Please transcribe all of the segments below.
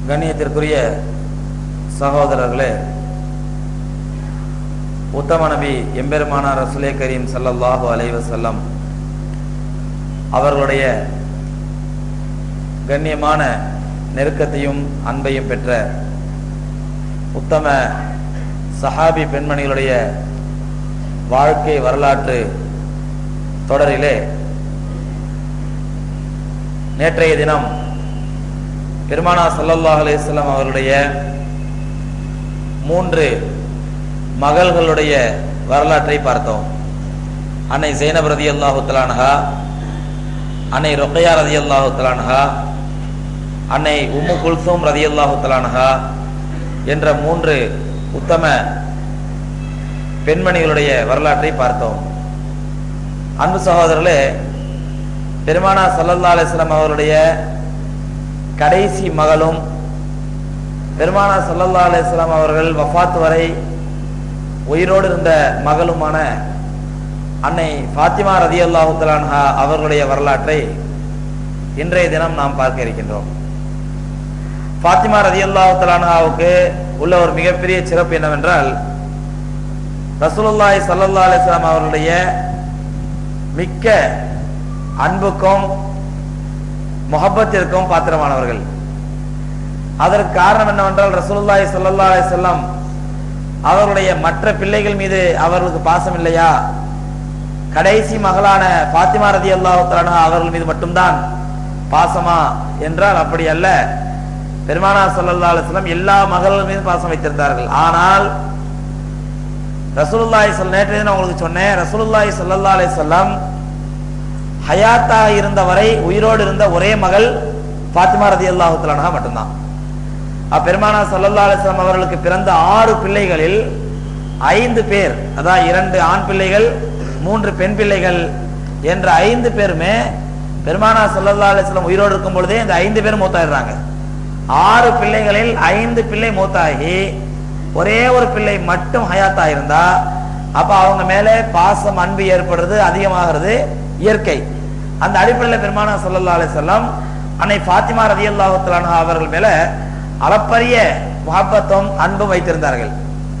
கண்ணியத்திற்குரிய சகோதரர்களே உத்தம நபி எம்பெருமானார் ரசுலே கரீம் ஸல்லல்லாஹு அலைஹி வஸல்லம் அவர்களுடைய கண்ணியமான நெருக்கத்தையும் அன்பையும் பெற்ற உத்தம சஹாபி பெண்மணிகளுடைய வாழ்க்கை வரலாற்று தொடரிலே நேற்றைய தினம் பெருமானா சல்லல்லாஹு அலைஹிஸ்ஸலாம் அவர்களுடைய மூன்று மகள்களுடைய வரலாற்றை பார்த்தோம் அன்னை ஜெய்னப் ரதி அல்லாஹு தலானஹா அன்னை ரொக்கையா ரதி அல்லாஹு தலானஹா அன்னை உம்மு குல்சூம் ரதி அல்லாஹு தலானஹா என்ற மூன்று உத்தம பெண்மணிகளுடைய வரலாற்றை பார்த்தோம் அன்பு சகோதரர்களே பெருமானா சல்லல்லா அலிஸ்லாம் அவருடைய கடைசி மகளும் பெருமானா சல்லல்லா அலிஸ்லாம் அவர்கள் வஃபாத் வரை உயிரோடு இருந்த மகளுமான அன்னை ஃபாத்திமா ரதி அல்லாஹுத்தலான்ஹா அவர்களுடைய வரலாற்றை இன்றைய தினம் நாம் பார்க்க இருக்கின்றோம் ஃபாத்திமா ரதி அல்லாஹுத்தலான்ஹாவுக்கு உள்ள ஒரு மிகப்பெரிய சிறப்பு என்னவென்றால் ரசூலுல்லாஹி சல்லல்லா அலிஸ்லாம் அவர்களுடைய மிக்க அன்புக்கும் முகப்பத்திற்கும் பாத்திரமானவர்கள் அதற்கு காரணம் என்னவென்றால் ரசூலுல்லாஹி ஸல்லல்லாஹு அலைஹி வஸல்லம் அவர்களுடைய மற்ற பிள்ளைகள் மீது அவர்களுக்கு பாசம் இல்லையா கடைசி மகளான பாத்திமா ரதியல்லாஹு தஆலா அவர்கள் மீது மட்டும்தான் பாசமா என்றால் அப்படி அல்ல பெருமானா ஸல்லல்லாஹு அலைஹி வஸல்லம் எல்லா மகள்கள் மீதும் பாசம் வைத்திருந்தார்கள் ஆனால் ரசூலுல்லாஹி ஸல் நேற்று நான் உங்களுக்கு சொன்னேன் ரசூலுல்லாஹி ஸல்லல்லாஹு அலைஹி வஸல்லம் ஹயாத்தா இருந்தவரை உயிரோடு இருந்த ஒரே மகள் பாத்திமா ரதி அல்லாஹுத்தலானா மட்டும்தான் அப்பெருமானா சல்லல்லா அலிஸ்லாம் அவர்களுக்கு பிறந்த ஆறு பிள்ளைகளில் ஐந்து பேர் அதான் இரண்டு ஆண் பிள்ளைகள் மூன்று பெண் பிள்ளைகள் என்ற ஐந்து பேருமே பெருமானா சல்லல்லா அலிஸ்லாம் உயிரோடு இருக்கும் பொழுதே இந்த ஐந்து பேர் மூத்தாயிடுறாங்க ஆறு பிள்ளைகளில் ஐந்து பிள்ளை மூத்தாகி ஒரே ஒரு பிள்ளை மட்டும் ஹயாத்தா இருந்தா அப்ப அவங்க மேலே பாசம் அன்பு ஏற்படுறது அதிகமாகிறது இயற்கை அந்த அடிப்படையில் பெருமானா சல்லல்லா அலிசல்லாம் அன்னை ஃபாத்திமா ரதி அல்லாஹுத்தலானா அவர்கள் மேல அளப்பரிய முகப்பத்தும் அன்பும் வைத்திருந்தார்கள்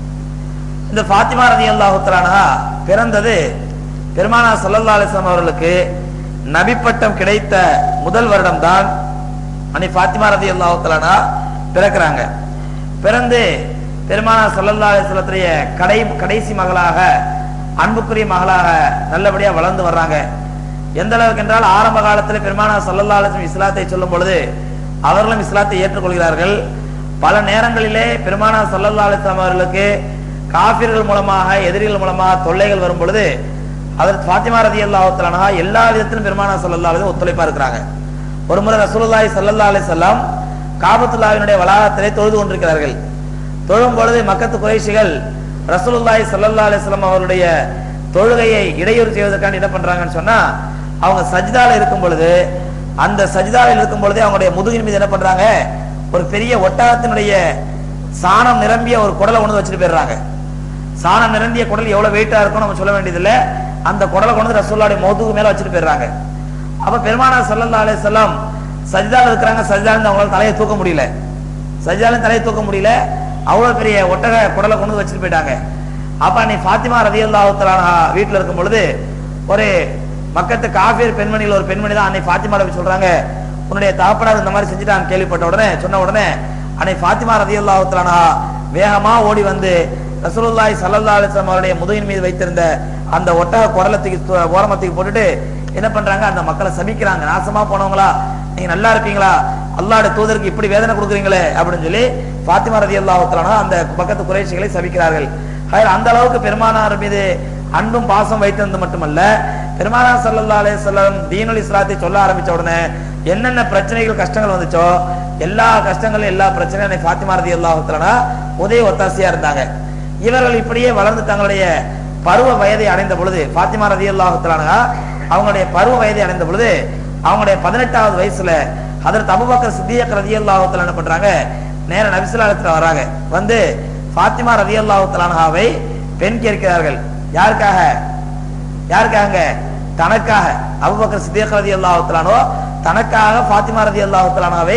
இந்த ஃபாத்திமா ரதி அல்லாஹுத்தலானா பிறந்தது பெருமானா சல்லல்லா அலிஸ்லாம் அவர்களுக்கு நபிப்பட்டம் கிடைத்த முதல் வருடம் தான் அன்னை ஃபாத்திமா ரதி அல்லாஹுத்தலானா பிறக்கிறாங்க பிறந்து பெருமானா சல்லல்லா அலிஸ்லத்துடைய கடை கடைசி மகளாக அன்புக்குரிய மகளாக நல்லபடியா வளர்ந்து வர்றாங்க எந்த அளவுக்கு என்றால் ஆரம்ப காலத்தில் பெருமானா சல்லல்லா அலிஸ்லம் இஸ்லாத்தை சொல்லும் பொழுது அவர்களும் இஸ்லாத்தை ஏற்றுக்கொள்கிறார்கள் பல நேரங்களிலே பெருமானா சல்லல்லா அலிஸ்லாம் அவர்களுக்கு காபிர்கள் மூலமாக எதிரிகள் மூலமாக தொல்லைகள் வரும் பொழுது அதற்கு ஃபாத்திமா ரதி அல்லாஹுத்தலானா எல்லா விதத்திலும் பெருமானா சல்லல்லா அலிஸ்லம் ஒத்துழைப்பா இருக்கிறாங்க ஒரு முறை ரசூலுல்லாஹி சல்லல்லா அலிசல்லாம் காபத்துல்லாவினுடைய வளாகத்திலே தொழுது கொண்டிருக்கிறார்கள் தொழும் பொழுது மக்கத்து குறைசிகள் ரசூலுல்லாஹி சல்லல்லா அலிஸ்லாம் அவருடைய தொழுகையை இடையூறு செய்வதற்காண்டி என்ன பண்றாங்கன்னு சொன்னா அவங்க சஜிதால இருக்கும் பொழுது அந்த சஜிதாவில் இருக்கும் பொழுதே அவங்களுடைய முதுகின் மீது என்ன பண்றாங்க ஒரு பெரிய ஒட்டகத்தினுடைய சாணம் நிரம்பிய ஒரு குடலை கொண்டு வந்து வச்சுட்டு போயிடுறாங்க சாணம் நிரம்பிய குடல் எவ்வளவு வெயிட்டா இருக்கும் நம்ம சொல்ல வேண்டியதில்லை அந்த குடலை கொண்டு வந்து ரசூல்லாவுடைய முதுகு மேல வச்சுட்டு போயிடுறாங்க அப்ப பெருமானா சல்லல்லா அலிஸ்லாம் சஜிதால இருக்கிறாங்க சஜிதால அவங்களால தலையை தூக்க முடியல சஜிதால தலையை தூக்க முடியல அவ்வளவு பெரிய ஒட்டக குடலை கொண்டு வந்து வச்சுட்டு போயிட்டாங்க அப்ப நீ ஃபாத்திமா ரதி அல்லாஹுத்தலானா வீட்டுல இருக்கும் பொழுது ஒரு மக்கத்து காஃபியர் பெண்மணியில் ஒரு பெண்மணி தான் அன்னை ஃபாத்திமா ரவி சொல்றாங்க உன்னுடைய தகப்பனார் இந்த மாதிரி செஞ்சுட்டாங்க கேள்விப்பட்ட உடனே சொன்ன உடனே அன்னை ஃபாத்திமா ரதி அல்லாஹுத்தலானா வேகமா ஓடி வந்து ரசூலுல்லாஹி சல்லல்லா அலிஸ்லாம் அவருடைய முதுகின் மீது வைத்திருந்த அந்த ஒட்டக குடலத்துக்கு ஓரமத்துக்கு போட்டுட்டு என்ன பண்றாங்க அந்த மக்களை சபிக்கிறாங்க நாசமா போனவங்களா நீங்க நல்லா இருப்பீங்களா அல்லாட தூதருக்கு இப்படி வேதனை கொடுக்குறீங்களே அப்படின்னு சொல்லி பாத்திமா ரதி அல்லாஹுத்தலானா அந்த பக்கத்து குறைச்சிகளை சபிக்கிறார்கள் அந்த அளவுக்கு பெருமானார் மீது அன்பும் பாசம் வைத்திருந்தது மட்டுமல்ல பெருமானா சல்லா அலிஸ்லாம் தீனுல் இஸ்லாத்தை சொல்ல ஆரம்பிச்ச உடனே என்னென்ன பிரச்சனைகள் கஷ்டங்கள் வந்துச்சோ எல்லா கஷ்டங்களும் எல்லா பிரச்சனையும் ஃபாத்திமா ரதி அல்லாஹுத்தலானா உதய ஒத்தாசியா இருந்தாங்க இவர்கள் இப்படியே வளர்ந்து தங்களுடைய பருவ வயதை அடைந்த பொழுது ஃபாத்திமா ரதி அல்லாஹுத்தலானா அவங்களுடைய பருவ வயதை அடைந்த பொழுது அவங்களுடைய பதினெட்டாவது வயசுல அதற்கு அபுபக்கர் சித்தியக் ரதி அல்லாஹுத்தலா என்ன பண்றாங்க நேர நபிசுலாலத்துல வராங்க வந்து ஃபாத்திமா ரதி அல்லாஹுத்தலானாவை பெண் கேட்கிறார்கள் யாருக்காக யாருக்காக தனக்காக அபுபக்கர் சித்தியக் ரதி அல்லாஹுத்தலானோ தனக்காக ஃபாத்திமா ரதி அல்லாஹுத்தலானாவை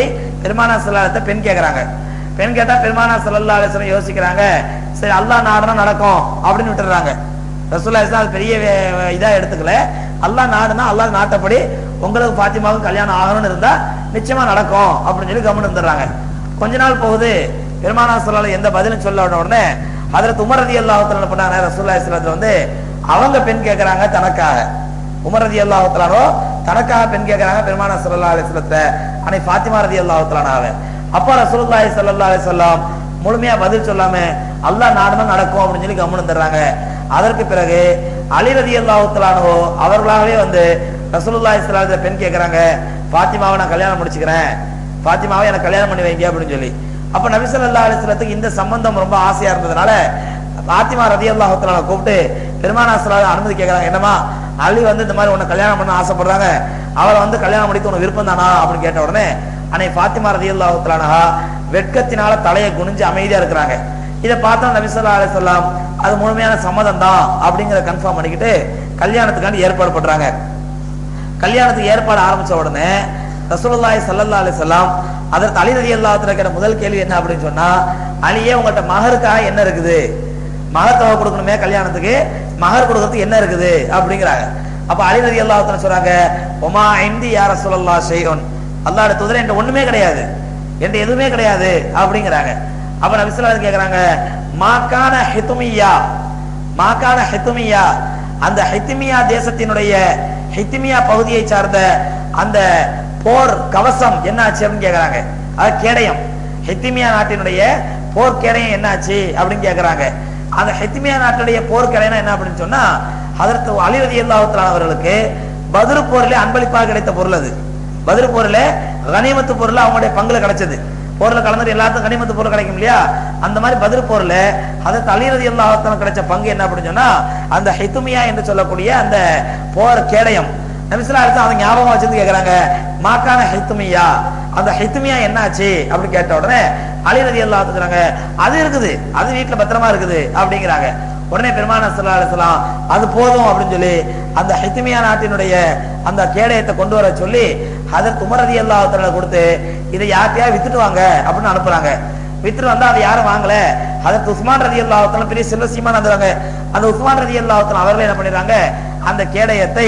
பெருமானா சல்லாலத்தை பெண் கேக்குறாங்க பெண் கேட்டா பெருமானா சல்லா அலிஸ்லாம் யோசிக்கிறாங்க சரி அல்லாஹ் நாடுனா நடக்கும் அப்படின்னு விட்டுறாங்க ரசூல்லா இஸ்லாம் அது பெரிய வே- வே- இதா எடுத்துக்கல அல்லாஹ் நாடுனா அல்லாஹ் நாட்டப்படி உங்களுக்கு பாத்திமாவுக்கு கல்யாணம் ஆகணும்னு இருந்தா நிச்சயமா நடக்கும் அப்படின்னு சொல்லி கவனம் இருந்துடுறாங்க கொஞ்ச நாள் போகுது பெருமானா சொல்லால எந்த பதிலும் சொல்ல உடனே அதுல உமரதி அல்லாஹத்துல பண்ணாங்க ரசூல்லா இஸ்லாத்துல வந்து அவங்க பெண் கேட்கறாங்க தனக்காக உமரதி அல்லாஹத்தலானோ தனக்காக பெண் கேட்கறாங்க பெருமானா சல்லா அலிஸ்லத்துல அன்னை ஃபாத்திமா ரதி அல்லாஹத்தலானாவ அப்ப ரசூலுல்லாஹி ஸல்லல்லாஹு அலைஹி வஸல்லம் முழுமையா பதில் சொல்லாம அல்லாஹ் நாடுனா நடக்கும் அப்படின்னு சொல்லி கவனம் தர்றாங்க அதற்கு பிறகு அலி ரதி அல்லாஹத்தலானோ அவர்களாகவே வந்து ரசூலுல்லாஹி ஸல்லல்லாஹு அலைஹி பெண் கேட்கறாங்க ஃபாத்திமாவை நான் கல்யாணம் முடிச்சுக்கிறேன் ஃபாத்திமாவை எனக்கு கல்யாணம் பண்ணி வைங்க அப்படின்னு சொல்லி அப்ப நபி ஸல்லல்லாஹு அலைஹி வஸல்லத்துக்கு இந்த சம்பந்தம் ரொம்ப ஆசையா இருந்ததுனால பாத்திமா ரதி அல்லாஹத்தலான கூப்பிட்டு பெருமானா ஸல்லல்லாஹு அனுமதி கேட்கறாங்க என்னமா அலி வந்து இந்த மாதிரி உன்னை கல்யாணம் பண்ண ஆசைப்படுறாங்க அவரை வந்து கல்யாணம் முடிக்க உனக்கு விருப்பம் தானா அப்படின்னு கேட்ட உடனே அன்னை ஃபாத்திமா ரதி அல்லாஹத்தலானா வெட்கத்தினால தலையை குனிஞ்சு அமைதியா இருக்கிறாங்க இதை பார்த்தா நபி ஸல்லல்லாஹு அலைஹி வஸல்லம் அது முழுமையான சம்மதம் தான் அப்படிங்கறத கன்ஃபார்ம் பண்ணிக்கிட்டு கல்யாணத்துக்காண்டி ஏற்பாடு பண்றாங்க கல்யாணத்துக்கு ஏற்பாடு ஆரம்பிச்ச உடனே ரசூலுல்லாஹி ஸல்லல்லாஹு அலைஹி வஸல்லம் அதற்கு அலி ரலியல்லாஹு அன்ஹு கேட்ட முதல் கேள்வி என்ன அப்படின்னு சொன்னா அலியே உங்கள்ட்ட மகருக்காக என்ன இருக்குது மகர் தொகை கொடுக்கணுமே கல்யாணத்துக்கு மகர் கொடுக்கறதுக்கு என்ன இருக்குது அப்படிங்கிறாங்க அப்ப அலி ரலியல்லாஹு அன்ஹு சொல்றாங்க ஒமா இந்தி யா ரசூலுல்லாஹ் ஷைஉன் அல்லாஹ்வுடைய தூதரே என்கிட்ட ஒண்ணுமே கிடையாது என்கிட்ட எதுவுமே கிடையாது அப்படிங்கிறாங்க அப்ப நபி ஸல்லல்லாஹு அலைஹி கேக்குறாங்க மாக்கான ஹிதுமியா மாக்கான ஹித்துமியா அந்த ஹித்திமியா தேசத்தினுடைய ஹித்திமியா பகுதியை சார்ந்த அந்த போர் கவசம் என்ன ஆச்சு அப்படின்னு கேக்குறாங்க அது கேடயம் ஹித்திமியா நாட்டினுடைய போர் கேடயம் என்ன ஆச்சு அப்படின்னு கேக்குறாங்க அந்த ஹித்திமியா நாட்டுடைய போர் கேடயம் என்ன அப்படின்னு சொன்னா அதற்கு அலிரதி அவர்களுக்கு பதில் போரிலே அன்பளிப்பாக கிடைத்த பொருள் அது பதில் போர்ல கனிமத்து பொருள் அவங்களுடைய பங்குல கிடைச்சது போர்ல கலந்து எல்லாத்துக்கும் கனிமத்து பொருள் கிடைக்கும் இல்லையா அந்த மாதிரி பதில் போர்ல அதை தளிரதி எல்லாத்தனம் கிடைச்ச பங்கு என்ன அப்படின்னு சொன்னா அந்த ஹித்துமியா என்று சொல்லக்கூடிய அந்த போர் கேடயம் நபிசுல்லா அடுத்து அதை ஞாபகம் வச்சிருந்து கேக்குறாங்க மாக்கான ஹித்துமியா அந்த ஹித்துமியா என்னாச்சு அப்படின்னு கேட்ட உடனே அலிரதி எல்லாம் சொல்றாங்க அது இருக்குது அது வீட்டுல பத்திரமா இருக்குது அப்படிங்கிறாங்க உடனே பெருமான சல்லா அலிஸ்லாம் அது போதும் அப்படின்னு சொல்லி அந்த ஹித்துமியா நாட்டினுடைய அந்த கேடயத்தை கொண்டு வர சொல்லி அதற்கு உமரதி எல்லாத்துல கொடுத்து இதை யார்கிட்டயா வித்துட்டு வாங்க அப்படின்னு அனுப்புறாங்க வித்துட்டு வந்தா அதை யாரும் வாங்கல அதற்கு உஸ்மான் ரதி அல்லாஹத்தலாம் பெரிய செல்வ சீமான் வந்துறாங்க அந்த உஸ்மான் ரதி அல்லாஹத்தலாம் அவர்களே என்ன பண்ணிடுறாங்க அந்த கேடயத்தை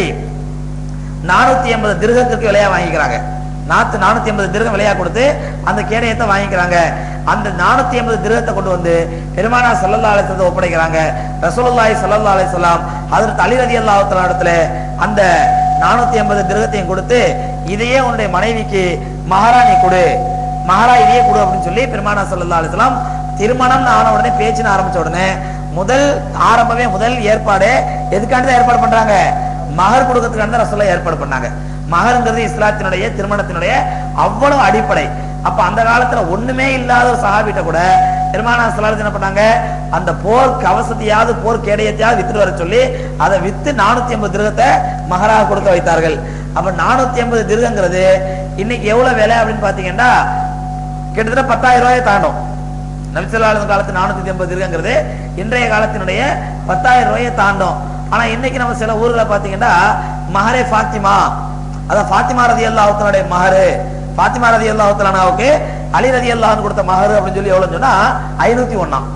நானூத்தி எண்பது திருகத்திற்கு விலையா வாங்கிக்கிறாங்க நாத்து நானூத்தி எண்பது திருகம் விலையா கொடுத்து அந்த கேடயத்தை வாங்கிக்கிறாங்க அந்த நானூத்தி எண்பது திருகத்தை கொண்டு வந்து பெருமானா சல்லல்லா அலிசத்தை ஒப்படைக்கிறாங்க ரசூலுல்லாஹி ஸல்லல்லாஹு அலைஹி வஸல்லம் ஹஜ்ரத் அலி ரலியல்லாஹு தஆலா இடத்துல அந்த நானூத்தி எண்பது திருகத்தையும் கொடுத்து இதையே உன்னுடைய மனைவிக்கு மகாராணி கொடு மகாரா இதையே கொடு அப்படின்னு சொல்லி பெருமானா சல்லல்லா அலைஹி வஸல்லம் திருமணம் ஆன உடனே பேச்சுன்னு ஆரம்பிச்ச உடனே முதல் ஆரம்பமே முதல் ஏற்பாடு எதுக்காண்டி தான் ஏற்பாடு பண்றாங்க மகர் கொடுக்கறதுக்கான தான் ரசூலுல்லாஹ் ஏற்பாடு பண்ணாங்க மகருங்கிறது இஸ்லாத்தினுடைய திருமணத்தினுடைய அவ்வளவு அடிப்படை அப்ப அந்த காலத்துல ஒண்ணுமே இல்லாத ஒரு சஹாபிட்ட கூட பெருமானா சலாத்து என்ன பண்ணாங்க அந்த போர் கவசத்தையாவது போர் கேடயத்தையாவது வித்துட்டு வர சொல்லி அதை வித்து நானூத்தி ஐம்பது திருகத்தை மகராக கொடுக்க வைத்தார்கள் அப்ப நானூத்தி ஐம்பது திருகங்கிறது இன்னைக்கு எவ்வளவு விலை அப்படின்னு பாத்தீங்கன்னா கிட்டத்தட்ட பத்தாயிரம் ரூபாயை தாண்டும் நபிசல்லாலும் காலத்து நானூத்தி ஐம்பது திருகங்கிறது இன்றைய காலத்தினுடைய பத்தாயிரம் ரூபாயை தாண்டும் ஆனா இன்னைக்கு நம்ம சில ஊர்ல பாத்தீங்கன்னா மஹரே ஃபாத்திமா அதான் ஃபாத்திமா ரதி அல்லாஹத்தனுடைய மஹரு ஃபாத்திமா ரதி அல்லாஹத்தலானாவுக்கு அலி ரதி அல்லாஹ் கொடுத்த மஹரு அப்படின்னு சொல்லி எவ்வளவுன்னு சொன்னா ஐநூத்தி ஒன்னாம்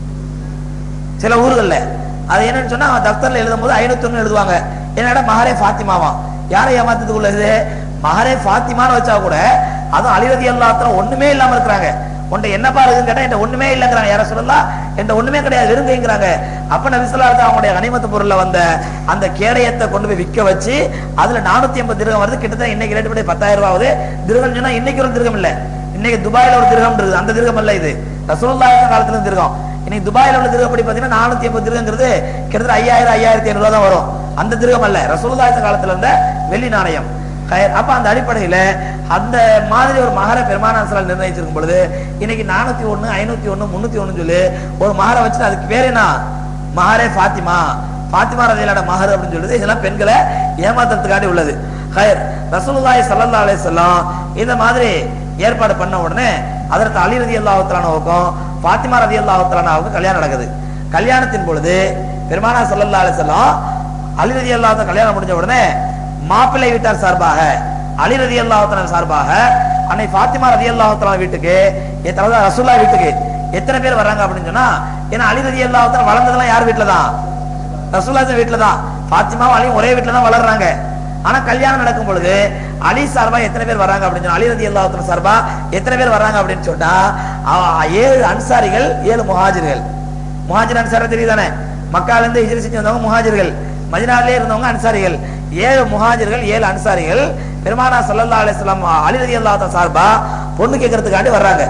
சில ஊர்கள்ல அது என்னன்னு சொன்னா அவன் தப்தர்ல எழுதும் போது ஐநூத்தி ஒண்ணு எழுதுவாங்க என்னடா மஹரே ஃபாத்திமாவா யாரை ஏமாத்ததுக்குள்ள இது மஹரே ஃபாத்திமான்னு வச்சா கூட அதுவும் அலிரதி அல்லாத்துல ஒண்ணுமே இல்லாம இருக்கிறாங்க உன்ட்ட என்னப்பா இருக்குன்னு கேட்டா என்கிட்ட ஒண்ணுமே இல்லைங்கிறாங்க யார சொல்லலாம் என்கிட்ட ஒண்ணுமே கிடையாது வெறுங்கிறாங்க அப்ப நபிசல்லாத்து அவங்களுடைய கனிமத்து பொருள்ல வந்த அந்த கேடயத்தை கொண்டு போய் விற்க வச்சு அதுல நானூத்தி ஐம்பது திருகம் வருது கிட்டத்தட்ட இன்னைக்கு ரேட்டு படி பத்தாயிரம் ரூபாய் ஆகுது திருகம் சொன்னா இன்னைக்கு ஒரு திருகம் இல்ல இன்னைக்கு துபாயில ஒரு திருகம் இருக்குது அந்த திருகம் அல்ல இது ரசூலுல்லாஹி காலத்துல இருந்து திருகம் இன்னைக்கு துபாயில உள்ள திருகப்படி பாத்தீங்கன்னா நானூத்தி ஐம்பது திருகங்கிறது கிட்டத்தட்ட ஐயாயிரம் ஐயாயிரத்தி ஐநூறு தான் வரும் அந்த திருகம் அல்ல ரசூலுல்லாஹி காலத்துல இருந்த வெள்ளி நாணயம் கயர். அப்ப அந்த அடிப்படையில அந்த மாதிரி ஒரு மகர பெருமானாசலால் நிர்ணயிச்சிருக்கும் பொழுது இன்னைக்கு நானூத்தி ஒண்ணு ஐநூத்தி ஒண்ணு முன்னூத்தி ஒண்ணு சொல்லி ஒரு மகரை வச்சு அதுக்கு பேர் என்ன மகரே ஃபாத்திமா ஃபாத்திமா ரதியலாட மகர் அப்படின்னு சொல்லுது இதெல்லாம் பெண்களை ஏமாத்துறதுக்காண்டி உள்ளது ஹயர் ரசூலுல்லாஹி ஸல்லல்லாஹு அலைஹி வஸல்லம் இந்த மாதிரி ஏற்பாடு பண்ண உடனே அதற்கு அலி ரதி அல்லாஹுத்தலானாவுக்கும் ஃபாத்திமா ரதி அல்லாஹுத்தலானாவுக்கும் கல்யாணம் நடக்குது கல்யாணத்தின் பொழுது பெருமானா ஸல்லல்லாஹு அலைஹி வஸல்லம் அலி ரதி அல்லாஹ் கல்யாணம் முடிஞ்ச உடனே மாப்பிள்ளை வீட்டார் சார்பாக அலி ரதி அல்லாஹ் சார்பாக அன்னை ஃபாத்திமா ரதியல்லாஹு தஆலா வீட்டுக்கு எத்தனை ரசூல்லா வீட்டுக்கு எத்தனை பேர் வர்றாங்க அப்படின்னு சொன்னா ஏன்னா அலி ரதியல்லாஹு தஆலா வளர்ந்ததெல்லாம் யார் வீட்டுல தான் ரசூல்லா வீட்டுல தான் ஃபாத்திமாவும் அலியும் ஒரே வீட்டுல தான் வளர்றாங்க ஆனா கல்யாணம் நடக்கும் பொழுது அலி சார்பா எத்தனை பேர் வர்றாங்க அப்படின்னு சொன்னா அலி ரதி அல்லாஹ் சார்பா எத்தனை பேர் வர்றாங்க அப்படின்னு சொன்னா அவ- ஏழு அன்சாரிகள் ஏழு முஹாஜிர்கள் முஹாஜிர் அன்சாரி தெரியுதானே மக்கால இருந்து ஹிஜ்ரி செஞ்சு வந்தவங்க முஹாஜிர்கள் மதினாலே இருந்தவங்க அன்சாரிகள் ஏழு முஹாஜிர்கள் ஏழு அன்சாரிகள் பெருமானா ஸல்லல்லாஹு அலைஹி வஸல்லம் அலி ரதி அல்லாஹ் சார்பா பொண்ணு கேட்கறதுக்காண்டி வர்றாங்க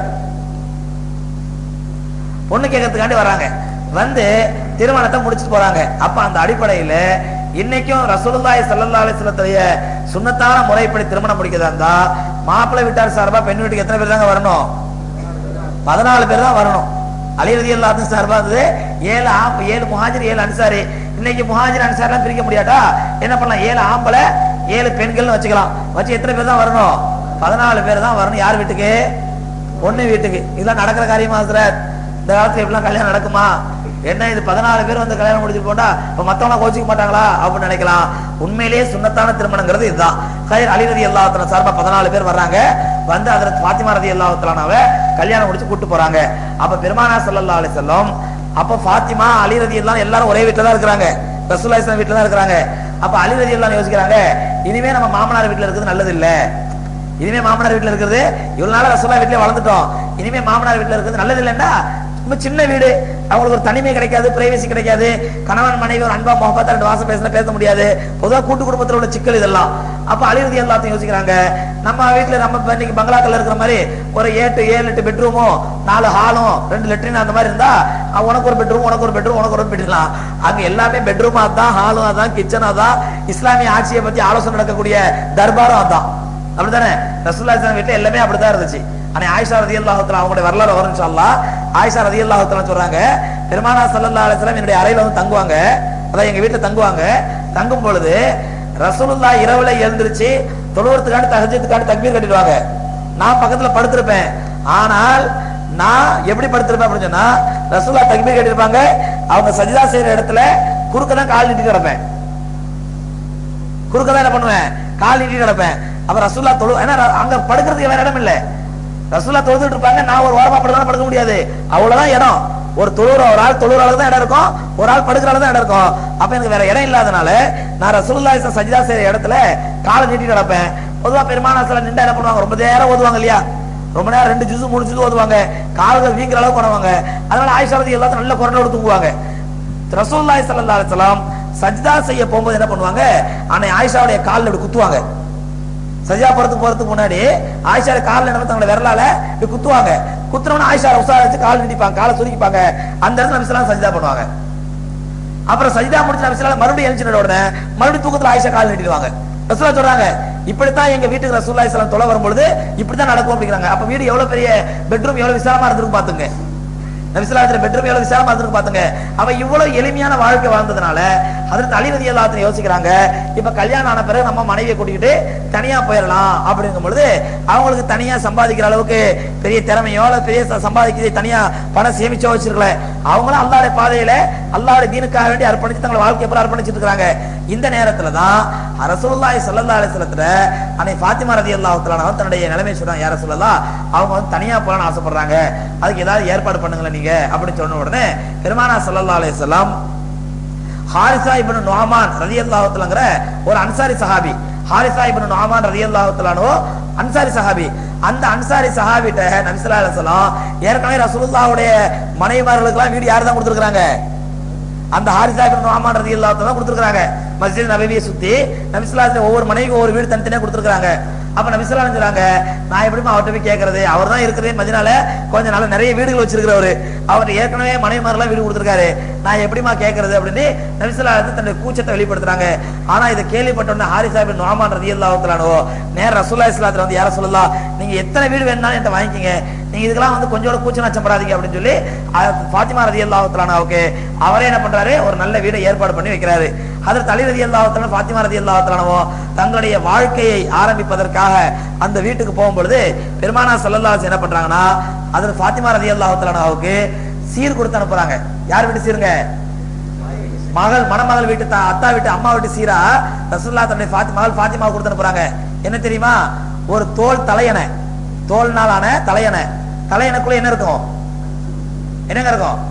பொண்ணு கேட்கறதுக்காண்டி வராங்க வந்து திருமணத்தை முடிச்சுட்டு போறாங்க அப்ப அந்த அடிப்படையில இன்னைக்கும் ரசூலுல்லாஹி ஸல்லல்லாஹு அலைஹி வஸல்லத்துடைய சுன்னத்தான முறைப்படி திருமணம் முடிக்கிறதா இருந்தா மாப்பிள்ளை வீட்டார் சார்பா பெண் வீட்டுக்கு எத்தனை பேர் தாங்க வரணும் பதினாலு பேர் தான் வரணும் அலி ரதி அல்லாஹ் சார்பா இருந்தது ஏழு ஆம் ஏழு முஹாஜிர் ஏழு அன்சாரி இன்னைக்கு முஹாஜிர் அன்சாரிலாம் பிரிக்க முடியாட்டா என்ன பண்ணலாம் ஏழு ஆம்பளை ஏழு பெண்கள்னு வச்சுக்கலாம் வச்சு எத்தனை பேர் தான் வரணும் பதினாலு பேர் தான் வரணும் யார் வீட்டுக்கு பொண்ணு வீட்டுக்கு இதெல்லாம் நடக்கிற காரியமா சார் இந்த காலத்துல இப்படிலாம் கல்யாணம் நடக்குமா என்ன இது பதினாலு பேர் வந்து கல்யாணம் முடிச்சு போட்டா இப்ப மத்தவங்க கோச்சிக்க மாட்டாங்களா அப்படின்னு நினைக்கலாம் உண்மையிலேயே சுண்ணத்தான திருமணங்கிறது இதுதான் கயிர் அலி ரதி அல்லாஹத்தன சார்பா பதினாலு பேர் வர்றாங்க வந்து அதில் ஃபாத்திமா ரதி அல்லாஹத்தலானாவ கல்யாணம் முடிச்சு கூட்டு போறாங்க அப்ப பெருமானா ஸல்லல்லாஹு அலைஹி வஸல்லம் அப்ப ஃபாத்திமா அலி ரதி எல்லாம் எல்லாரும் ஒரே வீட்டுல தான் இருக்கிறாங்க ரசூலுல்லாஹி ஸல்லல்லாஹு வீட்டுல தான் இருக்கிறாங்க அப்ப அலி ரதி எல்லாம் யோசிக்கிறாங்க இனிமே நம்ம மாமனார் வீட்டுல இருக்கிறது நல்லது இல்ல இனிமே மாமனார் வீட்டுல இருக்கிறது இவ்வளவு நாளா ரசூல்லா வீட்டுல வளர்ந்துட்டோம் இனிமே மாமனார் வீட்டுல இருக்கிறது நல்லது இல்லைன்னா ரொம்ப சின்ன வீடு அவங்களுக்கு ஒரு தனிமை கிடைக்காது பிரைவசி கிடைக்காது கணவன் மனைவி ஒரு அன்பா முகப்பா ரெண்டு வாசம் பேசினா பேச முடியாது பொதுவா கூட்டு குடும்பத்துல உள்ள சிக்கல் இதெல்லாம் அப்ப அழிவுதி எல்லாத்தையும் யோசிக்கிறாங்க நம்ம வீட்டுல நம்ம இப்ப இன்னைக்கு பங்களாக்கள்ல இருக்கிற மாதிரி ஒரு எட்டு ஏழு எட்டு பெட்ரூமும் நாலு ஹாலும் ரெண்டு லெட்ரின் அந்த மாதிரி இருந்தா அஹ் உனக்கு ஒரு பெட்ரூம் உனக்கு ஒரு பெட்ரூம் உனக்கு ஒரு பெட்ரூம் அங்க எல்லாமே பெட்ரூம் அதான் ஹாலும் அதான் கிச்சன் அதான் இஸ்லாமிய ஆட்சியை பத்தி ஆலோசனை நடக்கக்கூடிய தர்பாரும் அதான் அப்படிதானே ரசூல்லா வீட்டுல எல்லாமே அப்படிதான் இருந்துச்சு ஆனா ஆயிஷா ரதியல்லாஹு தஆலா அவங்களுடைய வரலாறு வரும் இன்ஷால்லா ஆயிஷா ரதியல்லாஹு தஆலா சொல்றாங்க பெருமானா ஸல்லல்லாஹு அலைஹி வஸல்லம் என்னுடைய அறையில வந்து தங்குவாங்க அதான் எங்க வீட்டுல தங்குவாங்க தங்கும் பொழுது ரசூலுல்லாஹ் இரவுல எழுந்திருச்சு தொழுவத்துக்காண்டி தஹஜ்ஜத்துக்காண்டி தக்பீர் கட்டிடுவாங்க நான் பக்கத்துல படுத்திருப்பேன் ஆனால் நான் எப்படி படுத்திருப்பேன் அப்படின்னு சொன்னா ரசூல்லா தக்பீர் கட்டிருப்பாங்க அவங்க சஜிதா செய்யற இடத்துல குறுக்க தான் கால் நீட்டி கிடப்பேன் குறுக்க தான் என்ன பண்ணுவேன் கால் நீட்டி கிடப்பேன் அப்ப ரசூல்லா தொழு ஏன்னா ர- அங்க படுக்கிறதுக்கு வேற இடம் இல்ல ரசூல்லா தொழுதுட்டு இருப்பாங்க நான் ஒரு ஓரமா படுக்கலாம் படுக்க முடியாது அவ்வளவுதான் இடம் ஒரு தொழுற ஒரு ஆள் தொழுற அளவுக்கு தான் இடம் இருக்கும் ஒரு ஆள் படுக்கிற அளவுக்கு தான் இடம் இருக்கும் அப்ப எனக்கு வேற இடம் இல்லாதனால நான் ரசூலுல்லாஹி ஸல்லல்லாஹு அலைஹி சஜிதா செய்யற இடத்துல காலை நீட்டி கிடப்பேன் பொதுவா பெருமானா சில நின்று என்ன பண்ணுவாங்க ரொம்ப நேரம் ஓதுவாங்க இல்லையா ரொம்ப நேரம் ரெண்டு ஜூஸ் மூணு ஜூஸ் ஓதுவாங்க கால்கள் வீங்கிற அளவுக்கு பண்ணுவாங்க அதனால ஆயிஷா ரதி எல்லாத்தையும் நல்ல குரலோடு தூங்குவாங்க ரசூலுல்லாஹி ஸல்லல்லாஹு அலைஹி வஸல்லம் சஜ்தா செய்ய போகும்போது என்ன பண்ணுவாங்க அன்னை ஆயிஷாவுடைய கால்ல இப்படி குத்துவாங்க சஜ்ஜா போறதுக்கு போறதுக்கு முன்னாடி ஆயிஷா கால்ல என்ன தங்களோட விரலால இப்படி குத்துவாங்க குத்துறவன ஆயிஷா உசார வச்சு கால் நீட்டிப்பாங்க காலை சுருக்கிப்பாங்க அந்த இடத்துல நபிசலாம் சஜ்தா பண்ணுவாங்க அப்புறம் சஜிதா முடிச்சு நபிசலாம் மறுபடியும் எழுச்சின உடனே மறுபடியும் தூக்கத்துல ஆயிஷா கால் நீட்டிடுவாங்க ரசூலா சொல்றாங்க இப்படித்தான் எங்க வீட்டுக்கு ரசூல்லா இஸ்லாம் தொலை வரும்பொழுது இப்படித்தான் நடக்கும் அப்படிங்கிறாங்க அப்ப வீடு எவ்வளவு பெரிய பெட்ரூம் எவ்வளவு விசாலமா இருந்திருக்கும் பாத்துங்க நபிசுல்லாத்துல பெட்ரூம் எவ்வளவு விசாலமா இருந்திருக்கு பாத்துங்க அவ இவ்வளவு எளிமையான வாழ்க்கை வாழ்ந்ததுனால அதற்கு அழிவதி எல்லாத்தையும் யோசிக்கிறாங்க இப்ப கல்யாணம் ஆன பிறகு நம்ம மனைவியை கூட்டிக்கிட்டு தனியா போயிடலாம் அப்படிங்கும் பொழுது அவங்களுக்கு தனியா சம்பாதிக்கிற அளவுக்கு பெரிய திறமையோ அல்லது பெரிய ச- சம்பாதிக்கிறது தனியா பணம் சேமிச்சோ வச்சிருக்கல அவங்களும் அல்லாடைய பாதையில அல்லாடைய தீனுக்காக வேண்டி அர்ப்பணிச்சு தங்களை வாழ்க்கை பூரா அர்ப்பணிச்சிட்டு இருக்காங்க இந்த நேரத்துல தான் ரசூலுல்லாஹி ஸல்லல்லாஹு அலைஹி வஸல்லத்துல அன்னை ஃபாத்திமா ரலியல்லாஹு தஆலா தன்னுடைய நிலைமை சொல்றாங்க யார சொல்லலாம் அவங்க வந்து தனியா போகணும்னு ஆசைப்படுறாங்க அதுக்கு ஏதாவது ஏற்பாடு பண்ணுங்களேன் நீங்க அப்படின்னு சொன்ன உடனே பெருமானா ஸல்லல்லாஹு அலைஹி வஸல்லம் ஹாரிசா இப்னு நுஅமான் ரலியல்லாஹு தஆலாங்கிற ஒரு அன்சாரி சஹாபி ஹாரிசா இப்னு நுஅமான் ரலியல்லாஹு தஆலானோ அன்சாரி சஹாபி அந்த அன்சாரி சஹாபிட்ட நபி ஸல்லல்லாஹு அலைஹி வஸல்லம் ஏற்கனவே ரசூலுல்லாஹ்வுடைய மனைவிமார்களுக்கெல்லாம் வீடு யார் தான் கொடுத்திருக்காங்க அந்த ஹாரிசா இப்னு நுஅமான் ரலியல்லாஹு தஆலா கொடுத்திருக்காங்க மஸ்ஜித் நபவியை சுத்தி நபி ஸல்லல்லாஹு அலைஹி வஸல்லம் ஒவ்வொரு மனைவிக்கு ஒவ்வொரு வீடு தனித்தனியா கொடுத்திருக்காங்க அப்ப நபி ஸல்லல்லாஹு அலைஹி வஸல்லம் சொல்றாங்க நான் எப்படிமா அவர்ட்ட போய் கேக்குறது அவர் தான் இருக்கிறதே மதினால கொஞ்ச நாள் நிறைய வீடுகள் வச்சிருக்கிறவரு அவர் ஏற்கனவே மனைவிமாரெல்லாம் வீடு கொடுத்திருக்காரு நான் எப்படிமா கேக்குறது அப்படின்னு நபி ஸல்லல்லாஹு அலைஹி வஸல்லம் தன்னுடைய கூச்சத்தை வெளிப்படுத்துறாங்க ஆனா இதை கேள்விப்பட்ட உடனே ஹாரிசா இப்னு நுஅமான் ரலியல்லாஹு தஆலா நேர ரசூலுல்லாஹி ஸல்லல்லாஹு அலைஹி வஸல்லம் வந்து யார சொல்லலாம் நீங்க எத்தனை வீடு வேணாலும் என்கிட்ட வாங்கிக்கங்க நீங்க இதுக்கெல்லாம் வந்து கொஞ்சோட கூச்சம் நச்சப்படாதீங்க அப்படின்னு சொல்லி அஹ், ஃபாத்திமா ரலியல்லாஹு தஆலாவுக்கு அவரே என்ன பண்றாரு ஒரு நல்ல வீடை ஏற்பாடு பண்ணி வைக்கிறாரு அதற்கு அலி ரலியல்லாஹு தஆலா ஃபாத்திமா ரலியல்லாஹு தஆலாவோ தங்களுடைய வாழ்க்கையை ஆரம்பிப்பதற்காக அந்த வீட்டுக்கு போகும்பொழுது பெருமானா ஸல்லல்லாஹு அலைஹி வஸல்லம் என்ன பண்றாங்கன்னா அதில் ஃபாத்திமா ரலியல்லாஹு தஆலாவுக்கு சீர் கொடுத்து அனுப்புறாங்க யார் வீட்டு சீருங்க மகள் மணமகள் வீட்டு தா- அத்தா வீட்டு அம்மா வீட்டு சீரா ரசூல்லா தன்னுடைய ஃபாத்தி மகள் ஃபாத்திமா கொடுத்து அனுப்புறாங்க என்ன தெரியுமா ஒரு தோல் தலையணை தோல்னாலான தலையணை தலையணைக்குள்ள என்ன இருக்கும் என்னங்க இருக்கும்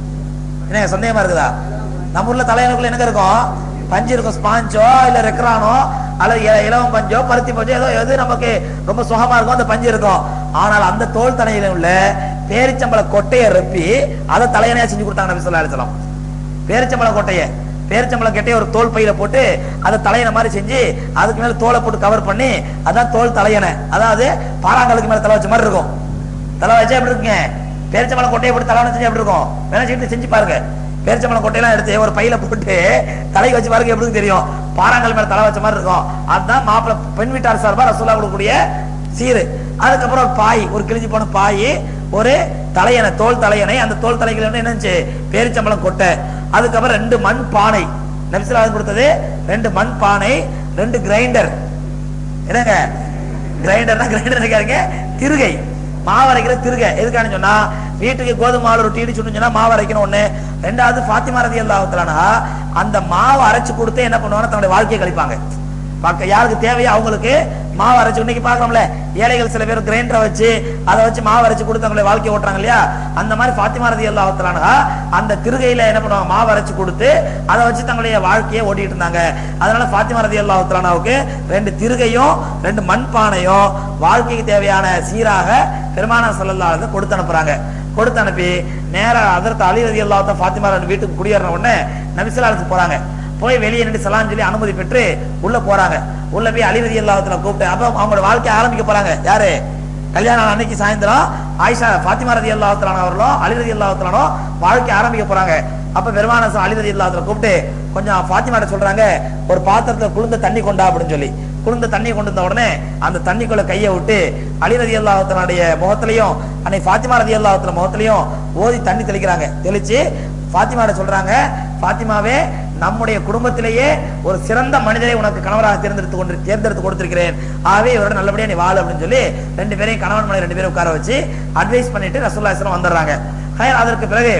என்ன சந்தேகமா இருக்குதா நம்ம ஊர்ல தலையணைக்குள்ள என்னங்க இருக்கும் பஞ்சு இருக்கும் ஸ்பாஞ்சோ இல்ல ரெக்ரானோ அல்லது இல- இலவம் பஞ்சோ பருத்தி பஞ்சோ ஏதோ எது நமக்கு ரொம்ப சுகமா இருக்கும் அந்த பஞ்சு இருக்கும் ஆனால் அந்த தோல் தலையில உள்ள பேரிச்சம்பள கொட்டையை ரெப்பி அதை தலையணையா செஞ்சு கொடுத்தாங்க நபி ஸல்லல்லாஹு அலைஹி வஸல்லம் பேரிச்சம்பளம் கொட்டையை பேரிச்சம்பளம் கட்டையை ஒரு தோல் பையில போட்டு அதை தலையணை மாதிரி செஞ்சு அதுக்கு மேல தோலை போட்டு கவர் பண்ணி அதான் தோல் தலையணை அதாவது பாறாங்கலுக்கு மேல தலை வச்ச மாதிரி இருக்கும் தலை வச்சா எப்படி இருக்குங்க பேரிச்சம்பளம் கொட்டையை போட்டு தலை செஞ்சு எப்படி இருக்கும் வேணா செஞ்சு செஞ்சு பாருங்க பேரிச்சம்பளம் கொட்டையெல்லாம் எடுத்து ஒரு பையில போட்டு தலைக்கு வச்சு பாருங்க எப்படி இருக்கும் தெரியும் பாறாங்கல் மேல தலை வச்ச மாதிரி இருக்கும் அதுதான் மாப்பிள்ளை பெண் வீட்டார் சார்பா ரசூலா கொடுக்கக்கூடிய சீரு அதுக்கப்புறம் ஒரு பாய் ஒரு கிழிஞ்சு போன பாய் ஒரு தலையணை தோல் தலையணை அந்த தோல் தலைகள் வந்து என்னச்சு பேரிச்சம்பளம் கொட்டை அதுக்கப்புறம் ரெண்டு மண் பானை நபிசுலாவது கொடுத்தது ரெண்டு மண் பானை ரெண்டு கிரைண்டர் என்னங்க கிரைண்டர்னா கிரைண்டர் இருக்காருங்க திருகை மாவு அரைக்கிற திருகை எதுக்கான சொன்னா வீட்டுக்கு கோதுமை மாவு ரொட்டி இடிச்சு சொன்னா மாவு அரைக்கணும் ஒண்ணு ரெண்டாவது பாத்திமா ரதி அல்லாஹுத்தலானா அந்த மாவு அரைச்சு கொடுத்து என்ன பண்ணுவாங்க தன்னுடைய வாழ்க்கையை கழிப்பாங்க பக்க யாருக்கு தேவையோ அவங்களுக்கு மாவு அரைச்சு இன்னைக்கு பார்க்கணும்ல ஏழைகள் சில பேர் கிரைண்டரை வச்சு அதை வச்சு மாவு அரைச்சு கொடுத்து அவங்களுடைய வாழ்க்கையை ஓட்டுறாங்க இல்லையா அந்த மாதிரி பாத்திமா ரதி அல்லாஹுத்தலானா அந்த திருகையில என்ன பண்ணுவாங்க மாவு அரைச்சு கொடுத்து அதை வச்சு தங்களுடைய வாழ்க்கையை ஓட்டிட்டு இருந்தாங்க அதனால பாத்திமா ரதி அல்லாஹுத்தலானாவுக்கு ரெண்டு திருகையும் ரெண்டு மண்பானையும் வாழ்க்கைக்கு தேவையான சீராக பெருமான சொல்லல்லாத கொடுத்து அனுப்புறாங்க கொடுத்து அனுப்பி நேரா அதற்கு அலி ரதி அல்லாஹ் ஃபாத்திமா ரதி வீட்டுக்கு குடியேறின உடனே நபிசலாத்துக்கு போறாங்க போய் வெளியே நின்று சலாம் சொல்லி அனுமதி பெற்று உள்ள போறாங்க உள்ள போய் அலி ரதி அல்லாஹத்துல கூப்பிட்டு அப்ப அவங்களோட வாழ்க்கைய ஆரம்பிக்க போறாங்க யாரு கல்யாணம் நாள் அன்னைக்கு சாயந்தரம் ஆயிஷா ஃபாத்திமா ரதி அல்லாஹத்தலான அவர்களும் அலி ரதி அல்லாஹத்தலானோ வாழ்க்கை ஆரம்பிக்க போறாங்க அப்ப பெருமான அலி ரதி அல்லாஹத்துல கூப்பிட்டு கொஞ்சம் ஃபாத்திமாட்ட சொல்றாங்க ஒரு பாத்திரத்துல குளிர்ந்த தண்ணி கொண்டா அப்படின்னு சொல்லி குளிர்ந்த தண்ணி கொண்டு வந்த உடனே அந்த தண்ணிக்குள்ள கையை விட்டு அலி ரதி அல்லாஹத்தனுடைய முகத்திலையும் அன்னை ஃபாத்திமா ரதி அல்லாஹத்துல முகத்திலையும் ஓதி தண்ணி தெளிக்கிறாங்க தெளிச்சு ஃபாத்திமாட்ட சொல்றாங்க ஃபாத்திமாவே நம்முடைய குடும்பத்திலேயே ஒரு சிறந்த மனிதரை உனக்கு கணவராக தேர்ந்தெடுத்து கொண்டு தேர்ந்தெடுத்து கொடுத்திருக்கிறேன் ஆகவே இவரோட நல்லபடியா நீ வாழ அப்படின்னு சொல்லி ரெண்டு பேரையும் கணவன் மனைவி ரெண்டு பேரும் உட்கார வச்சு அட்வைஸ் பண்ணிட்டு ரசூல்லா இஸ்லாம் வந்துடுறாங்க ஹைர், அதற்கு பிறகு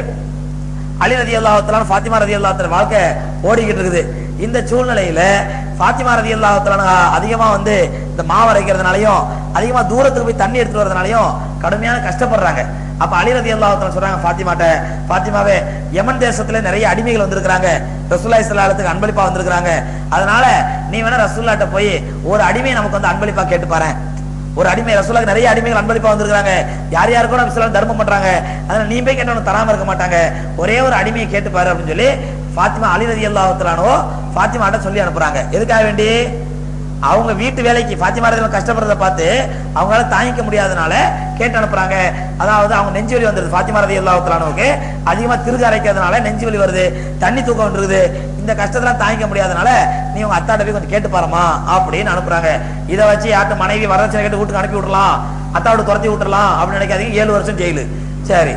அலி ரதி அல்லாஹத்தலான ஃபாத்திமா ரதி அல்லாஹத்தல வாழ்க்கை ஓடிக்கிட்டு இருக்குது இந்த சூழ்நிலையில ஃபாத்திமா ரதி அல்லாஹத்தலான அதிகமா வந்து இந்த மாவு அரைக்கிறதுனாலையும் அதிகமா தூரத்துக்கு போய் தண்ணி எடுத்துட்டு வரதுனாலையும் கடுமையான கஷ்டப்படுறாங்க அப்ப அலி ரதி அல்லாஹத்தல சொல்றாங்க ஃபாத்திமாட்ட ஃபாத்திமாவே யமன் தேசத்துல நிறைய அடிமைகள் வந்திருக்கிறாங்க ரசூல்லா இஸ்லாத்துக்கு அன்பளிப்பா வந்திருக்கிறாங்க அதனால நீ வேணா ரசூல்லாட்ட போய் ஒரு அடிமையை நமக்கு வந்து அன்பளிப்பா கேட்டு பாரு ஒரு அடிமை ரசூலுக்கு நிறைய அடிமைகள் அன்பளிப்பா வந்திருக்காங்க யார் யாருக்கும் நம்ம சிலர் தர்மம் பண்றாங்க அதனால நீ போய் கேட்டவன தராம இருக்க மாட்டாங்க ஒரே ஒரு அடிமையை கேட்டு பாரு அப்படின்னு சொல்லி ஃபாத்திமா அலி ரதி அல்லாஹத்தலானோ ஃபாத்திமாட்ட சொல்லி அனுப்புறாங்க எதுக்காக வேண்டி அவங்க வீட்டு வேலைக்கு ஃபாத்திமா ரதி கஷ்டப்படுறத பார்த்து அவங்களால தாங்கிக்க முடியாதனால கேட்டு அனுப்புறாங்க அதாவது அவங்க நெஞ்சு வலி வந்துருது ஃபாத்திமா ரதி அல்லாஹத்தலானோக்கு அதிகமா திருகு அரைக்கிறதுனால நெஞ்சு வலி வருது தண்ணி தூக்கம் வந்துருது இந்த கஷ்டத்தெல்லாம் தாங்கிக்க முடியாதனால நீ உங்க அத்தாட்ட போய் கொஞ்சம் கேட்டு பாருமா அப்படின்னு அனுப்புறாங்க இதை வச்சு யார்ட்ட மனைவி வரதட்சணை கேட்டு வீட்டுக்கு அனுப்பி விட்டுறலாம் அத்தாவோட துரத்தி விட்டுறலாம் அப்படின்னு நினைக்காதீங்க ஏழு வருஷம் ஜெயிலு சரி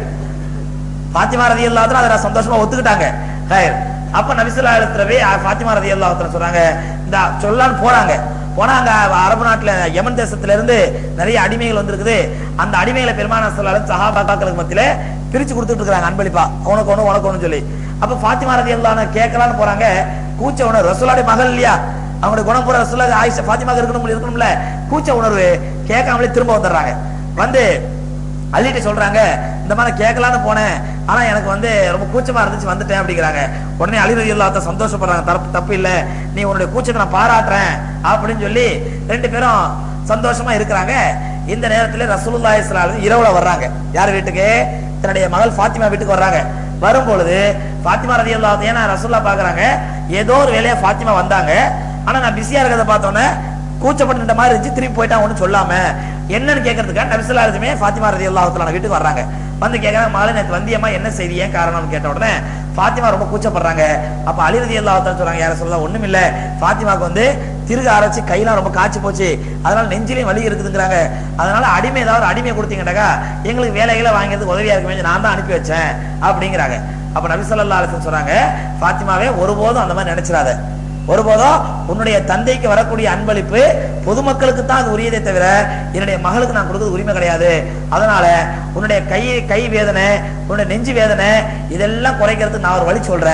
பாத்திமா ரதி அல்லாத்துல அதை நான் சந்தோஷமா ஒத்துக்கிட்டாங்க ஹைர் அப்ப நபிசுல்லா இடத்துலவே பாத்திமா ரதி அல்லாத்துல சொல்றாங்க இந்த சொல்லான்னு போறாங்க போனா அங்க அரபு நாட்டுல யமன் தேசத்துல இருந்து நிறைய அடிமைகள் வந்திருக்குது அந்த அடிமைகளை பெருமான சஹாபாக்களுக்கு மத்தியில பிரிச்சு கொடுத்துட்டு இருக்காங்க அன்பளிப்பா உனக்கு ஒண்ணு உனக்கு ஒண்ணு சொல்லி அப்ப பாத்திமா ரதி அல்லான கேட்கலான்னு போறாங்க கூச்ச உணர்வு ரசூலாடைய மகள் இல்லையா அவங்களுடைய குணம் பூரா ரசூலா ஆயிஷா பாத்திமா இருக்கணும் இருக்கணும்ல கூச்ச உணர்வு கேட்காமலே திரும்ப வந்துடுறாங்க வந்து அள்ளிட்டு சொல்றாங்க இந்த மாதிரி கேட்கலான்னு போனேன் ஆனா எனக்கு வந்து ரொம்ப கூச்சமா இருந்துச்சு வந்துட்டேன் அப்படிங்கிறாங்க உடனே அலி ரதி அல்லாத்த சந்தோஷப்படுறாங்க தப்பு தப்பு இல்ல நீ உன்னுடைய கூச்சத்தை நான் பாராட்டுறேன் அப்படின்னு சொல்லி ரெண்டு பேரும் சந்தோஷமா இருக்கிறாங்க இந்த நேரத்துல ரசூலுல்லாஹி ஸல்லல்லாஹு அலைஹி இரவுல வர்றாங்க யார் வீட்டுக்கு தன்னுடைய மகள் ஃபாத்திமா வீட்டுக்கு வர்றாங்க வரும் பொழுது ஃபாத்திமா ரதி அல்லாஹ் ஏன்னா ரசூல்லா பாக்குறாங்க ஏதோ ஒரு வேலையா ஃபாத்திமா வந்தாங்க ஆனா நான் பிஸியா இருக்கிறத பார்த்தோன்னே கூச்சப்பட்டு மாதிரி இருந்துச்சு திருப்பி போயிட்டான் ஒன்றும் சொல்லாம என்னன்னு கேட்கறதுக்காக நபிசுல்லா இருந்துமே ஃபாத்திமா ரதி அல்லாஹத்துல வீட்டுக்கு வர்றாங்க வந்து கேட்கறாங்க மகளை நேற்று வந்தியம்மா என்ன செய்தி ஏன் காரணம்னு கேட்ட உடனே ஃபாத்திமா ரொம்ப கூச்சப்படுறாங்க அப்ப அலி ரதி அல்லாஹத்தான் சொல்றாங்க யார சொல்ல ஒண்ணும் இல்ல ஃபாத்திமாக்கு வந்து திருக அரைச்சு கையெல்லாம் ரொம்ப காய்ச்சி போச்சு அதனால நெஞ்சிலையும் வலி இருக்குதுங்கிறாங்க அதனால அடிமை ஏதாவது அடிமை கொடுத்தீங்கன்னாக்கா எங்களுக்கு வேலைகளை வாங்கிறதுக்கு உதவியா இருக்குமே நான் தான் அனுப்பி வச்சேன் அப்படிங்கிறாங்க அப்ப நபி ஸல்லல்லாஹு அலைஹி வஸல்லம் சொல்றாங்க ஃபாத்திமாவே ஒருபோதும் அந்த மாதிரி நினைச்சிடாத ஒருபோதும் உன்னுடைய தந்தைக்கு வரக்கூடிய அன்பளிப்பு பொதுமக்களுக்கு தான் அது உரியதே தவிர என்னுடைய மகளுக்கு நான் கொடுக்கிறது உரிமை கிடையாது அதனால உன்னுடைய கை கை வேதனை உன்னுடைய நெஞ்சு வேதனை இதெல்லாம் குறைக்கிறதுக்கு நான் ஒரு வழி சொல்றேன்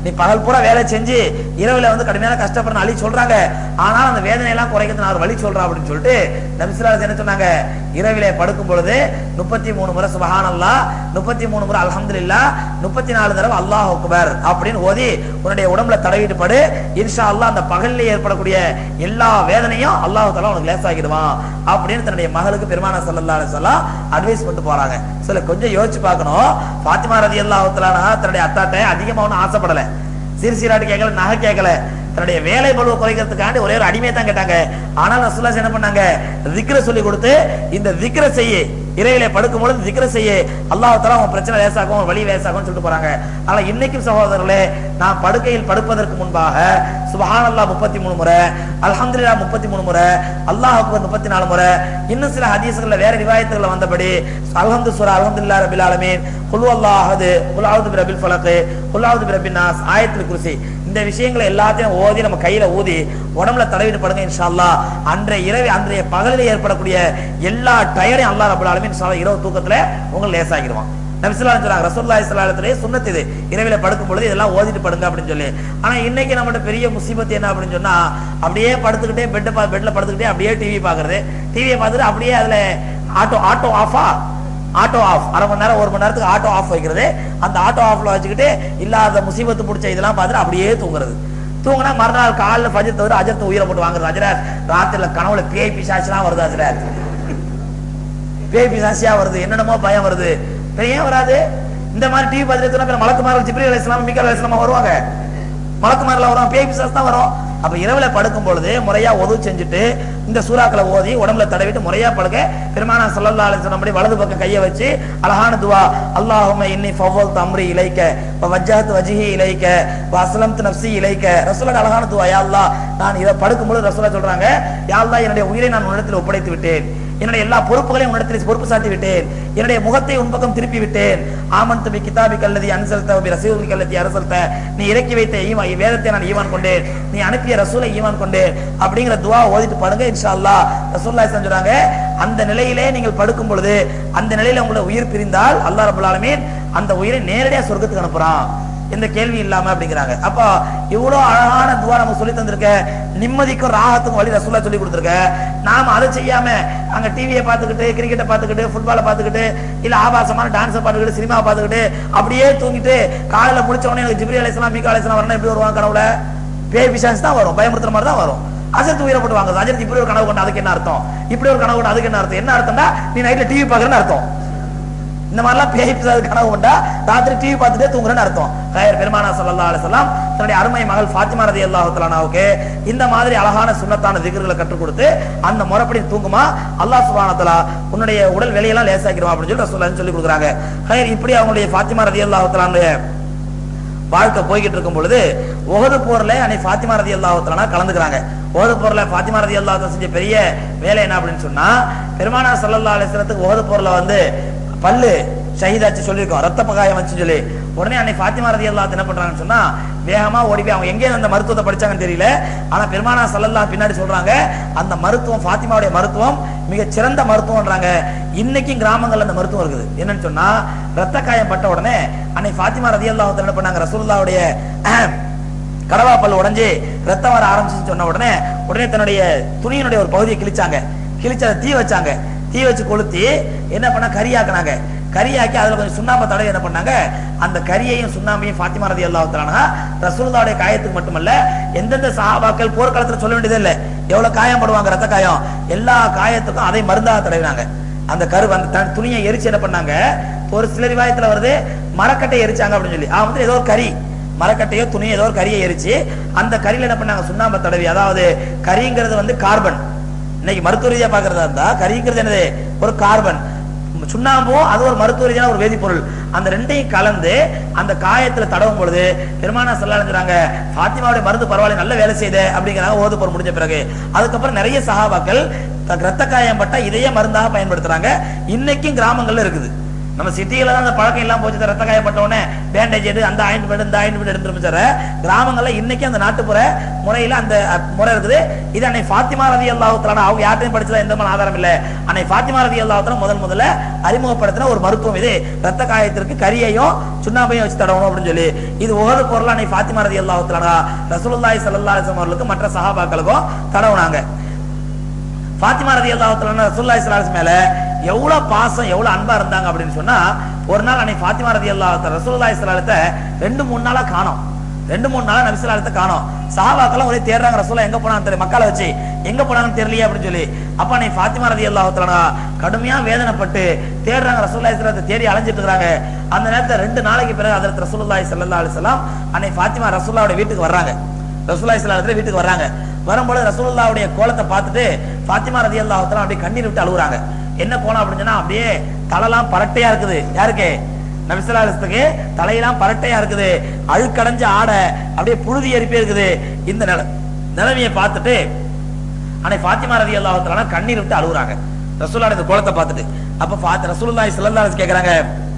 நீ பகல் பூரா வேலை செஞ்சு இரவுல வந்து கடுமையான கஷ்டப்படுற அழி சொல்றாங்க ஆனால் அந்த வேதனை எல்லாம் குறைக்கிறது நான் ஒரு வழி சொல்றேன் அப்படின்னு சொல்லிட்டு நபிசுல்லாஸ் என்ன சொன்னாங்க இரவிலே படுக்கும் பொழுது முப்பத்தி மூணு முறை சுபஹானல்லா முப்பத்தி மூணு முறை அல்ஹம்துலில்லா முப்பத்தி நாலு தடவை அல்லாஹ் அக்பர் அப்படின்னு ஓதி உன்னுடைய உடம்புல தடவிட்டு படு இன்ஷா அல்லாஹ் அந்த பகல்ல ஏற்படக்கூடிய எல்லா வேதனையும் அல்லாஹ் தஆலா உனக்கு லேசாக்கிடுவான் அப்படின்னு தன்னுடைய மகளுக்கு பெருமானா ஸல்லல்லாஹு அலைஹி வஸல்லம் அட்வைஸ் பண்ணிட்டு போறாங்க சில கொஞ்சம் யோசிச்சு பார்க்கணும் ஃபாத்திமா ரலியல்லாஹு தஆலா தன்னுடைய அத்தாட்ட அதிகமா ஒன்றும் ஆசைப்படல சிறு சீராட்டு கேட்கல நகை கேட்கல தன்னுடைய வேலை பழுவை குறைக்கிறதுக்காண்டி ஒரே ஒரு அடிமையை தான் கேட்டாங்க ஆனால் ரசூலுல்லாஹ் என்ன பண்ணாங்க திக்ர சொல்லி கொடுத்து இந்த திக்ர செய்ய இறையிலே படுக்கும் பொழுது திக்ர செய்ய அல்லாஹ் தஆலா உன் பிரச்சனை லேசாகும் உன் வழி லேசாகும்னு சொல்லிட்டு போறாங்க ஆனா இன்னைக்கும் சகோதரர்களே நான் படுக்கையில் படுப்பதற்கு முன்பாக சுபஹானல்லாஹ் முப்பத்தி மூணு முறை அல்ஹம்துலில்லாஹ் முப்பத்தி மூணு முறை அல்லாஹ் அக்பர் முப்பத்தி நாலு முறை இன்னும் சில ஹதீஸ்கள்ல வேற ரிவாயத்துகள்ல வந்தபடி அல்ஹம்து சூரா அல்ஹம்துலில்லாஹ் ரபில் ஆலமீன் குல் அல்லாஹ் அஹது குல் அவுது பிரபில் ஃபலக் குல் அவுது பிரபின் நாஸ் ஆயத்துல் குர்சி இந்த விஷயங்களை எல்லாத்தையும் ஓதி நம்ம கையில ஊதி உடம்புல தடவிட்டு படுங்க இன்ஷா அல்லாஹ் அன்றைய இரவு அன்றைய பகலில் ஏற்படக்கூடிய எல்லா டயரையும் அல்லாஹ் ரபுல் ஆலமீன் இன்ஷா அல்லாஹ் இரவு தூக்கத்துல உங்களுக்கு லேசாகிடுவான் நபிசுல்லாஹு சொல்றாங்க ரசூலுல்லாஹி ஸல்லல்லாஹு அலைஹி வஸல்லம் சுன்னத் இது இரவில படுக்கும் பொழுது இதெல்லாம் ஓதிட்டு படுங்க அப்படின்னு சொல்லி ஆனா இன்னைக்கு நம்மகிட்ட பெரிய முசீபத் என்ன அப்படின்னு சொன்னா அப்படியே படுத்துக்கிட்டே பெட் பெட்ல படுத்துக்கிட்டே அப்படியே டிவி பாக்குறது டிவியை பார்த்துட்டு அப்படியே அதுல ஆட்டோ ஆட்டோ ஆஃபா ஆட்டோ ஆஃப் அரை மணி நேரம் ஒரு மணி நேரத்துக்கு ஆட்டோ ஆஃப் வைக்கிறது அந்த ஆட்டோ ஆஃப்ல வச்சுக்கிட்டு இல்லாத முசீபத்து பிடிச்ச இதெல்லாம் பார்த்துட்டு அப்படியே தூங்குறது தூங்கினா மறுநாள் காலைல ஃபஜர் தவிர அஜர்த்து உயிரை போட்டு வாங்குறது அஜராத் ராத்திரில கனவுல பேய் பிசாசுலாம் வருது அஜராத் பேய் பிசாசியா வருது என்னென்னமோ பயம் வருது பெரிய ஏன் வராது இந்த மாதிரி டிவி பார்த்துட்டு மலக்குமார்கள் ஜிப்ரி அலி இஸ்லாம் மிக்கல் அலி இஸ்லாமா வருவாங்க மலக்குமாரில் வரும் பேய் பிசாஸ் தான் வரும் அப்ப இரவுல படுக்கும் பொழுது முறையா உதவு செஞ்சுட்டு இந்த சூறாக்களை ஓதி உடம்புல தடவிட்டு முறையா படுக்க பெருமானா சல்லல்லா அலைஹி சொன்னபடி வலது பக்கம் கையை வச்சு அழகான துவா அல்லாஹும்ம இன்னி ஃபவ்வல்து அம்ரி இலைக்க வ வஜ்ஜஹத்து வஜ்ஹி இலைக்க வ அஸ்லம்து நஃப்ஸி இலைக்க ரசூலுல்லாஹ் அழகான துவா யா அல்லாஹ் நான் இதை படுக்கும் பொழுது ரசூலுல்லாஹ் சொல்றாங்க யா அல்லாஹ் என்னுடைய உயிரை நான் உன்னிடத்தில் ஒப்படைத்து விட்டேன் என்னுடைய எல்லா பொறுப்புகளையும் உன்னிடத்தில் பொறுப்பு சாட்டி விட்டேன் என்னுடைய முகத்தை உன் பக்கம் திருப்பி விட்டேன் ஆமன் பி கிதாபி கல்லதி அன்சல்த பி ரசூலி கல்லதி அரசல்த நீ இறக்கி வைத்த ஈவா வேதத்தை நான் ஈவான் கொண்டேன் நீ அனுப்பிய ரசூலை ஈவான் கொண்டேன் அப்படிங்கிற துவா ஓதிட்டு படுங்க இன்ஷா அல்லாஹ் ரசூலுல்லாஹி சொல்றாங்க அந்த நிலையிலே நீங்கள் படுக்கும் பொழுது அந்த நிலையில உங்களை உயிர் பிரிந்தால் அல்லாஹ் ரபுல் ஆலமீன் அந்த உயிரை நேரடியா சொர்க்கத்துக்கு அனுப்புறான் எந்த கேள்வி இல்லாம அப்படிங்கிறாங்க அப்போ இவ்வளவு அழகான துவா நம்ம சொல்லி தந்திருக்க நிம்மதிக்கும் ராகத்துக்கும் வழி ரசூலா சொல்லி கொடுத்துருக்க நாம அதை செய்யாம அங்க டிவியை பார்த்துக்கிட்டு கிரிக்கெட்டை பார்த்துக்கிட்டு ஃபுட்பாலை பார்த்துக்கிட்டு இல்ல ஆபாசமான டான்ஸை பார்த்துக்கிட்டு சினிமாவை பார்த்துக்கிட்டு அப்படியே தூங்கிட்டு காலையில முடிச்ச உடனே எனக்கு ஜிப்ரி அலிஸ்லாம் மீகா அலிஸ்லாம் வரணும் எப்படி வருவாங்க கனவுல பேய் பிசாஸ் தான் வரும் பயமுறுத்துற மாதிரி தான் வரும் அஜர்த்து உயிரை போட்டு வாங்குது அஜர்த்து இப்படி ஒரு கனவு கொண்டு அதுக்கு என்ன அர்த்தம் இப்படி ஒரு கனவு கொண்டு அதுக்கு என்ன அர்த்தம் என்ன அர்த்தம்னா நீ நைட்ல டிவி பாக்குறேன்னு அர்த்தம் இந்த மாதிரிலாம் பேய் பிசாசு கனவு கொண்டா ராத்திரி டிவி பார்த்துட்டே தூங்குறேன்னு அர்த்தம் கயர் பெருமானா ஸல்லல்லாஹு அலைஹி வஸல்லம் தன்னுடைய அருமை மகள் ஃபாத்திமா ரலியல்லாஹு தஆலாவுக்கு இந்த மாதிரி அழகான சுன்னத்தான திக்ர்களை கற்றுக் கொடுத்து அந்த முறைப்படி தூங்குமா அல்லாஹ் சுப்ஹானஹு வ தஆலா உன்னுடைய உடல் வெளியெல்லாம் லேசாக்கிடுவான் அப்படின்னு சொல்லி ரசூலுல்லாஹி சொல்லி கொடுக்குறாங்க கயர் இப்படி அவங்களுடைய ஃபாத்திமா ரலியல்லாஹு தஆலாவுடைய வாழ்க்கை போய்கிட்டு இருக்கும் பொழுது உகது போர்ல அன்னை ஃபாத்திமா ரதி அல்லாஹ் கலந்துக்கிறாங்க உகது போர்ல ஃபாத்திமா ரதி அல்லாஹ் செஞ்ச பெரிய வேலை என்ன அப்படின்னு சொன்னா பெருமானா சல்லல்லா அலிஸ்லத்துக்கு உகது போர்ல வந்து பல்லு ஷஹீதாச்சு சொல்லியிருக்கோம் ரத்த பகாயம் வச்சு சொல்லி உடனே அன்னை ஃபாத்திமா ரதி அல்லாஹ் என்ன பண்றாங்கன்னு சொன்னா வேகமா ஓடி போய் அவங்க எங்கே அந்த மருத்துவத்தை படிச்சாங்கன்னு தெரியல ஆனா பெருமானா சல்லல்லா பின்னாடி சொல்றாங்க அந்த மருத்துவம் ஃபாத்திமாவுடைய மருத்துவம் மிக சிறந்த மருத்துவம்ன்றாங்க இன்னைக்கும் கிராமங்கள்ல அந்த மருத்துவம் இருக்குது என்னன்னு சொன்னா ரத்த காயம் பட்ட உடனே அன்னை ஃபாத்திமா ரதி அல்லாஹ் என்ன பண்ணாங்க ரசூலுல்லாவுடைய கடவா பல் உடைஞ்சு ரத்தம் வர ஆரம்பிச்சுன்னு சொன்ன உடனே உடனே தன்னுடைய துணியினுடைய ஒரு பகுதியை கிழிச்சாங்க கிழிச்சு அதை தீ வச்சாங்க தீ வச்சு கொளுத்தி என்ன பண்ண கறியாக்குனாங்க கரியாக்கி அதுல கொஞ்சம் சுண்ணாம்பை தடவை என்ன பண்ணாங்க அந்த கரியையும் சுண்ணாம்பையும் ஃபாத்திமா ரதி அல்லாஹ் ரசூலுல்லாவுடைய காயத்துக்கு மட்டுமல்ல எந்தெந்த சஹாபாக்கள் போர்க்களத்துல சொல்ல வேண்டியதே இல்லை எவ்வளவு காயம் படுவாங்க ரத்த காயம் எல்லா காயத்துக்கும் அதை மருந்தாக தடவினாங்க அந்த கரு அந்த த- துணியை எரிச்சு என்ன பண்ணாங்க ஒரு சில ரிவாயத்துல வருது மரக்கட்டை எரிச்சாங்க அப்படின்னு சொல்லி அவன் வந்து ஏதோ ஒரு கறி மரக்கட்டையோ துணியோ ஏதோ ஒரு கரியை எரிச்சு அந்த கரியில என்ன பண்ணாங்க சுண்ணாம்பை தடவி அதாவது கரிங்கிறது வந்து கார்பன் இன்னைக்கு மருத்துவ ரீதியா பாக்குறதா இருந்தா கரிங்கிறது என்னது ஒரு கார்பன் சுண்ணாம்பும் அது ஒரு மருத்துவ ரீதியான ஒரு வேதிப்பொருள் அந்த ரெண்டையும் கலந்து அந்த காயத்துல தடவும் பொழுது பெருமானா செல்லாங்கிறாங்க ஃபாத்திமாவுடைய மருந்து பரவாயில்ல நல்ல வேலை செய்த அப்படிங்கிறாங்க ஓது போர் முடிஞ்ச பிறகு அதுக்கப்புறம் நிறைய சஹாபாக்கள் த- ரத்த காயம் பட்டா இதையே மருந்தாக பயன்படுத்துறாங்க இன்னைக்கும் கிராமங்கள்ல இருக்குது நம்ம சிட்டியில தான் அந்த பழக்கம் எல்லாம் போச்சு இந்த ரத்த காயப்பட்ட உடனே பேண்டேஜ் எடு அந்த ஆயிண்ட் பெட் இந்த ஆயிண்ட் பெட் எடுத்துரும் சார் கிராமங்கள்ல இன்னைக்கு அந்த நாட்டுப்புற முறையில அந்த அஹ், முறை இருக்குது இது அன்னை ஃபாத்திமா ரதி அல்லாஹுத்தலான அவங்க யார்ட்டையும் படிச்சதா எந்த மாதிரி ஆதாரம் இல்ல அன்னை ஃபாத்திமா ரதி அல்லாஹுத்தலா முதல் முதல்ல அறிமுகப்படுத்தின ஒரு மருத்துவம் இது ரத்த காயத்திற்கு கரியையும் சுண்ணாம்பையும் வச்சு தடவணும் அப்படின்னு சொல்லி இது உகது பொருள் அன்னை ஃபாத்திமா ரதி அல்லாஹுத்தலானா ரசூலுல்லாஹி ஸல்லல்லாஹு அலைஹி வஸல்லம் அவர்களுக்கும் மற்ற சஹாபாக்களுக்கும் தடவுனாங்க ஃபாத்திமா ரதி அல்லாஹத்துல ரசூல்லாய் சலாஸ் மேல எவ்வளவு பாசம் எவ்வளவு அன்பா இருந்தாங்க அப்படின்னு சொன்னா ஒரு நாள் அன்னைக்கு ஃபாத்திமா ரதி அல்லாஹ் ரசூல்லாய் சலாலத்தை ரெண்டு மூணு நாளா காணோம் ரெண்டு மூணு நாளா நபி ஸல்லல்லாஹு அலைஹி காணோம் சஹாபாக்கெல்லாம் ஒரே தேடுறாங்க ரசூலா எங்க போனாங்க தெரியும் மக்களை வச்சு எங்க போனாங்கன்னு தெரியலையே அப்படின்னு சொல்லி அப்ப நீ ஃபாத்திமா ரதி அல்லாஹ் கடுமையா வேதனைப்பட்டு தேடுறாங்க ரசூல்லாய் சலாத்தை தேடி அலைஞ்சிட்டு இருக்காங்க அந்த நேரத்துல ரெண்டு நாளைக்கு பிறகு அதற்கு ரசூலுல்லாஹி ஸல்லல்லாஹு அலைஹி வஸல்லம் அன்னை ஃபாத்திமா ரசூல்லாவோட வீட்டுக்கு வர்றாங்க ரசூலுல்லாஹி ஸல்லல்லாஹு அலைஹி வீட்டுக்கு வர்றாங்க வரும்போது ரசூலுல்லாவுடைய கோலத்தை பார்த்துட்டு ஃபாத்திமா ரதி அல்லாஹத்தலாம் அப்படியே கண்ணீர் விட்டு அழுகுறாங்க என்ன கோலம் அப்படின்னு சொன்னா அப்படியே தலைலாம் பரட்டையா இருக்குது யாருக்கு நபிசலாசத்துக்கு தலையெல்லாம் பரட்டையா இருக்குது அழுக்கடைஞ்ச ஆடை அப்படியே புழுதி எரிப்பே இருக்குது இந்த நில நிலைமையை பார்த்துட்டு அன்னை ஃபாத்திமா ரதி அல்லாஹத்தலாம் கண்ணீர் விட்டு அழுகுறாங்க ரசூலோட இந்த கோலத்தை பார்த்துட்டு அப்ப ஃபாத் ரசூலுல்லாஹி ஸல்லல்லாஹு அலைஹி கேக்குறாங்க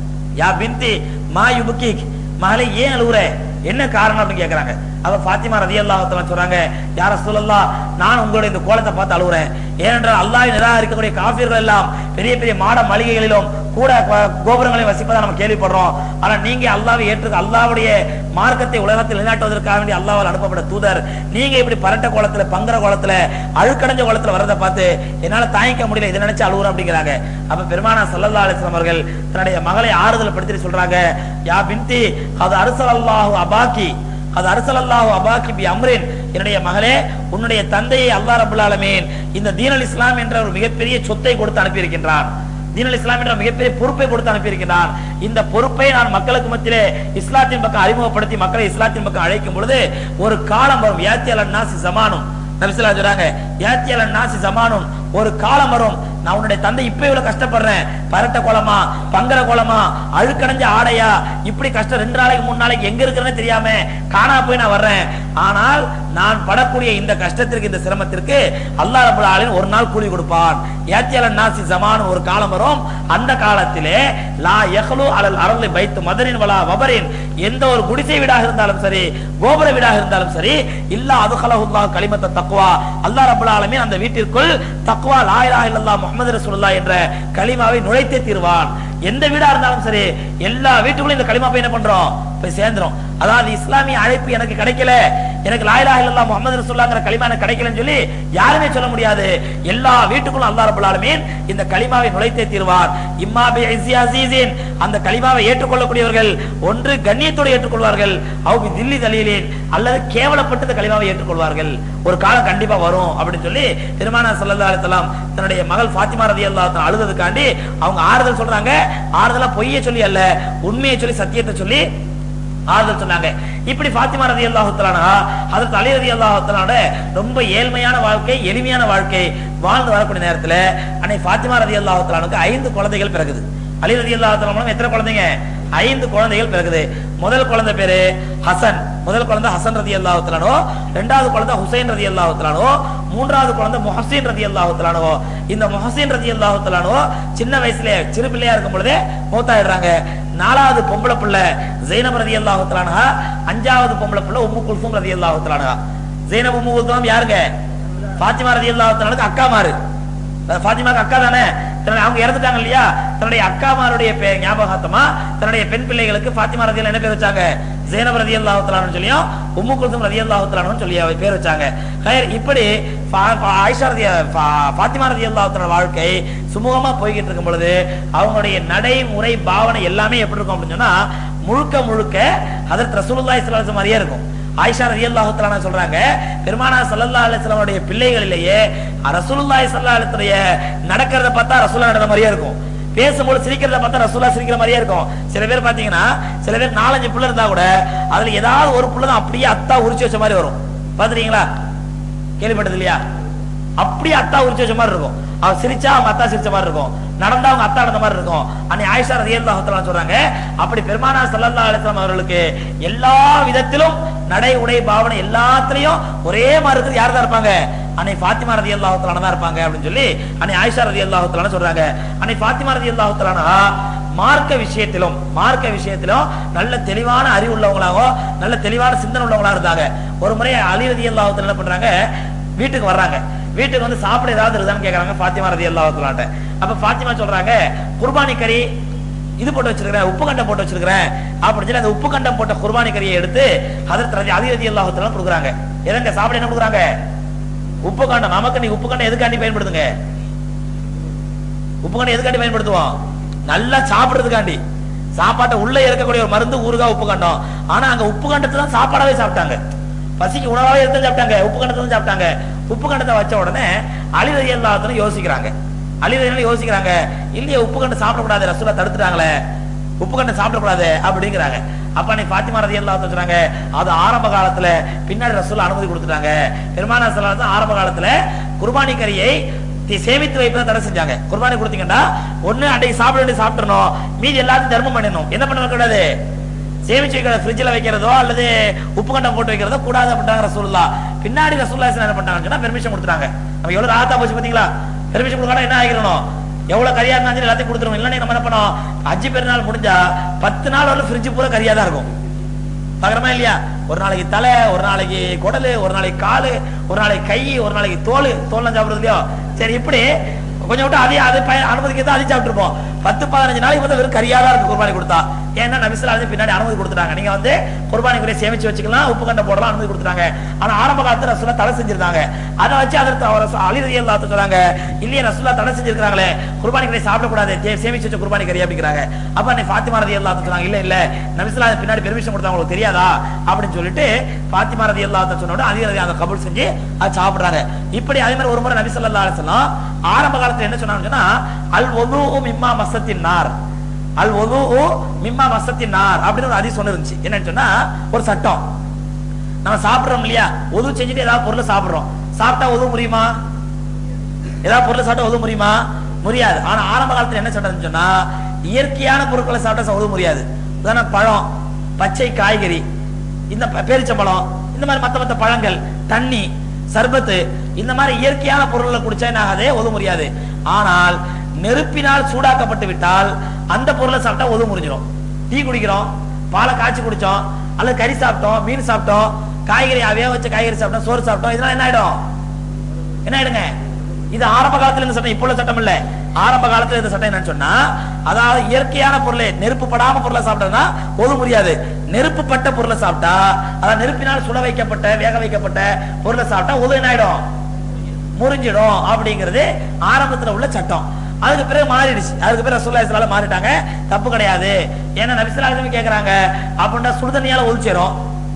யா பின்தி மா யுபுக்கிக் மகளே ஏன் அழுகுற என்ன காரணம் அப்படின்னு கேக்குறாங்க அவ ஃபாத்திமா ரதியல்லாஹு தஆலா சொல்றாங்க யா ரசூலல்லாஹ் நான் உங்களுடைய இந்த கோலத்தை பார்த்து அழுகுறேன் ஏனென்றால் அல்லாஹ்வை நிராகரிக்கக்கூடிய காஃபிர்கள் எல்லாம் பெரிய பெரிய மாட மாளிகைகளிலும் கூட கோ- கோபுரங்களையும் வசிப்பதா நம்ம கேள்விப்படுறோம் ஆனா நீங்க அல்லாஹ்வை ஏற்று அல்லாஹ்வுடைய மார்க்கத்தை உலகத்தில் நிலைநாட்டுவதற்காக வேண்டி அல்லாஹ்வால் அனுப்பப்பட்ட தூதர் நீங்க இப்படி பரட்ட கோலத்துல பங்கர கோலத்துல அழுக்கடைஞ்ச கோலத்துல வரதை பார்த்து என்னால தாங்கிக்க முடியல இதை நினைச்சு அழுகுறோம் அப்படிங்கிறாங்க அப்ப பெருமானா சல்லல்லா அலிஸ்லாம் அவர்கள் தன்னுடைய மகளை ஆறுதல் படுத்தி சொல்றாங்க யா பின்தி அது அரசல் அல்லாஹு அபாக்கி அது அரசலல்லாஹு அபாக்கி பி அம்ரின் என்னுடைய மகளே உன்னுடைய தந்தையை அல்லாஹ் ரபுல் ஆலமீன் இந்த தீனல் இஸ்லாம் என்ற ஒரு மிகப்பெரிய சொத்தை கொடுத்து அனுப்பியிருக்கின்றான் தீனல் இஸ்லாம் என்ற மிகப்பெரிய பொறுப்பை கொடுத்து அனுப்பியிருக்கிறான் இந்த பொறுப்பை நான் மக்களுக்கு மத்தியிலே இஸ்லாத்தின் பக்கம் அறிமுகப்படுத்தி மக்களை இஸ்லாத்தின் பக்கம் அழைக்கும் பொழுது ஒரு காலம் வரும் யாத்தி அலன் நாசி சமானும் நபிசுல்லா சொல்றாங்க யாத்தி அலன் நாசி சமானும் ஒரு காலம் வரும் நான் உன்னுடைய தந்தை இப்ப இவ்வளவு கஷ்டப்படுறேன் பரட்ட கோலமா பங்கர கோலமா அழுக்கடைஞ்ச ஆடையா இப்படி கஷ்டம் ரெண்டு நாளைக்கு மூணு நாளைக்கு எங்க இருக்கிறேன்னு தெரியாம காணா போய் நான் வர்றேன் ஆனால் நான் படக்கூடிய இந்த கஷ்டத்திற்கு இந்த சிரமத்திற்கு அல்லாஹ் ரபுல் ஆலமீன் ஒரு நாள் கூலி கொடுப்பான் ஏத்தியல நாசி ஜமான் ஒரு காலம் வரும் அந்த காலத்திலே லா யஹ்லு அலல் அரளி பைத்து மதரின் வலா வபரின் எந்த ஒரு குடிசை வீடாக இருந்தாலும் சரி கோபுர வீடாக இருந்தாலும் சரி இல்லா அதுகலஹுல்லாஹ் கலிமத்த தக்வா அல்லாஹ் ரபுல் ஆலமீன் அந்த வீட்டிற்குள் தக்வா லா இலாஹ இல்லல்லாஹ் முஹம்மது ரசூலுல்லாஹ் என்ற கலிமாவை நுழைத்தே தீர்வான் எந்த வீடா இருந்தாலும் சரி எல்லா வீட்டுக்குள்ளும் இந்த களிமா போய் என்ன பண்றோம் போய் சேர்ந்துரும் அதாவது இஸ்லாமிய அழைப்பு எனக்கு கிடைக்கல எனக்கு லாயிலா இல்லல்லா முகமது ரசூல்லாங்கிற களிமா எனக்கு கிடைக்கலன்னு சொல்லி யாருமே சொல்ல முடியாது எல்லா வீட்டுக்குள்ளும் அல்லாஹ் ரப்பல் ஆலமீன் இந்த களிமாவை நுழைத்தே தீர்வார் இம்மா பி இஸ்ஸி அஸீஸின் அந்த களிமாவை ஏற்றுக்கொள்ளக்கூடியவர்கள் ஒன்று கண்ணியத்தோடு ஏற்றுக்கொள்வார்கள் அவு பி தில்லி தலீலின் அல்லது கேவலப்பட்டு இந்த களிமாவை ஏற்றுக்கொள்வார்கள் ஒரு காலம் கண்டிப்பா வரும் அப்படின்னு சொல்லி பெருமானா ஸல்லல்லாஹு அலைஹி வஸல்லம் தன்னுடைய மகள் ஃபாத்திமா ரலியல்லாஹு தஆலா அழுததுக்காண்டி அவங்க ஆறுதல் சொல்றாங்க ஆறுதலா பொய்யை சொல்லி அல்ல உண்மையை சொல்லி சத்தியத்தை சொல்லி ஆறுதல் சொன்னாங்க இப்படி ஃபாத்திமா ரதி அல்லாஹு தலானா அதற்கு அலி ரதி அல்லாஹு தலானோட ரொம்ப ஏழ்மையான வாழ்க்கை எளிமையான வாழ்க்கை வாழ்ந்து வரக்கூடிய நேரத்துல அன்னை ஃபாத்திமா ரதி அல்லாஹு தலானுக்கு ஐந்து குழந்தைகள் பிறகுது அலி ரதி அல்லாஹு தலானும் எத்தனை குழந்தைங்க ஐந்து குழந்தைகள் பிறகுது முதல் குழந்தை பேரு ஹசன் முதல் குழந்தை ஹசன் ரதி அல்லாஹு தலானோ ரெண்டாவது குழந்தை ஹுசைன் ரதி அல்லாஹு தலானோ மூன்றாவது குழந்தை முஹசின் ரதி அல்லாஹு தலானோ இந்த முஹசின் ரதி அல்லாஹு தலானோ சின்ன வயசுல சிறு பிள்ளையா இருக்கும் பொழுதே மூத்தாயிடுறாங்க நாலாவது பொம்பளை பிள்ளை ஜெயினப் ரதி அல்லாஹு தலானஹா அஞ்சாவது பொம்பளை பிள்ளை உம்மு குல்சூம் ரதி அல்லாஹு தலானஹா ஜெயினப் உம்மு குல்சூம் யாருங்க ஃபாத்திமா ரதி அல்லாஹு தலானுக்கு அக்கா மாறு ஃபாத்திமாக்கு அக்கா தானே தன்னுடைய அவங்க இறந்துட்டாங்க இல்லையா தன்னுடைய அக்காமாருடைய பேர் ஞாபகார்த்தமா தன்னுடைய பெண் பிள்ளைகளுக்கு ஃபாத்திமா ரதியல் என்ன பேர் வச்சாங்க ஜெயனப் ரதி அல்லாஹுத்தலான்னு சொல்லியும் உம்மு குல்தும் ரதி அல்லாஹுத்தலான்னு சொல்லி அவ பேர் வச்சாங்க ஹைர் இப்படி ஃபா- ஃபா- ஆயிஷா ரதி ஃபா- ஃபாத்திமா ரதி அல்லாஹுத்தலோட வாழ்க்கை சுமூகமா போய்கிட்டு இருக்கும் பொழுது அவங்களுடைய நடைமுறை பாவனை எல்லாமே எப்படி இருக்கும் அப்படின்னு சொன்னா முழுக்க முழுக்க அதற்கு ரசூலுல்லாஹி ஸல்லல்லாஹு அலைஹி மாதிரியே இருக்கும் ஆயிஷா ரலியல்லாஹு தஆலா சொல்றாங்க பெருமானா ஸல்லல்லாஹு அலைஹி வஸல்லமுடைய பிள்ளைகளிலேயே ரசூலுல்லாஹி ஸல்லல்லாஹு அலைஹி வஸல்லம் நடக்கிறத பார்த்தா ரசூலுல்லாஹ் நடந்த மாதிரியே இருக்கும் பேசும்போது சிரிக்கிறத பார்த்தா ரசூலுல்லாஹ் சிரிக்கிற மாதிரியே இருக்கும் சில பேர் பாத்தீங்கன்னா சில பேர் நாலஞ்சு புள்ள இருந்தா கூட அதுல ஏதாவது ஒரு புள்ள தான் அப்படியே அத்தா உரிச்சு வச்ச மாதிரி வரும் பாத்துறீங்களா கேள்விப்பட்டது இல்லையா அப்படியே அத்தா உரிச்சு வச்ச மாதிரி இருக்கும் அவ சிரிச்சா அவங்க அத்தா சிரிச்ச மாதிரி இருக்கும் நடந்தா அவங்க அத்தா நடந்த மாதிரி இருக்கும் அன்னை ஆயிஷா ரலியல்லாஹு தஆலா சொல்றாங்க அப்படி பெருமானா ஸல்லல்லாஹு அலைஹி வஸல்லம் அவர்களுக்கு எல்லா விதத்திலும் நடை உடை பாவனை எல்லாத்துலயும் ஒரே மாதிரி இருக்குது யார் தான் இருப்பாங்க அன்னை ஃபாத்திமா ரலியல்லாஹு தஆலா தான் இருப்பாங்க அப்படின்னு சொல்லி அன்னை ஆயிஷா ரலியல்லாஹு தஆலா சொல்றாங்க அன்னை ஃபாத்திமா ரலியல்லாஹு தஆலா மார்க்க விஷயத்திலும் மார்க்க விஷயத்திலும் நல்ல தெளிவான அறிவு உள்ளவங்களாகோ நல்ல தெளிவான சிந்தனை உள்ளவங்களா இருந்தாங்க ஒரு முறை அலி ரதி அல்லாஹத்துல என்ன பண்றாங்க வீட்டுக்கு வர்றாங்க வீட்டுக்கு வந்து சாப்பிட ஏதாவது இருக்குதான்னு கேக்குறாங்க பாத்திமா ரதி அல்லாஹத்துலாட்ட அப்ப பாத்திமா சொல்றாங்க குர்பானி கறி இது போட்டு வச்சிருக்கிறேன் உப்பு கண்டம் போட்டு வச்சிருக்கிறேன் அப்படின்னு சொல்லி அந்த உப்பு கண்டம் போட்ட குர்பானி கறியை எடுத்து அதற்கு ரதி அலி ரதி அல்லாஹத்துல கொடுக்குறாங்க எதங்க சாப்பிட என்ன கொடுக்குறாங்க உப்பு கண்டம் நமக்கு நீ உப்பு கண்டம் எதுக்காண்டி பயன்படுத்துங்க உப்பு கண்டம் எதுக்காண்டி பயன்படுத்துவோம் நல்லா சாப்பிடுறதுக்காண்டி சாப்பாட்டை உள்ள இருக்கக்கூடிய ஒரு மருந்து ஊறுகாய் உப்பு கண்டம் ஆனா அங்க உப்பு கண்டத்தை தான் சாப்பாடாவே சாப்பிட்டாங்க பசிக்கு உணவாவே எடுத்து சாப்பிட்டாங்க உப்பு கண்டத்தை தான் சாப்பிட்டாங்க உப்பு கண்டத்தை வச்ச உடனே அழிரதி எல்லாத்திலும் யோசிக்கிறாங்க அழிரதி யோசிக்கிறாங்க இல்லையே உப்பு கண்டு சாப்பிடக்கூடாது ரசூலா தடுத்துட்டாங்களே உப்பு கண்டு சாப்பிடக்கூடாது அப்படிங்கிறாங்க அப்ப நீ பாத்திமா ரதி எல்லாம் சொல்றாங்க அது ஆரம்ப காலத்துல பின்னாடி ரசூலா அனுமதி கொடுத்துட்டாங்க பெருமானா சலாத்து ஆரம்ப காலத்துல குர்பானி கறியை தி- சேமித்து வைப்பதை தடை செஞ்சாங்க குர்பானி கொடுத்தீங்கன்னா ஒண்ணு அன்றைக்கு சாப்பிட வேண்டிய சாப்பிடணும் மீதி எல்லாத்தையும் தர்மம் பண்ணணும் என்ன பண்ண கூடாது சேமிச்சு வைக்கிற ஃப்ரிட்ஜில் வைக்கிறதோ அல்லது உப்பு கண்டம் போட்டு வைக்கிறதோ கூடாது அப்படின்றாங்க ரசூல்லா பின்னாடி ரசூல்லா என்ன பண்ணாங்கன்னா பெர்மிஷன் கொடுத்துட்டாங்க நம்ம எவ்வளவு ராத்தா போச்சு பாத்தீங்களா பெர்மிஷன் கொடுக்கணும் என்ன ஆகிக்கணும் எவ்வளவு கரியா இருந்தாலும் சரி எல்லாத்தையும் கொடுத்துருவோம் இல்லைன்னா நம்ம என்ன பண்ணோம் அஞ்சு பெருநாள் முடிஞ்சா பத்து நாள் வரலும் ஃப்ரிட்ஜ் பூரா கரியா தான் இருக்கும் பாக்குறமா இல்லையா ஒரு நாளைக்கு தலை ஒரு நாளைக்கு குடலு ஒரு நாளைக்கு காலு ஒரு நாளைக்கு கை ஒரு நாளைக்கு தோல் தோல்லாம் சாப்பிடுறது இல்லையோ சரி இப்படி கொஞ்சம் விட்டு அதையும் அது பய- அனுமதிக்கு தான் அதையும் சாப்பிட்டுருப்போம் பத்து பதினஞ்சு நாளைக்கு வந்து வெறும் கரியா தான் இருக்கு குர்பானி கொடுத்தா ஏன்னா நபிசுல்லா வந்து பின்னாடி அனுமதி கொடுத்துட்டாங்க நீங்க வந்து குர்பானி குறைய சேமிச்சு வச்சுக்கலாம் உப்பு கண்டை போடலாம் அனுமதி கொடுத்துட்டாங்க ஆனா ஆரம்ப காலத்துல ரசூலா தடை செஞ்சிருந்தாங்க அதை வச்சு அதற்கு அவர் அலி ரதி அல்லா சொல்றாங்க இல்லையே ரசூலா தடை செஞ்சிருக்காங்களே குர்பானி கறியை சாப்பிடக்கூடாது தே- சேமிச்சு வச்ச குர்பானி கறி அப்படிங்கிறாங்க அப்ப நீ பாத்திமா ரதி அல்லா சொன்னாங்க இல்ல இல்ல நபிசுல்லா பின்னாடி பெர்மிஷன் கொடுத்தா உங்களுக்கு தெரியாதா அப்படின்னு சொல்லிட்டு பாத்திமா ரதி அல்லா சொன்னோட அலி ரதி அதை கபூல் செஞ்சு அதை சாப்பிடுறாங்க இப்படி அதே மாதிரி ஒரு முறை நபி ஸல்லல்லாஹு அலைஹி வஸல்லம் ஆரம்ப காலத்துல என்ன சொன்னாங்கன்னா அல் ஒது மிம்மா மசத்தின் நார் அல் ஒது மிம்மா மசத்தின் நார் அப்படின்னு ஒரு ஹதீஸ் ஒன்று இருந்துச்சு என்னன்னு சொன்னா ஒரு சட்டம் நம்ம சாப்பிடுறோம் இல்லையா ஒது செஞ்சுட்டு ஏதாவது பொருளை சாப்பிடுறோம் சாப்பிட்டா உதவு முடியுமா ஏதாவது பொருளை சாப்பிட்டா உதவ முடியுமா முடியாது ஆனா ஆரம்ப காலத்துல என்ன சொல்றதுன்னு சொன்னா இயற்கையான பொருட்களை சாப்பிட்டா உதவ முடியாது உதாரணம் பழம் பச்சை காய்கறி இந்த ப- பேரிச்சம்பழம் இந்த மாதிரி மத்த மத்த பழங்கள் தண்ணி சர்பத்து இந்த மாதிரி இயற்கையான பொருள்களை குடிச்சா என்ன ஆகாது உதவ முடியாது ஆனால் நெருப்பினால் சூடாக்கப்பட்டு விட்டால் அந்த பொருளை சாப்பிட்டா உதவ முடிஞ்சிடும் டீ குடிக்கிறோம் பாலை காய்ச்சி குடிச்சோம் அல்லது கறி சாப்பிட்டோம் மீன் சாப்பிட்டோம் காய்கறி வேக வச்ச காய்கறி சாப்பிட்டோம் சோறு சாப்பிட்டோம் இதெல்லாம் என்ன ஆயிடும் என்ன ஆயிடுங்க இது ஆரம்ப காலத்துல இந்த சட்டம் இப்போ உள்ள சட்டம் இல்ல ஆரம்ப காலத்துல இந்த சட்டம் என்னன்னு சொன்னா அதாவது இயற்கையான பொருளை நெருப்பு படாம பொருளை சாப்பிட்டா ஒது முடியாது நெருப்பு பட்ட பொருளை சாப்பிட்டா அதாவது நெருப்பினால் சுட வைக்கப்பட்ட வேக வைக்கப்பட்ட பொருளை சாப்பிட்டா ஒது என்ன ஆயிடும் முறிஞ்சிடும் அப்படிங்கிறது ஆரம்பத்துல உள்ள சட்டம் அதுக்கு பிறகு மாறிடுச்சு அதுக்கு பிறகு ரசூலுல்லாஹி ஸல்லல்லாஹு அலைஹி வஸல்லம் மாறிட்டாங்க தப்பு கிடையாது ஏன்னா நபி ஸல்லல்லாஹு அலைஹி வஸல்லம் கேக்குறாங்க அப்படின்னா சுடுதண்ணியால ஒழிச்சிரும்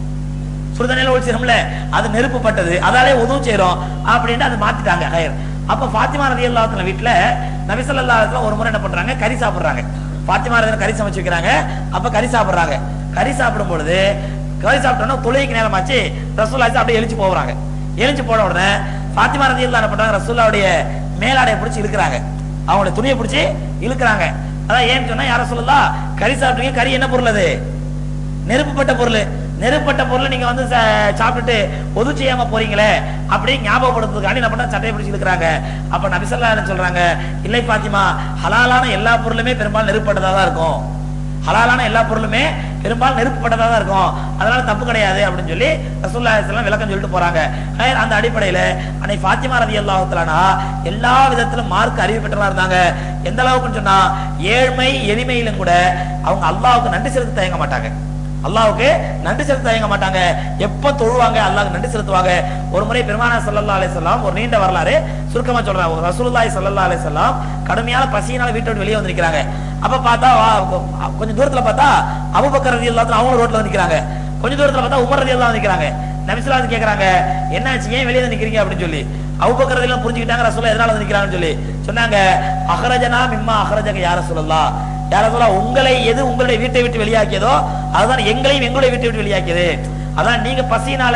சுடுதண்ணில ஒழிச்சிரும்ல அது நெருப்பு பட்டது அதாலே உதவு செய்றோம் அப்படின்ட்டு அது மாத்திட்டாங்க ஹயர் அப்ப ஃபாத்திமா ரலியல்லாஹு அன்ஹா வீட்ல நபி ஸல்லல்லாஹு அலைஹி வஸல்லம் ஒரு முறை என்ன பண்றாங்க கறி சாப்பிடுறாங்க ஃபாத்திமா ரலியல்லாஹு கறி சமைச்சு வைக்கிறாங்க அப்ப கறி சாப்பிடுறாங்க கறி சாப்பிடும் பொழுது கறி சாப்பிட்டோன்னா தொழுகைக்கு நேரமாச்சு ரசூலுல்லாஹி அப்படியே எழுச்சி போறாங்க எழுச்சி போன உடனே ஃபாத்திமா ரலியல்லாஹு என்ன பண்றாங்க ரசூலுல்லாவுடைய மேலாடையை பிடிச்சி இழுக்கிறாங்க அவங்களுடைய துணியை பிடிச்சி இழுக்கிறாங்க அதான் ஏன்னு சொன்னா யார சொல்லலாம் கறி சாப்பிட்டீங்க கறி என்ன பொருள் அது நெருப்புப்பட்ட பொருள் நெருப்பட்ட பொருளை நீங்க வந்து ச- சாப்பிட்டுட்டு ஒது செய்யாம போறீங்களே அப்படி ஞாபகப்படுத்துறதுக்காண்டி என்ன பண்ண சட்டையை பிடிச்சி இருக்கிறாங்க அப்ப நபிசல்லா என்ன சொல்றாங்க இல்லை பாத்திமா ஹலாலான எல்லா பொருளுமே பெரும்பாலும் நெருப்பட்டதா தான் இருக்கும் ஹலாலான எல்லா பொருளுமே பெரும்பாலும் நெருப்புப்பட்டதா தான் இருக்கும் அதனால தப்பு கிடையாது அப்படின்னு சொல்லி ரசூல்லா எல்லாம் விளக்கம் சொல்லிட்டு போறாங்க ஹைர், அந்த அடிப்படையில அன்னை ஃபாத்திமா ரதி அல்லாஹுத்தலானா எல்லா விதத்திலும் மார்க் அறிவு பெற்றவா இருந்தாங்க எந்த அளவுக்குன்னு சொன்னா ஏழ்மை எளிமையிலும் கூட அவங்க அல்லாஹ்வுக்கு நன்றி செலுத்த தயங்க மாட்டாங்க அல்லாஹ்வுக்கு நன்றி செலுத்த தயங்க மாட்டாங்க எப்ப தொழுவாங்க அல்லாஹ்வுக்கு நன்றி செலுத்துவாங்க ஒரு முறை பெருமானா ஸல்லல்லாஹு அலைஹி வஸல்லம் ஒரு நீண்ட வரலாறு சுருக்கமா சொல்றாங்க ஒரு ரசூலுல்லாஹி ஸல்லல்லாஹு அலைஹி வஸல்லம் கடுமையான பசியினால வீட்டை விட்டு வெளியே வந்திருக்கிறாங்க அப்ப பார்த்தா வா- கொஞ்சம் தூரத்துல பார்த்தா அபூபக்கர் ரலியல்லாஹு அன்ஹு அவங்க ரோட்ல வந்து நிக்கிறாங்க கொஞ்சம் தூரத்துல பார்த்தா உமர் ரலியல்லாஹு அன்ஹு நிக்கிறாங்க நபிசுல்லா வந்து கேக்குறாங்க என்னாச்சு ஏன் வெளியே வந்து நிக்கிறீங்க அப்படின்னு சொல்லி அபூபக்கர் ரலியல்லாஹு புரிஞ்சுக்கிட்டாங்க ரசூலுல்லாஹ் எதனால வந்து நிக்கிறாங்கன்னு சொல்லி சொன்னாங்க அஹ்ரஜனா மிம்மா அஹ்ரஜக யா ரசூலுல்லாஹ் யார சொல்ல உங்களை எது உங்களுடைய வீட்டை விட்டு வெளியாக்கியதோ அதுதான் எங்களையும் எங்களுடைய வீட்டை விட்டு வெளியாக்கியது அதான் நீங்க பசியினால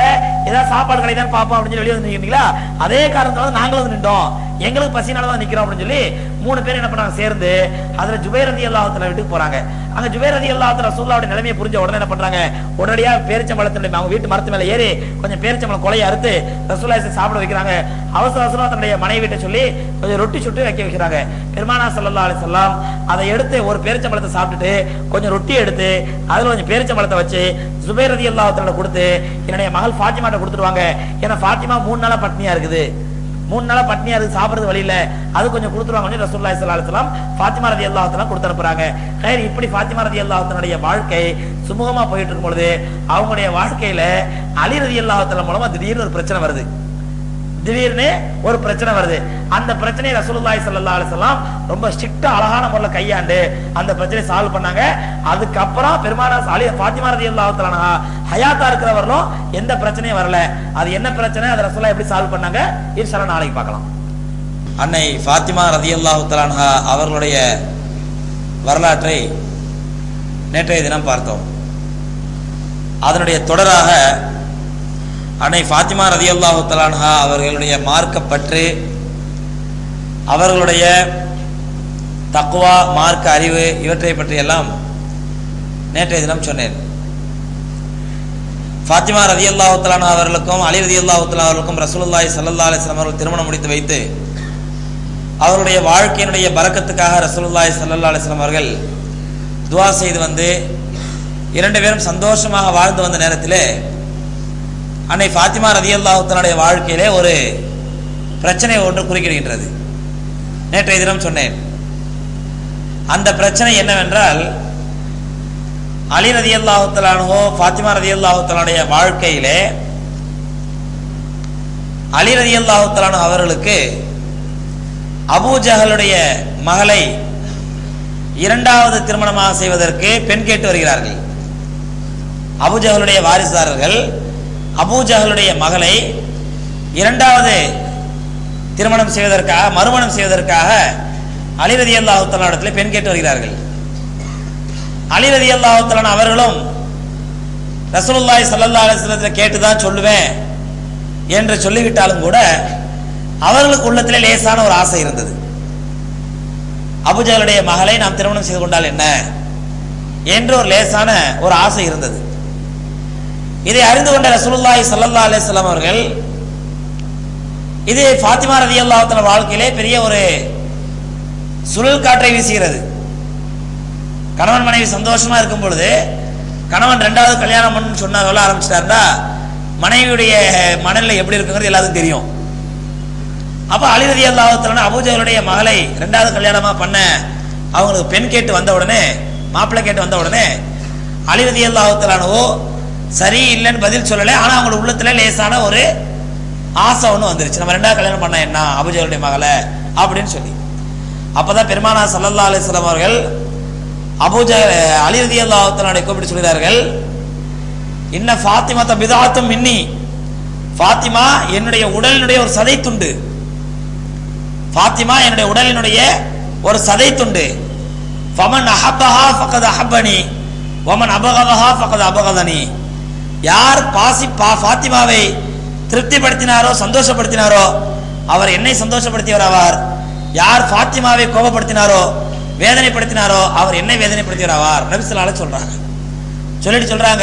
ஏதாவது சாப்பாடு கடை தான் பார்ப்போம் அப்படின்னு சொல்லி வெளியே வந்து நிக்கிறீங்களா அதே காரணத்தால தான் நாங்களும் வந்து நின்றோம் எங்களுக்கு பசினால தான் நிக்கிறோம் அப்படின்னு சொல்லி மூணு பேர் என்ன பண்ணாங்க சேர்ந்து அதுல ஜுபைர் ரதி அல்லாஹத்துல வீட்டுக்கு போறாங்க அங்க ஜுபைர் ரதி அல்லாஹத்துல ரசூலுல்லாஹ்வுடைய நிலைமையை புரிஞ்ச உடனே என்ன பண்றாங்க உடனடியா பேரிச்சம்பழத்தினுடைய அவங்க வீட்டு மரத்து மேல ஏறி கொஞ்சம் பேரிச்சம்பழம் கொலையை அறுத்து ரசூலுல்லாஹி சாப்பிட வைக்கிறாங்க அவசர அவசரமா தன்னுடைய மனைவி கிட்ட சொல்லி கொஞ்சம் ரொட்டி சுட்டு வைக்க வைக்கிறாங்க பெருமானா ஸல்லல்லாஹு அலைஹி வஸல்லம் அதை எடுத்து ஒரு பேரிச்சம்பழத்தை சாப்பிட்டுட்டு கொஞ்சம் ரொட்டி எடுத்து அதுல கொஞ்சம் பேரிச்சம்பழத்தை வச்சு ஜுபைர் ரதி அல்லாஹத்துல கொடுத்து என்னுடைய மகள் ஃபாத்திமாட்ட கொடுத்துருவாங்க ஏன்னா ஃபாத்திமா மூணு நாளா பட்னியா இருக்குது மூணு நாளா பட்னியா இருக்கு சாப்பிடுறது வழி இல்ல அது கொஞ்சம் கொடுத்துருவாங்க ரசூலுல்லாஹி ஸல்லல்லாஹு அலைஹி வஸல்லம் ஃபாத்திமா ரலியல்லாஹு தஆலா கொடுத்து அனுப்புறாங்க ஹைர் இப்படி ஃபாத்திமா ரலியல்லாஹு தஆலுடைய வாழ்க்கை சுமூகமா போயிட்டு இருக்கும் பொழுது அவங்களுடைய வாழ்க்கையில அலி ரலியல்லாஹு தஆலா மூலமா திடீர்னு ஒரு பிரச்சனை வருது திடீர்னு ஒரு பிரச்சனை வருது அந்த பிரச்சனையை ரசூலுல்லாஹி ஸல்லல்லாஹு அலைஹி வஸல்லம் ரொம்ப ஸ்ட்ரிக்ட்டா அழகான முறையில் கையாண்டு அந்த பிரச்சனையை சால்வ் பண்ணாங்க அதுக்கப்புறம் பெருமானா அலி ஃபாத்திமா ரலியல்லாஹு தஆலா அன்ஹா ஹயாத்தா இருக்கிறவர்களும் எந்த பிரச்சனையும் வரல அது என்ன பிரச்சனை அதை ரசூலுல்லாஹ் எப்படி சால்வ் பண்ணாங்க இன்ஷால்லா நாளைக்கு பார்க்கலாம் அன்னை ஃபாத்திமா ரதியல்லாஹு தலான்ஹா அவர்களுடைய வரலாற்றை நேற்றைய தினம் பார்த்தோம் அதனுடைய தொடராக அன்னை ஃபாத்திமா ரதியல்லாஹு தலான்ஹா அவர்களுடைய மார்க்கப்பற்று அவர்களுடைய தக்குவா மார்க்க அறிவு இவற்றை பற்றியெல்லாம் நேற்றைய தினம் சொன்னேன் ஃபாத்திமா ரதியல்லாஹு தலான்ஹா அவர்களுக்கும் அலி ரதியல்லாஹு தலா அவர்களுக்கும் ரசூலுல்லாஹி ஸல்லல்லாஹு அலைஹி வஸல்லம் அவர்கள் திருமணம் முடித்து வைத்து அவருடைய வாழ்க்கையினுடைய பறக்கத்துக்காக ரசூலுல்லாஹி ஸல்லல்லாஹு அலைஹி வஸல்லம் அவர்கள் துஆ செய்து வந்து இரண்டு பேரும் சந்தோஷமாக வாழ்ந்து வந்த நேரத்திலே அன்னை ஃபாத்திமா ரதியல்லாஹு தன்னுடைய வாழ்க்கையிலே ஒரு பிரச்சனை ஒன்று குறுக்கிடுகின்றது நேற்றைய தினம் சொன்னேன் அந்த பிரச்சனை என்னவென்றால் அலி ரதியல்லாஹு தலானுவோ ஃபாத்திமா ரதியல்லாஹு தலானுடைய வாழ்க்கையிலே அலி ரதியல்லாஹு தலானு அவர்களுக்கு அபூஜஹலுடைய மகளை இரண்டாவது திருமணமாக செய்வதற்கு பெண் கேட்டு வருகிறார்கள் அபூஜஹலுடைய வாரிசுதாரர்கள் அபூஜஹலுடைய மகளை இரண்டாவது திருமணம் செய்வதற்காக மறுமணம் செய்வதற்காக அலிரதி அல்லாஹுத்தலானிடத்தில் பெண் கேட்டு வருகிறார்கள் அலிரதி அல்லாஹுத்தலான் அவர்களும் ரசூலுல்லாஹி ஸல்லல்லாஹு அலைஹி வஸல்லத்தில் கேட்டு தான் சொல்லுவேன் என்று சொல்லிவிட்டாலும் கூட அவர்களுக்கு உள்ளத்திலே லேசான ஒரு ஆசை இருந்தது அபுஜலுடைய மகளை நாம் திருமணம் செய்து கொண்டால் என்ன என்று ஒரு லேசான ஒரு ஆசை இருந்தது இதை அறிந்து கொண்ட ரசூலுல்லாஹி ஸல்லல்லாஹு அலைஹி வஸல்லம் அவர்கள் இது ஃபாத்திமா ரலியல்லாஹு தஆலா வாழ்க்கையிலே பெரிய ஒரு சுழல் காற்றை வீசுகிறது கணவன் மனைவி சந்தோஷமா இருக்கும் பொழுது கணவன் ரெண்டாவது கல்யாணம் பண்ணு சொன்னா சொல்ல ஆரம்பிச்சிட்டாருன்னா மனைவியுடைய மனநிலை எப்படி இருக்குங்கிறது எல்லாத்துக்கும் தெரியும் அப்ப அலிரதி அல்லாஹத்தலான அபூஜகளுடைய மகளை ரெண்டாவது கல்யாணமா பண்ண அவங்களுக்கு பெண் கேட்டு வந்த உடனே மாப்பிள்ளை கேட்டு வந்த உடனே அலிரதி அல்லாஹத்தலானவோ சரி இல்லைன்னு பதில் சொல்லலை ஆனா அவங்களோட உள்ளத்துல லேசான ஒரு ஆசை ஒண்ணு வந்துருச்சு நம்ம ரெண்டாவது கல்யாணம் பண்ண என்ன அபூஜகளுடைய மகளை அப்படின்னு சொல்லி அப்பதான் பெருமானா சல்லல்லா அலிஸ்லாம் அவர்கள் அபூஜ அலிரதி அல்லாஹத்தலானை கூப்பிட்டு சொல்கிறார்கள் இன்ன ஃபாத்திமா பிதாத்தும் மின்னி ஃபாத்திமா என்னுடைய உடலினுடைய ஒரு சதை துண்டு ஃபாத்திமா என்னுடைய உடலினுடைய ஒரு சதை துண்டு ஃபமன் அஹப்பஹா ஃபகத் அஹப்பனி வமன் அபகதஹா ஃபகத் அபகதனி யார் பாசி பா ஃபாத்திமாவை திருப்திப்படுத்தினாரோ சந்தோஷப்படுத்தினாரோ அவர் என்னை சந்தோஷப்படுத்தியவர் ஆவார் யார் ஃபாத்திமாவை கோபப்படுத்தினாரோ வேதனைப்படுத்தினாரோ அவர் என்னை வேதனைப்படுத்தியவர் ஆவார் நபிசலால சொல்றாங்க சொல்லிட்டு சொல்றாங்க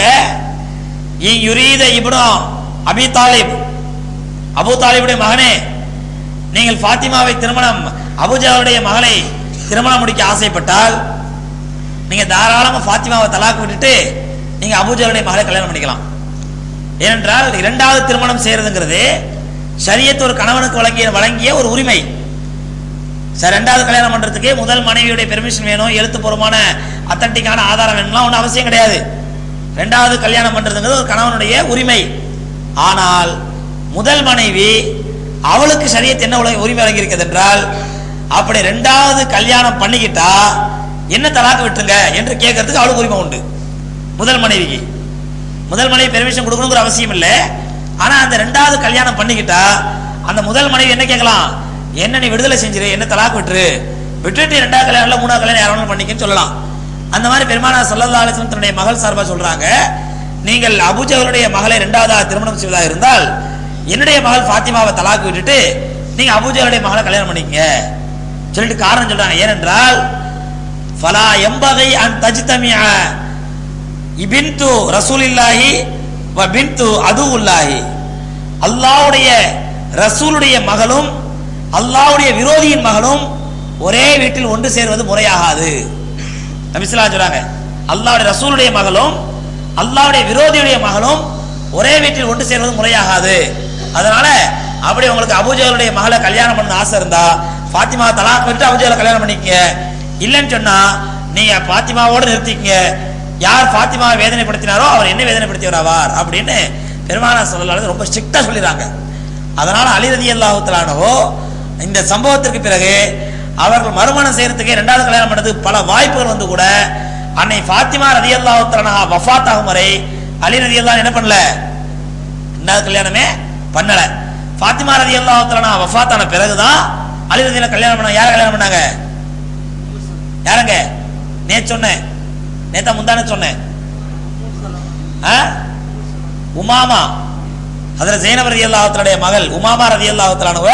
யுரீத இப்னு அபி தாலிப் அபு தாலிபுடைய மகனே நீங்கள் ஃபாத்திமாவை திருமணம் அபுஜாவுடைய மகளை திருமணம் முடிக்க ஆசைப்பட்டால் நீங்க தாராளமா ஃபாத்திமாவை தலாக்கு விட்டுட்டு நீங்க அபுஜாவுடைய மகளை கல்யாணம் பண்ணிக்கலாம் ஏனென்றால் இரண்டாவது திருமணம் செய்யறதுங்கிறது ஷரியத் ஒரு கணவனுக்கு வழங்கிய வழங்கிய ஒரு உரிமை சார் ரெண்டாவது கல்யாணம் பண்றதுக்கு முதல் மனைவியுடைய பெர்மிஷன் வேணும் எழுத்துப்பூர்வமான அத்தன்டிக்கான ஆதாரம் வேணும்லாம் ஒன்றும் அவசியம் கிடையாது ரெண்டாவது கல்யாணம் பண்றதுங்கிறது ஒரு கணவனுடைய உரிமை ஆனால் முதல் மனைவி அவளுக்கு சரியத் என்ன உலக உரிமை வழங்கி இருக்கிறது என்றால் அப்படி ரெண்டாவது கல்யாணம் பண்ணிக்கிட்டா என்ன தலாக்கு விட்டுருங்க என்று கேட்கறதுக்கு அவளுக்கு உரிமை உண்டு முதல் மனைவிக்கு முதல் மனைவி பெர்மிஷன் கொடுக்கணுங்கிற அவசியம் இல்லை ஆனா அந்த ரெண்டாவது கல்யாணம் பண்ணிக்கிட்டா அந்த முதல் மனைவி என்ன கேட்கலாம் என்ன நீ விடுதலை செஞ்சிரு என்ன தலாக்கு விட்டுரு விட்டுட்டு ரெண்டாவது கல்யாணம் மூணாவது கல்யாணம் யாரும் பண்ணிக்கன்னு சொல்லலாம் அந்த மாதிரி பெருமானா சல்லல்லா அலிஸ்லம் தன்னுடைய மகள் சார்பா சொல்றாங்க நீங்கள் அபுஜகளுடைய மகளை இரண்டாவதாக திருமணம் செய்வதாக இருந்தால் என்னுடைய மகள் ஃபாத்திமாவை தலாக்கு விட்டுட்டு நீங்க அபுஜகளுடைய மகளை கல்யாணம் பண்ணிக்கங்க சொல்லிட்டு காரணம் சொல்றாங்க ஏனென்றால் ஃபலா எம்பகை அன் தஜ்தமிய இபின்து ரசூலில்லாஹி வ பின்து அதுவுல்லாஹி அல்லாஹ்வுடைய ரசூலுடைய மகளும் அல்லாஹ்வுடைய விரோதியின் மகளும் ஒரே வீட்டில் ஒன்று சேர்வது முறையாகாது நபிசுல்லா சொல்றாங்க அல்லாஹ்வுடைய ரசூலுடைய மகளும் அல்லாஹ்வுடைய விரோதியுடைய மகளும் ஒரே வீட்டில் ஒன்று சேர்வது முறையாகாது அதனால அப்படி உங்களுக்கு அபூஜகளுடைய மகளை கல்யாணம் பண்ண ஆசை இருந்தா ஃபாத்திமா தலாக் விட்டு அபூஜகளை கல்யாணம் பண்ணிக்கங்க இல்லைன்னு சொன்னா நீங்க ஃபாத்திமாவோட நிறுத்திக்கங்க யார் ஃபாத்திமாவை வேதனைப்படுத்தினாரோ அவர் என்ன வேதனைப்படுத்தியவர் ஆவார் அப்படின்னு பெருமானா சொல்லலால ரொம்ப ஸ்ட்ரிக்டா சொல்லிடுறாங்க அதனால அலி ரதி அல்லாஹுத்தலானவோ இந்த சம்பவத்திற்கு பிறகு அவர்கள் மறுமணம் செய்யறதுக்கு ரெண்டாவது கல்யாணம் பண்ணதுக்கு பல வாய்ப்புகள் வந்து கூட அன்னை ஃபாத்திமா ரதி அல்லாஹுத்தலானா வஃபாத் ஆகும் வரை அலி ரதி அல்லா என்ன பண்ணல ரெண்டாவது கல்யாணமே பண்ணல ஃபாத்திமா ரதி அல்லாஹுத்தலானா வஃபாத் ஆன பிறகுதான் அலி ரதி கல்யாணம் பண்ணாங்க யாரை கல்யாணம் பண்ணாங்க யாருங்க நேத்து சொன்னேன் நேத்தா முந்தானே சொன்னேன் ஆ? உமாமா அதுல ஜெயினப் ரதி அல்லாஹத்துடைய மகள் உமாமா ரதி அல்லாஹத்துலானவ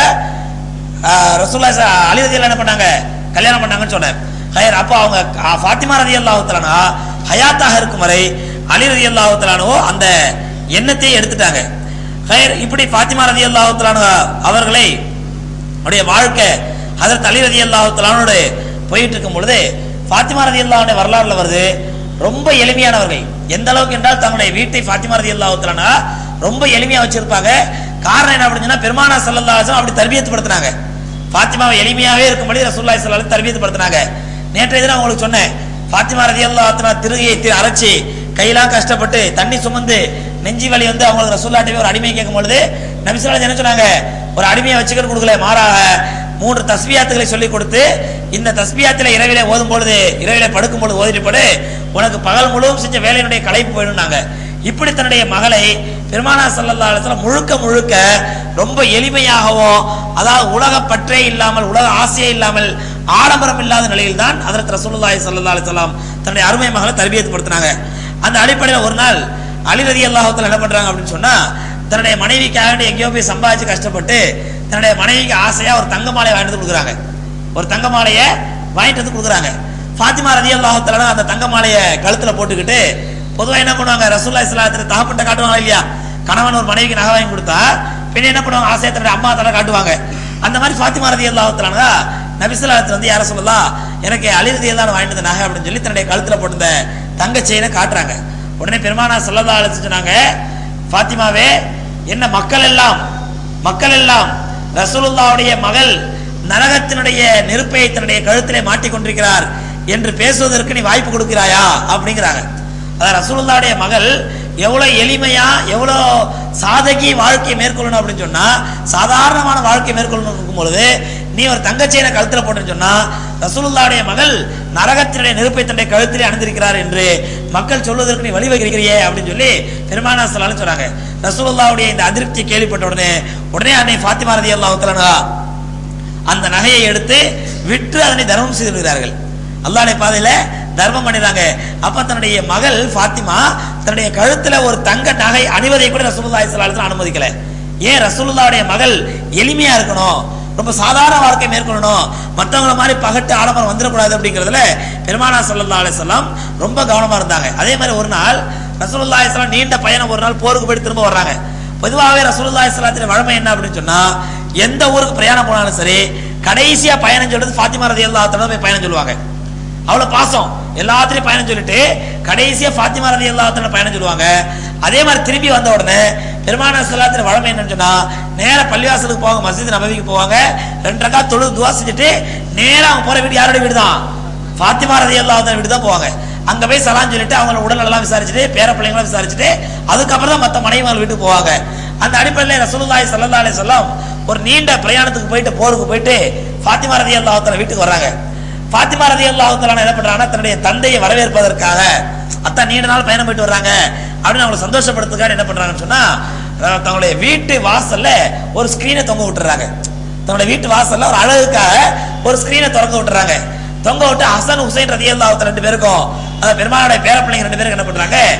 ரசூல்லா ச- அலி ரதி என்ன பண்ணாங்க கல்யாணம் பண்ணாங்கன்னு சொன்னேன் ஹயர் அப்போ அவங்க ஆ, ஃபாத்திமா ரதி அல்லாஹத்துலானா ஹயாத்தாக இருக்கும் வரை அலி ரதி அல்லாஹத்துலானவோ அந்த எண்ணத்தை எடுத்துட்டாங்க ஹயர் இப்படி ஃபாத்திமா ரதி அல்லாஹத்துலான அவர்களை அவருடைய வாழ்க்கை ஹதரத் அலி ரதி அல்லாஹுத்தலானோடு போயிட்டு இருக்கும் பொழுது ஃபாத்திமா ரதி அல்லாஹுடைய வரலாறுல வருது ரொம்ப எளிமையானவர்கள் எந்த அளவுக்கு என்றால் தங்களுடைய வீட்டை ஃபாத்திமா ரதி அல்லாஹுத்தலானா ரொம்ப எளிமையா வச்சிருப்பாங்க காரணம் என்ன அப்படின்னு சொன்னா பெருமானா சல்லல்லாஹு அலைஹி வஸல்லம் அப்படி தர்பியத்து படுத்தினாங்க ஃபாத்திமாவை எளிமையாவே இருக்கும்படி ரசூலுல்லாஹி ஸல்லல்லாஹு அலைஹி தர்பியத்து படுத்தினாங்க நேற்றைய தினம் உங்களுக்கு சொன்னேன் ஃபாத்திமா ரதி அல்லாஹுத்தலா திருகையை தி- அரைச்சி கையெல்லாம் கஷ்டப்பட்டு தண்ணி சுமந்து நெஞ்சி வலி வந்து அவங்களுக்கு ரசூல்லாட்டவே ஒரு அடிமை கேட்கும் பொழுது நபிசுல்லா என்ன சொன்னாங்க ஒரு அடிமையை வச்சுக்கிட்டு கொடுக்கல மாறாக மூன்று தஸ்பியாத்துகளை சொல்லி கொடுத்து இந்த தஸ்பியாத்துல இரவிலே ஓதும் பொழுது இரவிலே படுக்கும் பொழுது ஓதிட்டு படு உனக்கு பகல் முழுவதும் செஞ்ச வேலையினுடைய களைப்பு போயிடும்னாங்க இப்படி தன்னுடைய மகளை பெருமானா ஸல்லல்லாஹு அலைஹி வஸல்லம் முழுக்க முழுக்க ரொம்ப எளிமையாகவும் அதாவது உலக பற்றே இல்லாமல் உலக ஆசையே இல்லாமல் ஆடம்பரம் இல்லாத நிலையில் தான் அதற்கு ரசூலுல்லாஹி ஸல்லல்லாஹு அலைஹி வஸல்லம் தன்னுடைய அருமை மகளை தர்பியத்து படுத்தினாங்க அந்த அடிப்படையில் ஒரு நாள் அலி ரதி அல்லாஹத்துல என்ன பண்றாங்க அப்படின்னு சொன்னா தன்னுடைய மனைவிக்காக வேண்டி எங்கேயோ போய் சம்பாதிச்சு கஷ்டப்பட்டு தன்னுடைய மனைவிக்கு ஆசையா ஒரு தங்க மாலையை வாங்கிட்டு வந்து கொடுக்குறாங்க ஒரு தங்க மாலையை வாங்கிட்டு வந்து கொடுக்குறாங்க ஃபாத்திமா ரதி அல்லாஹத்துல அந்த தங்க மாலையை கழுத்துல போட்டுக்கிட்டு பொதுவா என்ன பண்ணுவாங்க ரசூல்லா இஸ்லாத்துல தகப்பட்ட காட்டுவாங்க இல்லையா கணவன் ஒரு மனைவிக்கு நகை வாங்கி கொடுத்தா பின்ன என்ன பண்ணுவாங்க ஆசையை தன்னுடைய அம்மா தலை காட்டுவாங்க அந்த மாதிரி ஃபாத்திமா ரதி அல்லாஹத்துல நபிசுல்லாத்துல வந்து யார சொல்லலாம் எனக்கு அலி ரதி எல்லாம் வாங்கிட்டு வந்த நகை அப்படின்னு சொல்லி தன்னுடைய கழுத்துல போட்டிருந்த தங்க செயினை காட்டுறாங்க உடனே பெருமானா சல்லல்லா அழைச்சு சொன்னாங்க ஃபாத்திமாவே என்ன மக்கள் எல்லாம் மக்கள் எல்லாம் ரசூலுல்லாவுடைய மகள் நரகத்தினுடைய நெருப்பை தன்னுடைய கழுத்திலே மாட்டிக் கொண்டிருக்கிறார் என்று பேசுவதற்கு நீ வாய்ப்பு கொடுக்கிறாயா அப்படிங்கிறாங்க அதான் ரசூலுல்லாவுடைய மகள் எவ்வளவு எளிமையா எவ்வளவு சாதகி வாழ்க்கையை மேற்கொள்ளணும் அப்படின்னு சொன்னா சாதாரணமான வாழ்க்கை மேற்கொள்ளணும் இருக்கும் பொழுது நீ ஒரு தங்கச்செயினை கழுத்துல போட்டுன்னு சொன்னா ரசூலுல்லாவுடைய மகள் நரகத்தினுடைய நெருப்பை தன்னுடைய கழுத்திலே அணிந்திருக்கிறார் என்று மக்கள் சொல்வதற்கு நீ வழிவகுக்கிறியே அப்படின்னு சொல்லி பெருமானா சொல்லலாம் சொன்னாங்க ரசூலுல்லாவுடைய இந்த அதிருப்தி கேள்விப்பட்ட உடனே உடனே அன்னை ஃபாத்திமா ரதி அல்லாஹ் அந்த நகையை எடுத்து விற்று அதனை தர்மம் செய்து விடுகிறார்கள் அல்லாஹ்வுடைய பாதையில தர்மம் பண்ணிடுறாங்க அப்ப தன்னுடைய மகள் ஃபாத்திமா தன்னுடைய கழுத்துல ஒரு தங்க நகை அணிவதை கூட ரசூலுல்லாஹி ஸல்லல்லாஹு அலைஹி வஸல்லம் அனுமதிக்கல ஏன் ரசூலுல்லாஹ்வுடைய மகள் எளிமையா இருக்கணும் ரொம்ப சாதாரண வாழ்க்கை மேற்கொள்ளணும் மற்றவங்கள மாதிரி பகட்டு ஆடம்பரம் வந்துடக்கூடாது அப்படிங்கிறதுல பெருமானா ஸல்லல்லாஹு அலைஹி வஸல்லம் ரொம்ப கவனமா இருந்தாங்க அதே மாதிரி ஒரு நாள் ரசூலுல்லாஹி ஸல்லல்லாஹு அலைஹி வஸல்லம் நீண்ட பயணம் ஒரு நாள் போருக்கு போயிட்டு திரும்ப வர்றாங்க பொதுவாகவே ரசூலுல்லாஹி ஸல்லல்லாஹு வழமை என்ன அப்படின்னு சொன்னா எந்த ஊருக்கு பிரயாணம் போனாலும் சரி கடைசியா பயணம் சொல்றது ஃபாத்திமா ரலியல்லாஹு அன்ஹா போய் பயணம் சொல்லுவாங்க அவ்வளவு பாசம் எல்லாத்திலையும் பயணம் சொல்லிட்டு கடைசியா ஃபாத்திமா ரலியல்லாஹு அன்ஹா பயணம் சொல்லுவாங்க அதே மாதிரி திரும்பி வந்த உடனே பெருமான சலாத்தின் வழமை என்னன்னு சொன்னா நேரா பள்ளிவாசலுக்கு போவாங்க மஸ்ஜித் நபவிக்கு போவாங்க ரெண்டு ரக்கா தொழுது துவா செஞ்சுட்டு நேரா அவங்க போற வீடு யாருடைய வீடு தான் ஃபாத்திமா ரலியல்லாஹு அன்ஹா வீடு தான் போவாங்க அங்க போய் சலாம் சொல்லிட்டு அவங்க உடல் எல்லாம் விசாரிச்சுட்டு பேர பிள்ளைங்களை விசாரிச்சுட்டு அதுக்கப்புறம் தான் மத்த மனைவிகள் வீட்டுக்கு போவாங்க அந்த அடிப்படையில் ரசூலுல்லாஹி ஸல்லல்லாஹு அலைஹி வஸல்லம் ஒரு நீண்ட பிரயாணத்துக்கு போயிட்டு போருக்கு போயிட்டு ஃபாத்திமா ரலியல்லாஹு தஆலா வீட்டுக்கு வர்றாங்க ஃபாத்திமா ரலியல்லாஹு தஆலா என்ன பண்றாங்கன்னா தன்னுடைய தந்தையை வரவேற்பதற்காக அத்தான் நீண்ட நாள் பயணம் போயிட்டு வர்றாங்க அப்படின்னு அவங்களை சந்தோஷப்படுத்துக்காக என்ன பண்றாங்கன்னு சொன்னா அஹ் தங்களுடைய வீட்டு வாசல்ல ஒரு ஸ்கிரீனை தொங்க விட்டுறாங்க தன்னுடைய வீட்டு வாசல்ல ஒரு அழகுக்காக ஒரு ஸ்கிரீனை திறந்து விட்டுறாங்க தொங்க விட்டு ஹசன் ஹுசைன் ரதி ரெண்டு பேருக்கும் அந்த பெருமாளுடைய பேர பிள்ளைங்க ரெண்டு பேருக்கு என்ன பண்றாங்க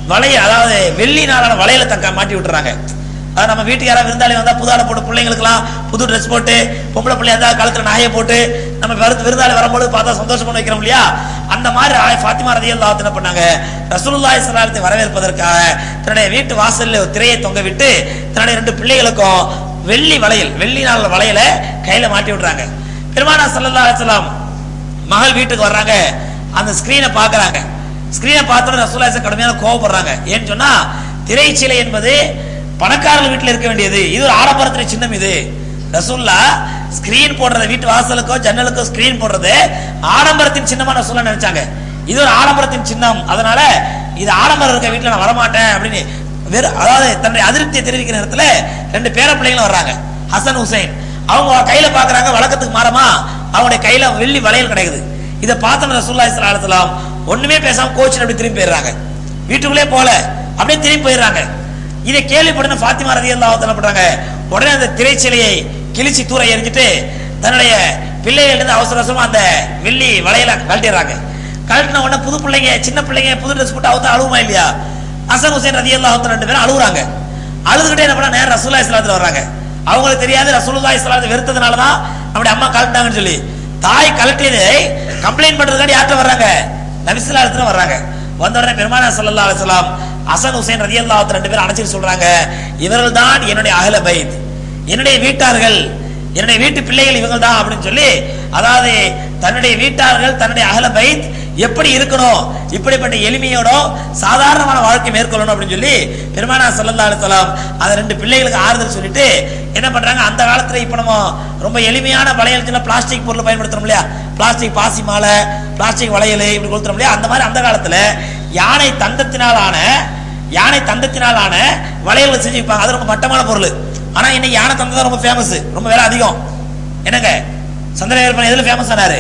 வளைய அதாவது வெள்ளி நாளான வளையல தக்க மாட்டி விட்டுறாங்க அது நம்ம வீட்டுக்கு யாராவது விருந்தாளி வந்தா புதால போட்டு பிள்ளைங்களுக்குலாம் புது ட்ரெஸ் போட்டு பொம்பளை பிள்ளை இருந்தா கழுத்துல நகையை போட்டு நம்ம விருத்து விருந்தாளி வரும்போது பார்த்தா சந்தோஷம் பண்ண வைக்கிறோம் இல்லையா அந்த மாதிரி ஆய் ஃபாத்திமா ரதியல்லாஹு என்ன பண்ணாங்க ரசூலுல்லாஹி ஸல்லல்லாஹு அலைஹி வஸல்லம் வரவேற்பதற்காக தன்னுடைய வீட்டு வாசல்ல ஒரு திரையை தொங்க விட்டு தன்னுடைய ரெண்டு பிள்ளைகளுக்கும் வெள்ளி வளையல் வெள்ளி நாள் வளையல கையில மாட்டி விடுறாங்க பெருமானா ஸல்லல்லாஹு அலைஹி வஸல்லம் மகள் வீட்டுக்கு வர்றாங்க அந்த ஸ்கிரீனை பார்க்கறாங்க ஸ்கிரீனை பார்த்தோட ரசூலுல்லாஹி கடுமையான கோவப்படுறாங்க ஏன்னு சொன்னா திரைச்சீலை என்பது பணக்காரர்கள் வீட்டில் இருக்க வேண்டியது இது ஒரு ஆடம்பரத்திரை சின்னம் இது ரசூல்லா ஸ்கிரீன் போடுறது வீட்டு வாசலுக்கோ ஜன்னலுக்கோ ஸ்கிரீன் போடுறது ஆடம்பரத்தின் சின்னமா ரசூல்லா நினைச்சாங்க இது ஒரு ஆடம்பரத்தின் சின்னம் அதனால இது ஆடம்பரம் இருக்க வீட்டுல நான் வரமாட்டேன் அப்படின்னு வெறும் அதாவது தன்னுடைய அதிருப்தியை தெரிவிக்கிற நேரத்துல ரெண்டு பேர பிள்ளைங்களும் வர்றாங்க ஹசன் ஹுசைன் அவங்க கையில பாக்குறாங்க வழக்கத்துக்கு மாறமா அவங்களுடைய கையில வெள்ளி வளையல் கிடைக்குது இதை பார்த்த ரசூல்லா இஸ்லாம் ஒண்ணுமே பேசாம கோச்சின் அப்படி திரும்பி போயிடுறாங்க வீட்டுக்குள்ளே போல அப்படியே திரும்பி போயிடுறாங்க இதை கேள்விப்பட்டு ஃபாத்திமா ரதி அல்லாஹ் பண்றாங்க உடனே அந்த திரைச்சிலையை கிழிச்சு தூர எரிஞ்சிட்டு தன்னுடைய பிள்ளைகள் இருந்து அவசர அவசரமா அந்த வெள்ளி வளையல கழட்டிடுறாங்க கழட்டின உடனே புது பிள்ளைங்க சின்ன பிள்ளைங்க புது ட்ரெஸ் போட்டு அவுத்த அழுவுமா இல்லையா ஹசன் ஹுசைன் ரதி அல்லாஹ் ரெண்டு பேரும் அழுகுறாங்க அழுதுகிட்டே என்ன பண்ணா நேரம் ரசூல்லா இஸ்லாத்துல வர்றாங்க அவங்களுக்கு தெரியாது ரசூலுல்லா இஸ்லாத்தை வெறுத்ததுனால தான் நம்முடைய அம்மா கழட்டினாங்கன்னு சொல்லி தாய் கழட்டியதை கம்ப்ளைண்ட் பண்றதுக்காண்டி யார்கிட்ட வர்றாங்க நபிசுல்லா இடத்துல வர்றாங்க வந்த உடனே பெருமானா ஸல்லல்லாஹு அலைஹி வஸல்லம் ஹசன் ஹுசைன் ரலியல்லாஹு ரெண்டு பேரும் அணைச்சிட்டு சொல்றாங்க இவர்கள் தான் என்னுடைய அகல பைத் என்னுடைய வீட்டார்கள் என்னுடைய வீட்டு பிள்ளைகள் இவங்க தான் அப்படின்னு சொல்லி அதாவது தன்னுடைய வீட்டார்கள் தன்னுடைய அகல பைத் எப்படி இருக்கணும் இப்படிப்பட்ட எளிமையோட சாதாரணமான வாழ்க்கை மேற்கொள்ளணும் அப்படின்னு சொல்லி பெருமானா ஸல்லல்லாஹு அலைஹி வஸல்லம் அந்த ரெண்டு பிள்ளைகளுக்கு ஆறுதல் சொல்லிட்டு என்ன பண்றாங்க அந்த காலத்துல இப்ப நம்ம ரொம்ப எளிமையான வளையல் சின்ன பிளாஸ்டிக் பொருள் பயன்படுத்துறோம் இல்லையா பிளாஸ்டிக் பாசி மாலை பிளாஸ்டிக் வளையல் இப்படி கொடுத்துறோம் இல்லையா அந்த மாதிரி அந்த காலத்துல யானை தந்தத்தினாலான யானை தந்தத்தினாலான வளையல்கள் செஞ்சு வைப்பாங்க அது ரொம்ப மட்டமான பொருள் ஆனா இன்னைக்கு யானை தந்தம் தான் ரொம்ப ஃபேமஸ் ரொம்ப விலை அதிகம் என்னங்க சந்திரன் எதுல ஃபேமஸ் ஆனாரு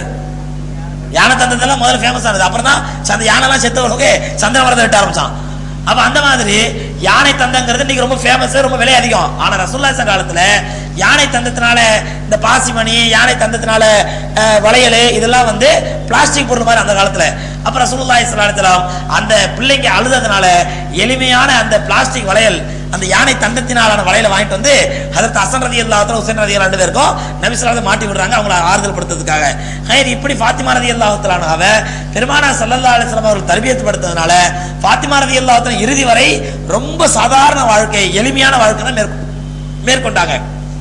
யானை தந்ததெல்லாம் முதல்ல ஃபேமஸ் ஆனது அப்புறம் தான் அந்த யானைலாம் செத்தவர்களுக்கு சந்திர வரதை வெட்ட ஆரம்பிச்சான் அப்ப அந்த மாதிரி யானை தந்தங்கிறது இன்னைக்கு ரொம்ப ஃபேமஸ் ரொம்ப விலை அதிகம் ஆனா ரசூல்லாச காலத்துல யானை தந்தத்தினால இந்த பாசிமணி யானை தந்தத்தினால அஹ், வளையல் இதெல்லாம் வந்து பிளாஸ்டிக் பொருள் மாதிரி அந்த காலத்துல அப்ப ரசூலுல்லாஹி ஸல்லல்லாஹு அலைஹி வஸல்லம் அந்த பிள்ளைங்க அழுததுனால எளிமையான அந்த பிளாஸ்டிக் வளையல் அந்த யானை தந்தத்தினாலான வளையல வாங்கிட்டு வந்து அதற்கு அசன் ரதி அல்லாஹத்துல ஹுசைன் ரதி ரெண்டு பேருக்கும் நபிசுல்லாத மாட்டி விடுறாங்க அவங்கள ஆறுதல் படுத்துறதுக்காக ஹைர் இப்படி ஃபாத்திமா ரதி அல்லாஹத்தலானாவ பெருமானா சல்லல்லா அலிஸ்லாம் அவர்கள் தர்பியத்து படுத்ததுனால ஃபாத்திமா ரதி அல்லாஹத்தல இறுதி வரை ரொம்ப சாதாரண வாழ்க்கை எளிமையான வாழ்க்கை தான் மேற்கொ- மேற்கொண்டாங்க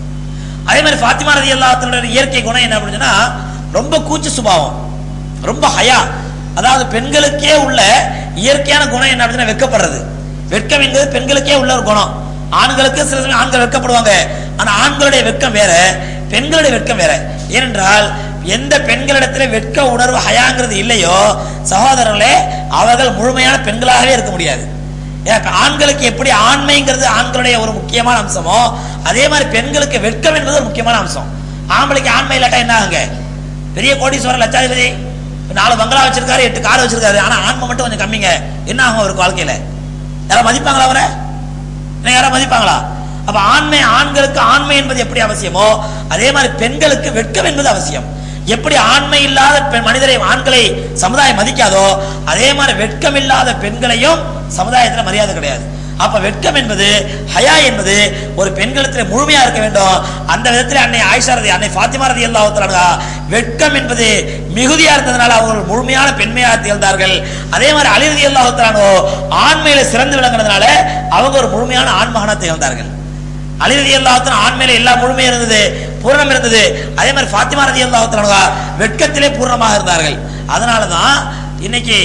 அதே மாதிரி ஃபாத்திமா ரதி அல்லாஹத்தனுடைய இயற்கை குணம் என்ன அப்படின்னு சொன்னா ரொம்ப கூச்ச சுபாவம் ரொம்ப ஹயா அதாவது பெண்களுக்கே உள்ள இயற்கையான குணம் என்ன அப்படின்னா வெக்கப்படுறது வெட்கம் என்பது பெண்களுக்கே உள்ள ஒரு குணம் ஆண்களுக்கு சில சமயம் ஆண்கள் வெட்கப்படுவாங்க ஆனா ஆண்களுடைய வெட்கம் வேற பெண்களுடைய வெட்கம் வேற ஏனென்றால் எந்த பெண்களிடத்துல வெட்க உணர்வு ஹயாங்கிறது இல்லையோ சகோதரர்களே அவர்கள் முழுமையான பெண்களாகவே இருக்க முடியாது ஏன்னா, ஆண்களுக்கு எப்படி ஆண்மைங்கிறது ஆண்களுடைய ஒரு முக்கியமான அம்சமோ அதே மாதிரி பெண்களுக்கு வெட்கம் என்பது ஒரு முக்கியமான அம்சம் ஆம்பளைக்கு ஆண்மை இல்லாட்டா என்ன ஆகுங்க பெரிய கோடீஸ்வரர் லட்சாதிபதி நாலு பங்களா வச்சிருக்காரு எட்டு கார் வச்சிருக்காரு ஆனா ஆண்மை மட்டும் கொஞ்சம் கம்மிங்க என்ன ஆகும் அவருக்கு வாழ்க்கையில யாராவது மதிப்பாங்களா அவரை என்ன யாராவது மதிப்பாங்களா அப்ப ஆண்மை ஆண்களுக்கு ஆண்மை என்பது எப்படி அவசியமோ அதே மாதிரி பெண்களுக்கு வெட்கம் என்பது அவசியம் எப்படி ஆண்மை இல்லாத பெண் மனிதரை ஆண்களை சமுதாயம் மதிக்காதோ அதே மாதிரி வெட்கம் இல்லாத பெண்களையும் சமுதாயத்துல மரியாதை கிடையாது அப்ப வெட்கம் என்பது ஹயா என்பது ஒரு பெண்களிடத்தில் முழுமையா இருக்க வேண்டும் அந்த விதத்தில் அன்னை ஆயிஷா ரதி அன்னை ஃபாத்திமா ரதி அல்லாஹ் வெட்கம் என்பது மிகுதியா இருந்ததுனால அவர்கள் முழுமையான பெண்மையாக திகழ்ந்தார்கள் அதே மாதிரி அலி ரதி அல்லாஹ் ஆண்மையில சிறந்து விளங்குனதுனால அவங்க ஒரு முழுமையான ஆண்மகனா திகழ்ந்தார்கள் அலி ரதி அல்லாஹ் ஆண்மையில எல்லா முழுமையும் இருந்தது பூரணம் இருந்தது அதே மாதிரி ஃபாத்திமா ரதி அல்லாஹ் வெட்கத்திலே பூர்ணமாக இருந்தார்கள் அதனாலதான் இன்னைக்கு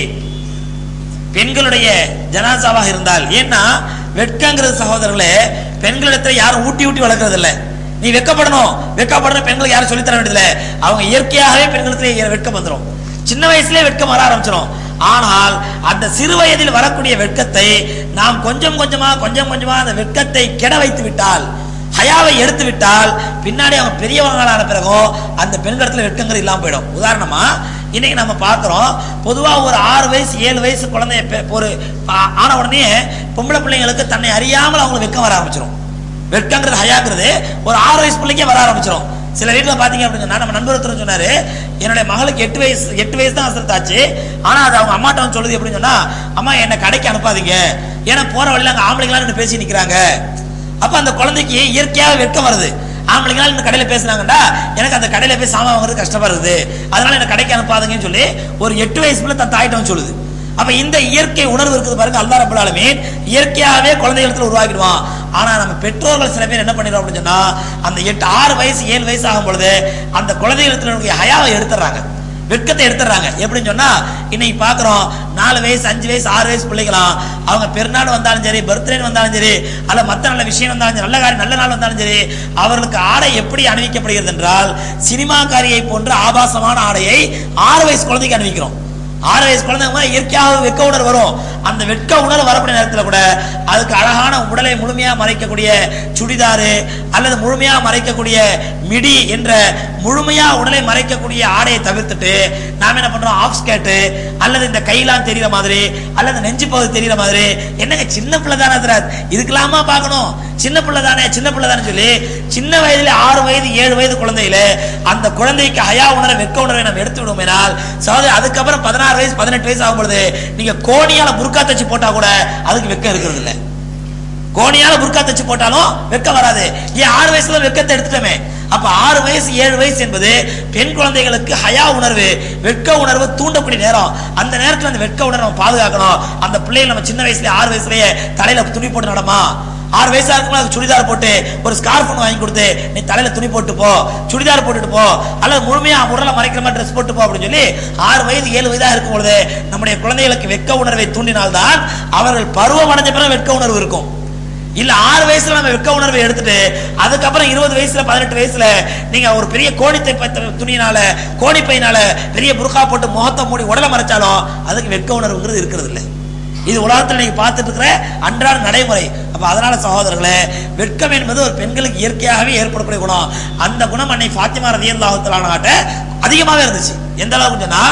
பெண்களுடைய ஜனாசாவாக இருந்தால் ஏன்னா வெட்கங்கிறது சகோதரர்களே பெண்களிடத்துல யாரும் ஊட்டி ஊட்டி வளர்க்கறது இல்ல நீ வெக்கப்படணும் வெக்கப்படணும் பெண்களுக்கு யாரும் சொல்லித் தர வேண்டியதில்லை அவங்க இயற்கையாகவே பெண்களுக்கு வெட்கம் வந்துடும் சின்ன வயசுலயே வெட்கம் வர ஆரம்பிச்சிடும் ஆனால் அந்த சிறு வயதில் வரக்கூடிய வெட்கத்தை நாம் கொஞ்சம் கொஞ்சமா கொஞ்சம் கொஞ்சமா அந்த வெட்கத்தை கெட வைத்து விட்டால் ஹயாவை எடுத்து விட்டால் பின்னாடி அவங்க பெரியவங்களான பிறகும் அந்த பெண்களிடத்துல வெட்கங்கள் இல்லாம போயிடும் உதாரணமா இன்னைக்கு நம்ம பார்க்கிறோம் பொதுவா ஒரு ஆறு வயசு ஏழு வயசு குழந்தைய பெ- ஒரு ஆ- ஆன உடனே பொம்பளை பிள்ளைங்களுக்கு தன்னை அறியாமல் அவங்களுக்கு வெட்கம் வர ஆரம்பிச்சிடும் வெட்கங்கிறது ஹயாங்கிறது ஒரு ஆறு வயசு பிள்ளைக்கே வர ஆரம்பிச்சிடும் சில வீட்டுல பாத்தீங்க அப்படின்னு சொன்னா நம்ம நண்பர் ஒருத்தர் சொன்னாரு என்னுடைய மகளுக்கு எட்டு வயசு எட்டு வயசு தான் அசரத் ஆச்சு ஆனா அது அவங்க அம்மாட்ட வந்து சொல்லுது எப்படின்னு சொன்னா அம்மா என்ன கடைக்கு அனுப்பாதீங்க ஏன்னா போற வழியில அங்க ஆம்பளைங்களா நின்னு பேசி நிக்கிறாங்க அப்ப அந்த குழந்தைக்கு இயற்கையாக வெட்கம் வருது ஆம்பளைங்களா இந்த கடையில பேசுனாங்கடா எனக்கு அந்த கடையில போய் சாமான் வாங்குறது கஷ்டமா இருக்குது அதனால என்ன கடைக்கு அனுப்பாதீங்கன்னு சொல்லி ஒரு எட்டு வயசு பிள்ளை தன் தாயிட்ட வந்து சொல்லுது அப்ப இந்த இயற்கை உணர்வு இருக்குது பாருங்க அல்லாஹ் ரப்பல் ஆலமீன் இயற்கையாவே குழந்தைகளுக்கு உருவாக்கிடுவான் ஆனா நம்ம பெற்றோர்கள் சில பேர் என்ன பண்ணிடுறோம் அப்படின்னு சொன்னா அந்த எட்டு ஆறு வயசு ஏழு வயசு ஆகும் பொழுது அந்த குழந்தைகளுக்கு ஹயாவை எடுத்துறாங்க வெட்கத்தை எடுத்துறாங்க எப்படின்னு சொன்னா இன்னைக்கு பாக்குறோம் நாலு வயசு அஞ்சு வயசு ஆறு வயசு பிள்ளைகளாம் அவங்க பெருநாள் வந்தாலும் சரி பர்த்டே வந்தாலும் சரி அல்ல மத்த நல்ல விஷயம் வந்தாலும் சரி நல்ல காரியம் நல்ல நாள் வந்தாலும் சரி அவர்களுக்கு ஆடை எப்படி அணிவிக்கப்படுகிறது என்றால் சினிமாக்காரியை போன்ற ஆபாசமான ஆடையை ஆறு வயசு குழந்தைக்கு அணிவிக்கிறோம் ஆறு வயசு குழந்தைங்க மாதிரி இயற்கையாக வெட்க உணர்வு வரும் அந்த வெட்க உணர்வு வரக்கூடிய நேரத்தில் கூட அதுக்கு அழகான உடலை முழுமையா மறைக்கக்கூடிய சுடிதாரு அல்லது முழுமையா மறைக்கக்கூடிய மிடி என்ற முழுமையா உடலை மறைக்கக்கூடிய ஆடையை தவிர்த்துட்டு நாம என்ன பண்றோம் ஆஃப் ஸ்கர்ட் அல்லது இந்த கையெல்லாம் தெரியுற மாதிரி அல்லது நெஞ்சு பகுதி தெரியுற மாதிரி என்னங்க சின்ன பிள்ளை தானே ஹஸ்ரத்? இதுக்கெல்லாமா பார்க்கணும் சின்ன பிள்ளை தானே சின்ன பிள்ளை தானே சொல்லி சின்ன வயதுல ஆறு வயது ஏழு வயது குழந்தையில அந்த குழந்தைக்கு ஹயா உணர வெட்க உணர்வை நம்ம எடுத்து விடுவோமேனால் சகோதரி அதுக்கப்புறம் பதினாறு வயசு பதினெட்டு வயசு ஆகும் பொழுது நீங்க கோணியால புர்கா தச்சு போட்டா கூட அதுக்கு வெக்கம் இருக்கிறது இல்ல கோணியால புர்கா தச்சு போட்டாலும் வெக்கம் வராது ஏன் ஆறு வயசுல வெக்கத்தை எடுத்துட்டோமே அப்ப ஆறு வயசு ஏழு வயசு என்பது பெண் குழந்தைகளுக்கு ஹயா உணர்வு வெட்க உணர்வு தூண்டக்கூடிய நேரம் அந்த நேரத்துல அந்த வெட்க உணர்வை நம்ம பாதுகாக்கணும் அந்த பிள்ளைகள் நம்ம சின்ன வயசுல ஆறு வயசுலயே தலையில துணி போட்டு நடமா ஆறு வயசா இருக்கும்போது அதுக்கு சுடிதார் போட்டு ஒரு ஸ்கார்ஃப் ஒன்று வாங்கி கொடுத்து நீ தலையில துணி போட்டு போ சுடிதார் போட்டுட்டு போ அல்லது முழுமையா உடலை மறைக்கிற மாதிரி ட்ரெஸ் போட்டு போ அப்படின்னு சொல்லி ஆறு வயது ஏழு வயதா இருக்கும் பொழுது நம்முடைய குழந்தைகளுக்கு வெட்க உணர்வை தூண்டினால்தான் அவர்கள் பருவம் அடைஞ்ச பிறகு வெட்க உணர்வு இருக்கும் இல்ல ஆறு வயசுல நம்ம வெட்க உணர்வை எடுத்துட்டு அதுக்கப்புறம் இருபது வயசுல பதினெட்டு வயசுல நீங்க ஒரு பெரிய கோணித்தை பத்த- துணியினால கோணி பையினால பெரிய புர்கா போட்டு முகத்தை மூடி உடலை மறைச்சாலும் அதுக்கு வெட்க உணர்வுங்கிறது இருக்கிறது இல்லை இது உலகத்தில் நீங்க பார்த்துட்டு இருக்கிற அன்றாட நடைமுறை அப்ப அதனால சகோதரர்களே வெட்கம் என்பது ஒரு பெண்களுக்கு இயற்கையாகவே ஏற்படக்கூடிய குணம் அந்த குணம் அன்னை ஃபாத்திமா ரதியல்லாஹுத்தலானாட்ட அதிகமாவே இருந்துச்சு எந்த அளவுக்கு சொன்னா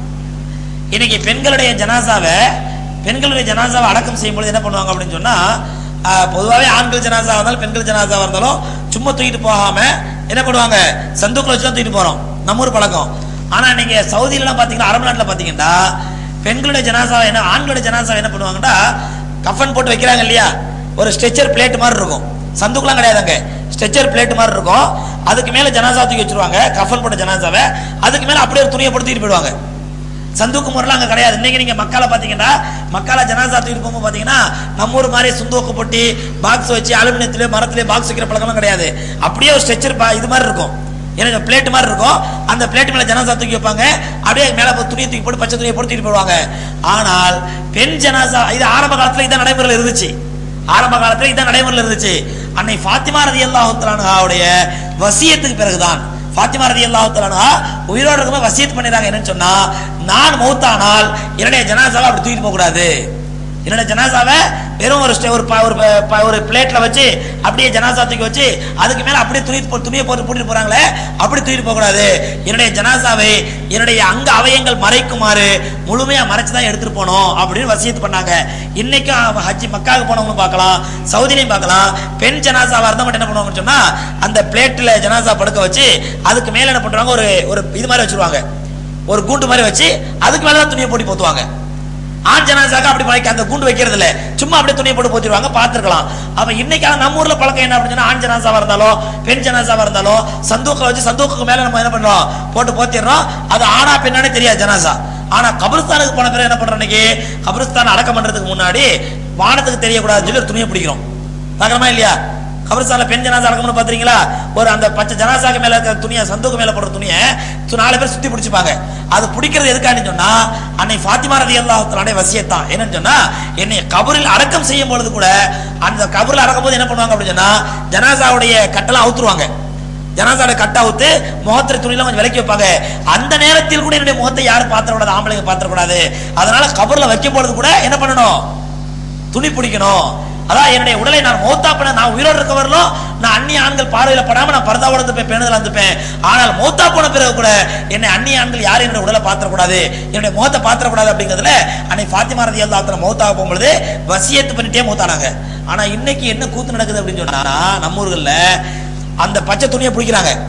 இன்னைக்கு பெண்களுடைய ஜனாசாவை பெண்களுடைய ஜனாசாவை அடக்கம் செய்யும்போது என்ன பண்ணுவாங்க அப்படின்னு சொன்னா ஆஹ், பொதுவாவே ஆண்கள் ஜனாசா இருந்தாலும் பெண்கள் ஜனாசா இருந்தாலும் சும்மா தூக்கிட்டு போகாம என்ன பண்ணுவாங்க சந்துக்குள்ள வச்சு தான் தூக்கிட்டு போறோம் நம்ம ஊர் பழக்கம் ஆனா நீங்க சவுதியில எல்லாம் பாத்தீங்கன்னா அரபு நாட்டுல பாத்தீங்கன்னா பெண்களுடைய ஜனாசாவை என்ன ஆண்களுடைய ஜனாசாவை என்ன பண்ணுவாங்கன்னா கஃபன் போட்டு வைக்கிறாங்க இல்லையா ஒரு ஸ்ட்ரெச்சர் பிளேட் மாதிரி இருக்கும் சந்துக்குலாம் கிடையாதுங்க ஸ்ட்ரெச்சர் பிளேட் மாதிரி இருக்கும் அதுக்கு மேல ஜனாசா தூக்கி வச்சிருவாங்க கஃபன் போட்ட ஜனாசாவை அதுக்கு மேல அப்படியே ஒரு துணியை போட்டு தூக்கிட்டு போயிடுவாங்க சந்துக்கு முறைலாம் அங்க கிடையாது இன்னைக்கு நீங்க மக்கால பாத்தீங்கன்னா மக்கால ஜனாசா தூக்கிட்டு போகும்போது பாத்தீங்கன்னா நம்ம ஊர் மாதிரி சுந்தோக்கு பொட்டி பாக்ஸ் வச்சு அலுமினியத்திலே மரத்திலே பாக்ஸ் வைக்கிற பழக்கம்லாம் கிடையாது அப்படியே ஒரு ஸ்ட்ரெச்சர் இது மாதிரி இருக்கும் எனக்கு பிளேட் மாதிரி இருக்கும் அந்த பிளேட் மேல ஜனாசா தூக்கி வைப்பாங்க அப்படியே மேல ஒரு துணியை தூக்கி போட்டு பச்சை துணியை போட்டு தூக்கிட்டு போடுவாங்க ஆனால் பெண் ஜனாசா இது ஆரம்ப காலத்துல இதான் நடைமுறையில் இருந்துச்சு ஆரம்ப காலத்துல இதான் நடைமுறையில் இருந்துச்சு அன்னை ஃபாத்திமா ரதி அல்லாஹுடைய வசியத்துக்கு பிறகுதான் ஃபாத்திமா ரதி அல்லாஹுத்தலானா உயிரோடு இருக்கும்போது வசியத் பண்ணிடுறாங்க என்னன்னு சொன்னா நான் மௌத்தானால் என்னுடைய ஜனாசாவை அப்படி தூக்கிட்டு போக கூடாது என்னோட ஜனாசாவை வெறும் ஒரு ஸ்டே- ஒரு ப- ஒரு ப- ப- ஒரு பிளேட்ல வச்சு அப்படியே ஜனாசா தூக்கி வச்சு அதுக்கு மேல அப்படியே துணி போ- துணியை போட்டு போட்டுட்டு போறாங்களே அப்படி தூக்கிட்டு போக கூடாது என்னுடைய ஜனாசாவை என்னுடைய அங்க அவயங்கள் மறைக்குமாறு முழுமையா மறைச்சு தான் எடுத்துட்டு போனோம் அப்படின்னு வசியத்து பண்ணாங்க இன்னைக்கும் அவ ஹஜ்ஜி மக்காவுக்கு போனவங்களும் பார்க்கலாம் சவுதிலையும் பார்க்கலாம் பெண் ஜனாசாவா இருந்தா மட்டும் என்ன பண்ணுவாங்கன்னு சொன்னா அந்த பிளேட்ல ஜனாசா படுக்க வச்சு அதுக்கு மேல என்ன பண்றாங்க ஒரு ஒரு இது மாதிரி வச்சிருவாங்க ஒரு கூண்டு மாதிரி வச்சு அதுக்கு மேல தான் துணியை போட்டு போத்துவாங்க ஆண் ஜனாசாக்கு அப்படி மறைக்க அந்த கூண்டு வைக்கிறது இல்ல சும்மா அப்படியே துணியை போட்டு போத்திடுவாங்க பார்த்திருக்கலாம் அப்ப இன்னைக்கு ஆனா நம்ம ஊர்ல பழக்கம் என்ன அப்படின்னு சொன்னா ஆண் ஜனாசாவா இருந்தாலும் பெண் ஜனாசாவா இருந்தாலும் சந்தூக்க வச்சு சந்தூக்கு மேல நம்ம என்ன பண்றோம் போட்டு போத்திடுறோம் அது ஆனா பெண்ணானே தெரியாது ஜனாசா ஆனா கபிரிஸ்தானுக்கு போன பிறகு என்ன பண்றோம் இன்னைக்கு கபிரிஸ்தான் அடக்கம் பண்றதுக்கு முன்னாடி வானத்துக்கு தெரியக்கூடாதுன்னு சொல்லி ஒரு துணியை பிடிக்கிறோம் பார்க்கலாமா இல்லையா கபிரிஸ்தான்ல பெண் ஜனாசா அடக்கம்னு பாத்தீங்களா ஒரு அந்த பச்சை ஜனாசாக்கு மேல இருக்கிற துணியை சந்துக்கு மேல போடுற துணியை சு- நாலு பேர் சுத்தி பிடிச்சுப்பாங்க அது பிடிக்கிறது எதுக்காண்டி சொன்னா அன்னை ஃபாத்திமா ரதி அல்லாஹுடைய வசியத்தான் என்னன்னு சொன்னா என்னை கபரில் அடக்கம் செய்யும் பொழுது கூட அந்த கபரில் அடக்கும் போது என்ன பண்ணுவாங்க அப்படின்னு சொன்னா ஜனாசாவுடைய கட்டெல்லாம் அவுத்துருவாங்க ஜனாசாவோட கட்ட அவுத்து முகத்திர துணியெல்லாம் கொஞ்சம் விலக்கி வைப்பாங்க அந்த நேரத்தில் கூட என்னுடைய முகத்தை யாரும் பாத்திரக்கூடாது ஆம்பளைங்க பாத்திரக்கூடாது அதனால கபர்ல வைக்கும் பொழுது கூட என்ன பண்ணணும் துணி பிடிக்கணும் அதான் என்னுடைய உடலை நான் மௌத்தா பண்ண நான் உயிரோடு இருக்க வரலும் நான் அந்நிய ஆண்கள் பார்வையில படாம நான் பரதாவோட இருந்துப்பேன் பேணுதல் இருந்துப்பேன் ஆனால் மௌத்தா போன பிறகு கூட என்னை அந்நிய ஆண்கள் யாரும் என்னுடைய உடலை பாத்திரக்கூடாது என்னுடைய முகத்தை பாத்திரக்கூடாது அப்படிங்கிறதுல அன்னை ஃபாத்திமா ரதி அல்லாத்துல மௌத்தாக போகும்பொழுது வசியத்து பண்ணிட்டே மௌத்தானாங்க ஆனா இன்னைக்கு என்ன கூத்து நடக்குது அப்படின்னு சொன்னா நம்ம ஊர்கள்ல அந்த பச்சை துணியை பிடிக்கிறாங்க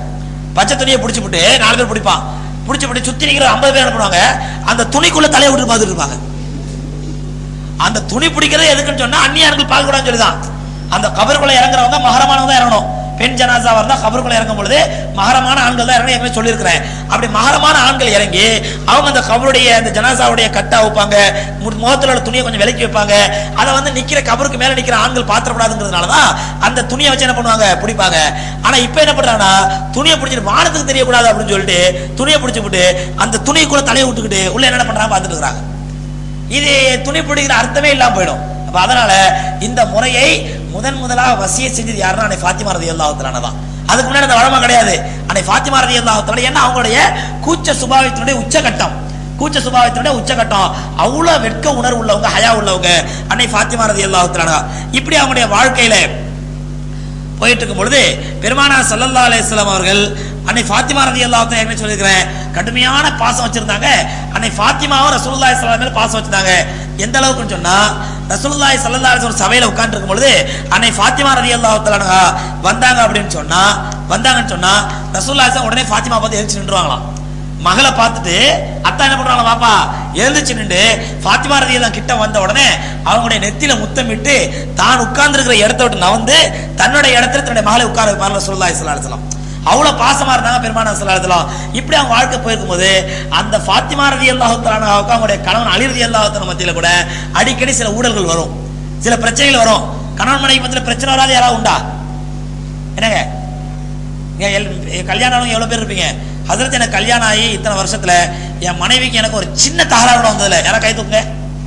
பச்சை துணியை பிடிச்சி விட்டு நாலு பேர் பிடிப்பான் பிடிச்சி விட்டு சுத்தி நிக்கிற ஐம்பது பேர் என்ன பண்ணுவாங்க அந்த துணிக்குள்ள தலையை விட்டு பார்த்துட்டு இருப்பாங்க அந்த துணி பிடிக்கிறது எதுக்குன்னு சொன்னா அந்நியார்கள் பார்க்க கூடாதுன்னு சொல்லிதான் அந்த கபருக்குள்ள இறங்குறவங்க மகரமானவங்க தான் இறங்கணும் பெண் ஜனாசா இருந்தா கபருக்குள்ள இறங்கும் பொழுது மகரமான ஆண்கள் தான் இறங்கணும் ஏற்கனவே சொல்லியிருக்கிறேன் அப்படி மகரமான ஆண்கள் இறங்கி அவங்க அந்த கபருடைய அந்த ஜனாசாவுடைய கட்டா வைப்பாங்க மு- முகத்துல உள்ள துணியை கொஞ்சம் விலக்கி வைப்பாங்க அதை வந்து நிக்கிற கபருக்கு மேல நிக்கிற ஆண்கள் பாத்திரப்படாதுங்கிறதுனால தான் அந்த துணியை வச்சு என்ன பண்ணுவாங்க பிடிப்பாங்க ஆனா இப்ப என்ன பண்றாங்கன்னா துணியை பிடிச்சிட்டு வானத்துக்கு தெரியக்கூடாது அப்படின்னு சொல்லிட்டு துணியை பிடிச்சு விட்டு அந்த துணிக்குள்ள தலையை விட்டுக்கிட்டு உள்ள என்ன பண்றாங்க பார்த்துட்டு இருக்காங்க இது துணி பிடிக்கிற அர்த்தமே இல்லாம போயிடும் அப்ப அதனால இந்த முறையை முதன் முதலாக வசிய செஞ்சது யாருன்னா அன்னை ஃபாத்திமா ரதி அல்லாஹத்தான தான் அதுக்கு முன்னாடி அந்த வழமை கிடையாது அன்னை ஃபாத்திமா ரதி அல்லாஹத்தான ஏன்னா அவங்களுடைய கூச்ச சுபாவத்தினுடைய உச்சகட்டம் கூச்ச சுபாவத்தினுடைய உச்சகட்டம் அவ்வளவு வெட்க உணர்வு உள்ளவங்க ஹயா உள்ளவங்க அன்னை ஃபாத்திமா ரதி அல்லாஹத்தான இப்படி அவங்களுடைய வாழ்க்கையில போயிட்டு இருக்கும் பொழுது பெருமானா சல்லல்லா அலைஹிஸ்ஸலாம் அவர்கள் அன்னை ஃபாத்திமா ரதி அல்லாஹ் ஏற்கனவே சொல்லியிருக்கிறேன் கடுமையான பாசம் வச்சிருந்தாங்க அன்னை ஃபாத்திமாவும் ரசூலுல்லாஹி ஸல்லல்லாஹு அலைஹி மேல பாசம் வச்சிருந்தாங்க எந்த அளவுக்குன்னு சொன்னா ரசூலுல்லாஹி ஸல்லல்லாஹு அலைஹி ஒரு சபையில உட்கார்ந்து இருக்கும் பொழுது அன்னை ஃபாத்திமா ரதி அல்லாஹ் வந்தாங்க அப்படின்னு சொன்னா வந்தாங்கன்னு சொன்னா ரசூலுல்லாஹி ஸல்லல்லாஹு உடனே ஃபாத்திமா பார்த்து எரிச்சு நின்றுவாங்களாம் மகளை பார்த்துட்டு அத்தா என்ன பண்றாங்க பாப்பா எழுந்துச்சு நின்று ஃபாத்திமா ரதியெல்லாம் கிட்ட வந்த உடனே அவங்களுடைய நெத்தியில முத்தமிட்டு தான் உட்கார்ந்து இருக்கிற இடத்த விட்டு நவந்து தன்னுடைய இடத்துல தன்னுடைய மகளை உட்கார வைப்பார்ல சொல்லா இஸ்லாம் அவ்வளவு பாசமா இருந்தாங்க பெருமான சொல்லலாம் இப்படி அவங்க வாழ்க்கை போயிருக்கும் போது அந்த ஃபாத்திமா ரதி அல்லாஹுத்தான அவங்களுடைய கணவன் அலி ரதி அல்லாஹுத்தான மத்தியில கூட அடிக்கடி சில ஊழல்கள் வரும் சில பிரச்சனைகள் வரும் கணவன் மனைவி மத்தியில பிரச்சனை வராது யாராவது உண்டா என்னங்க இங்க எல்- கல்யாணம் ஆனவங்க எவ்வளவு பேர் இருப்பீங்க ஹசரத் எனக்கு கல்யாணம் ஆகி இத்தனை வருஷத்துல என் மனைவிக்கு எனக்கு ஒரு சின்ன தகராறு கூட வந்ததுல யாரா கை தூக்குங்க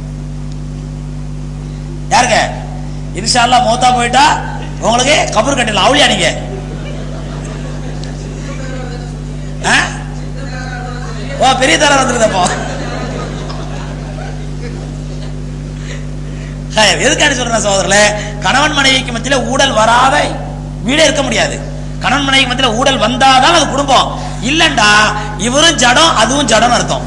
யாருங்க இன்ஷா அல்லாஹ் மௌத்தா போயிட்டா உங்களுக்கு கபர் கட்டிடலாம் அவளியா நீங்க ஆ? ஓ பெரிய தர வந்துருது அப்போ ஹே, எதுக்காண்டி சொல்றேன் சகோதரர்களே கணவன் மனைவிக்கு மத்தியில ஊழல் வராத வீடே இருக்க முடியாது கணவன் மனைவிக்கு மத்தியில ஊழல் வந்தாதான் அது குடும்பம் இல்லண்டா இவரும் ஜடம் அதுவும் ஜடம் அர்த்தம்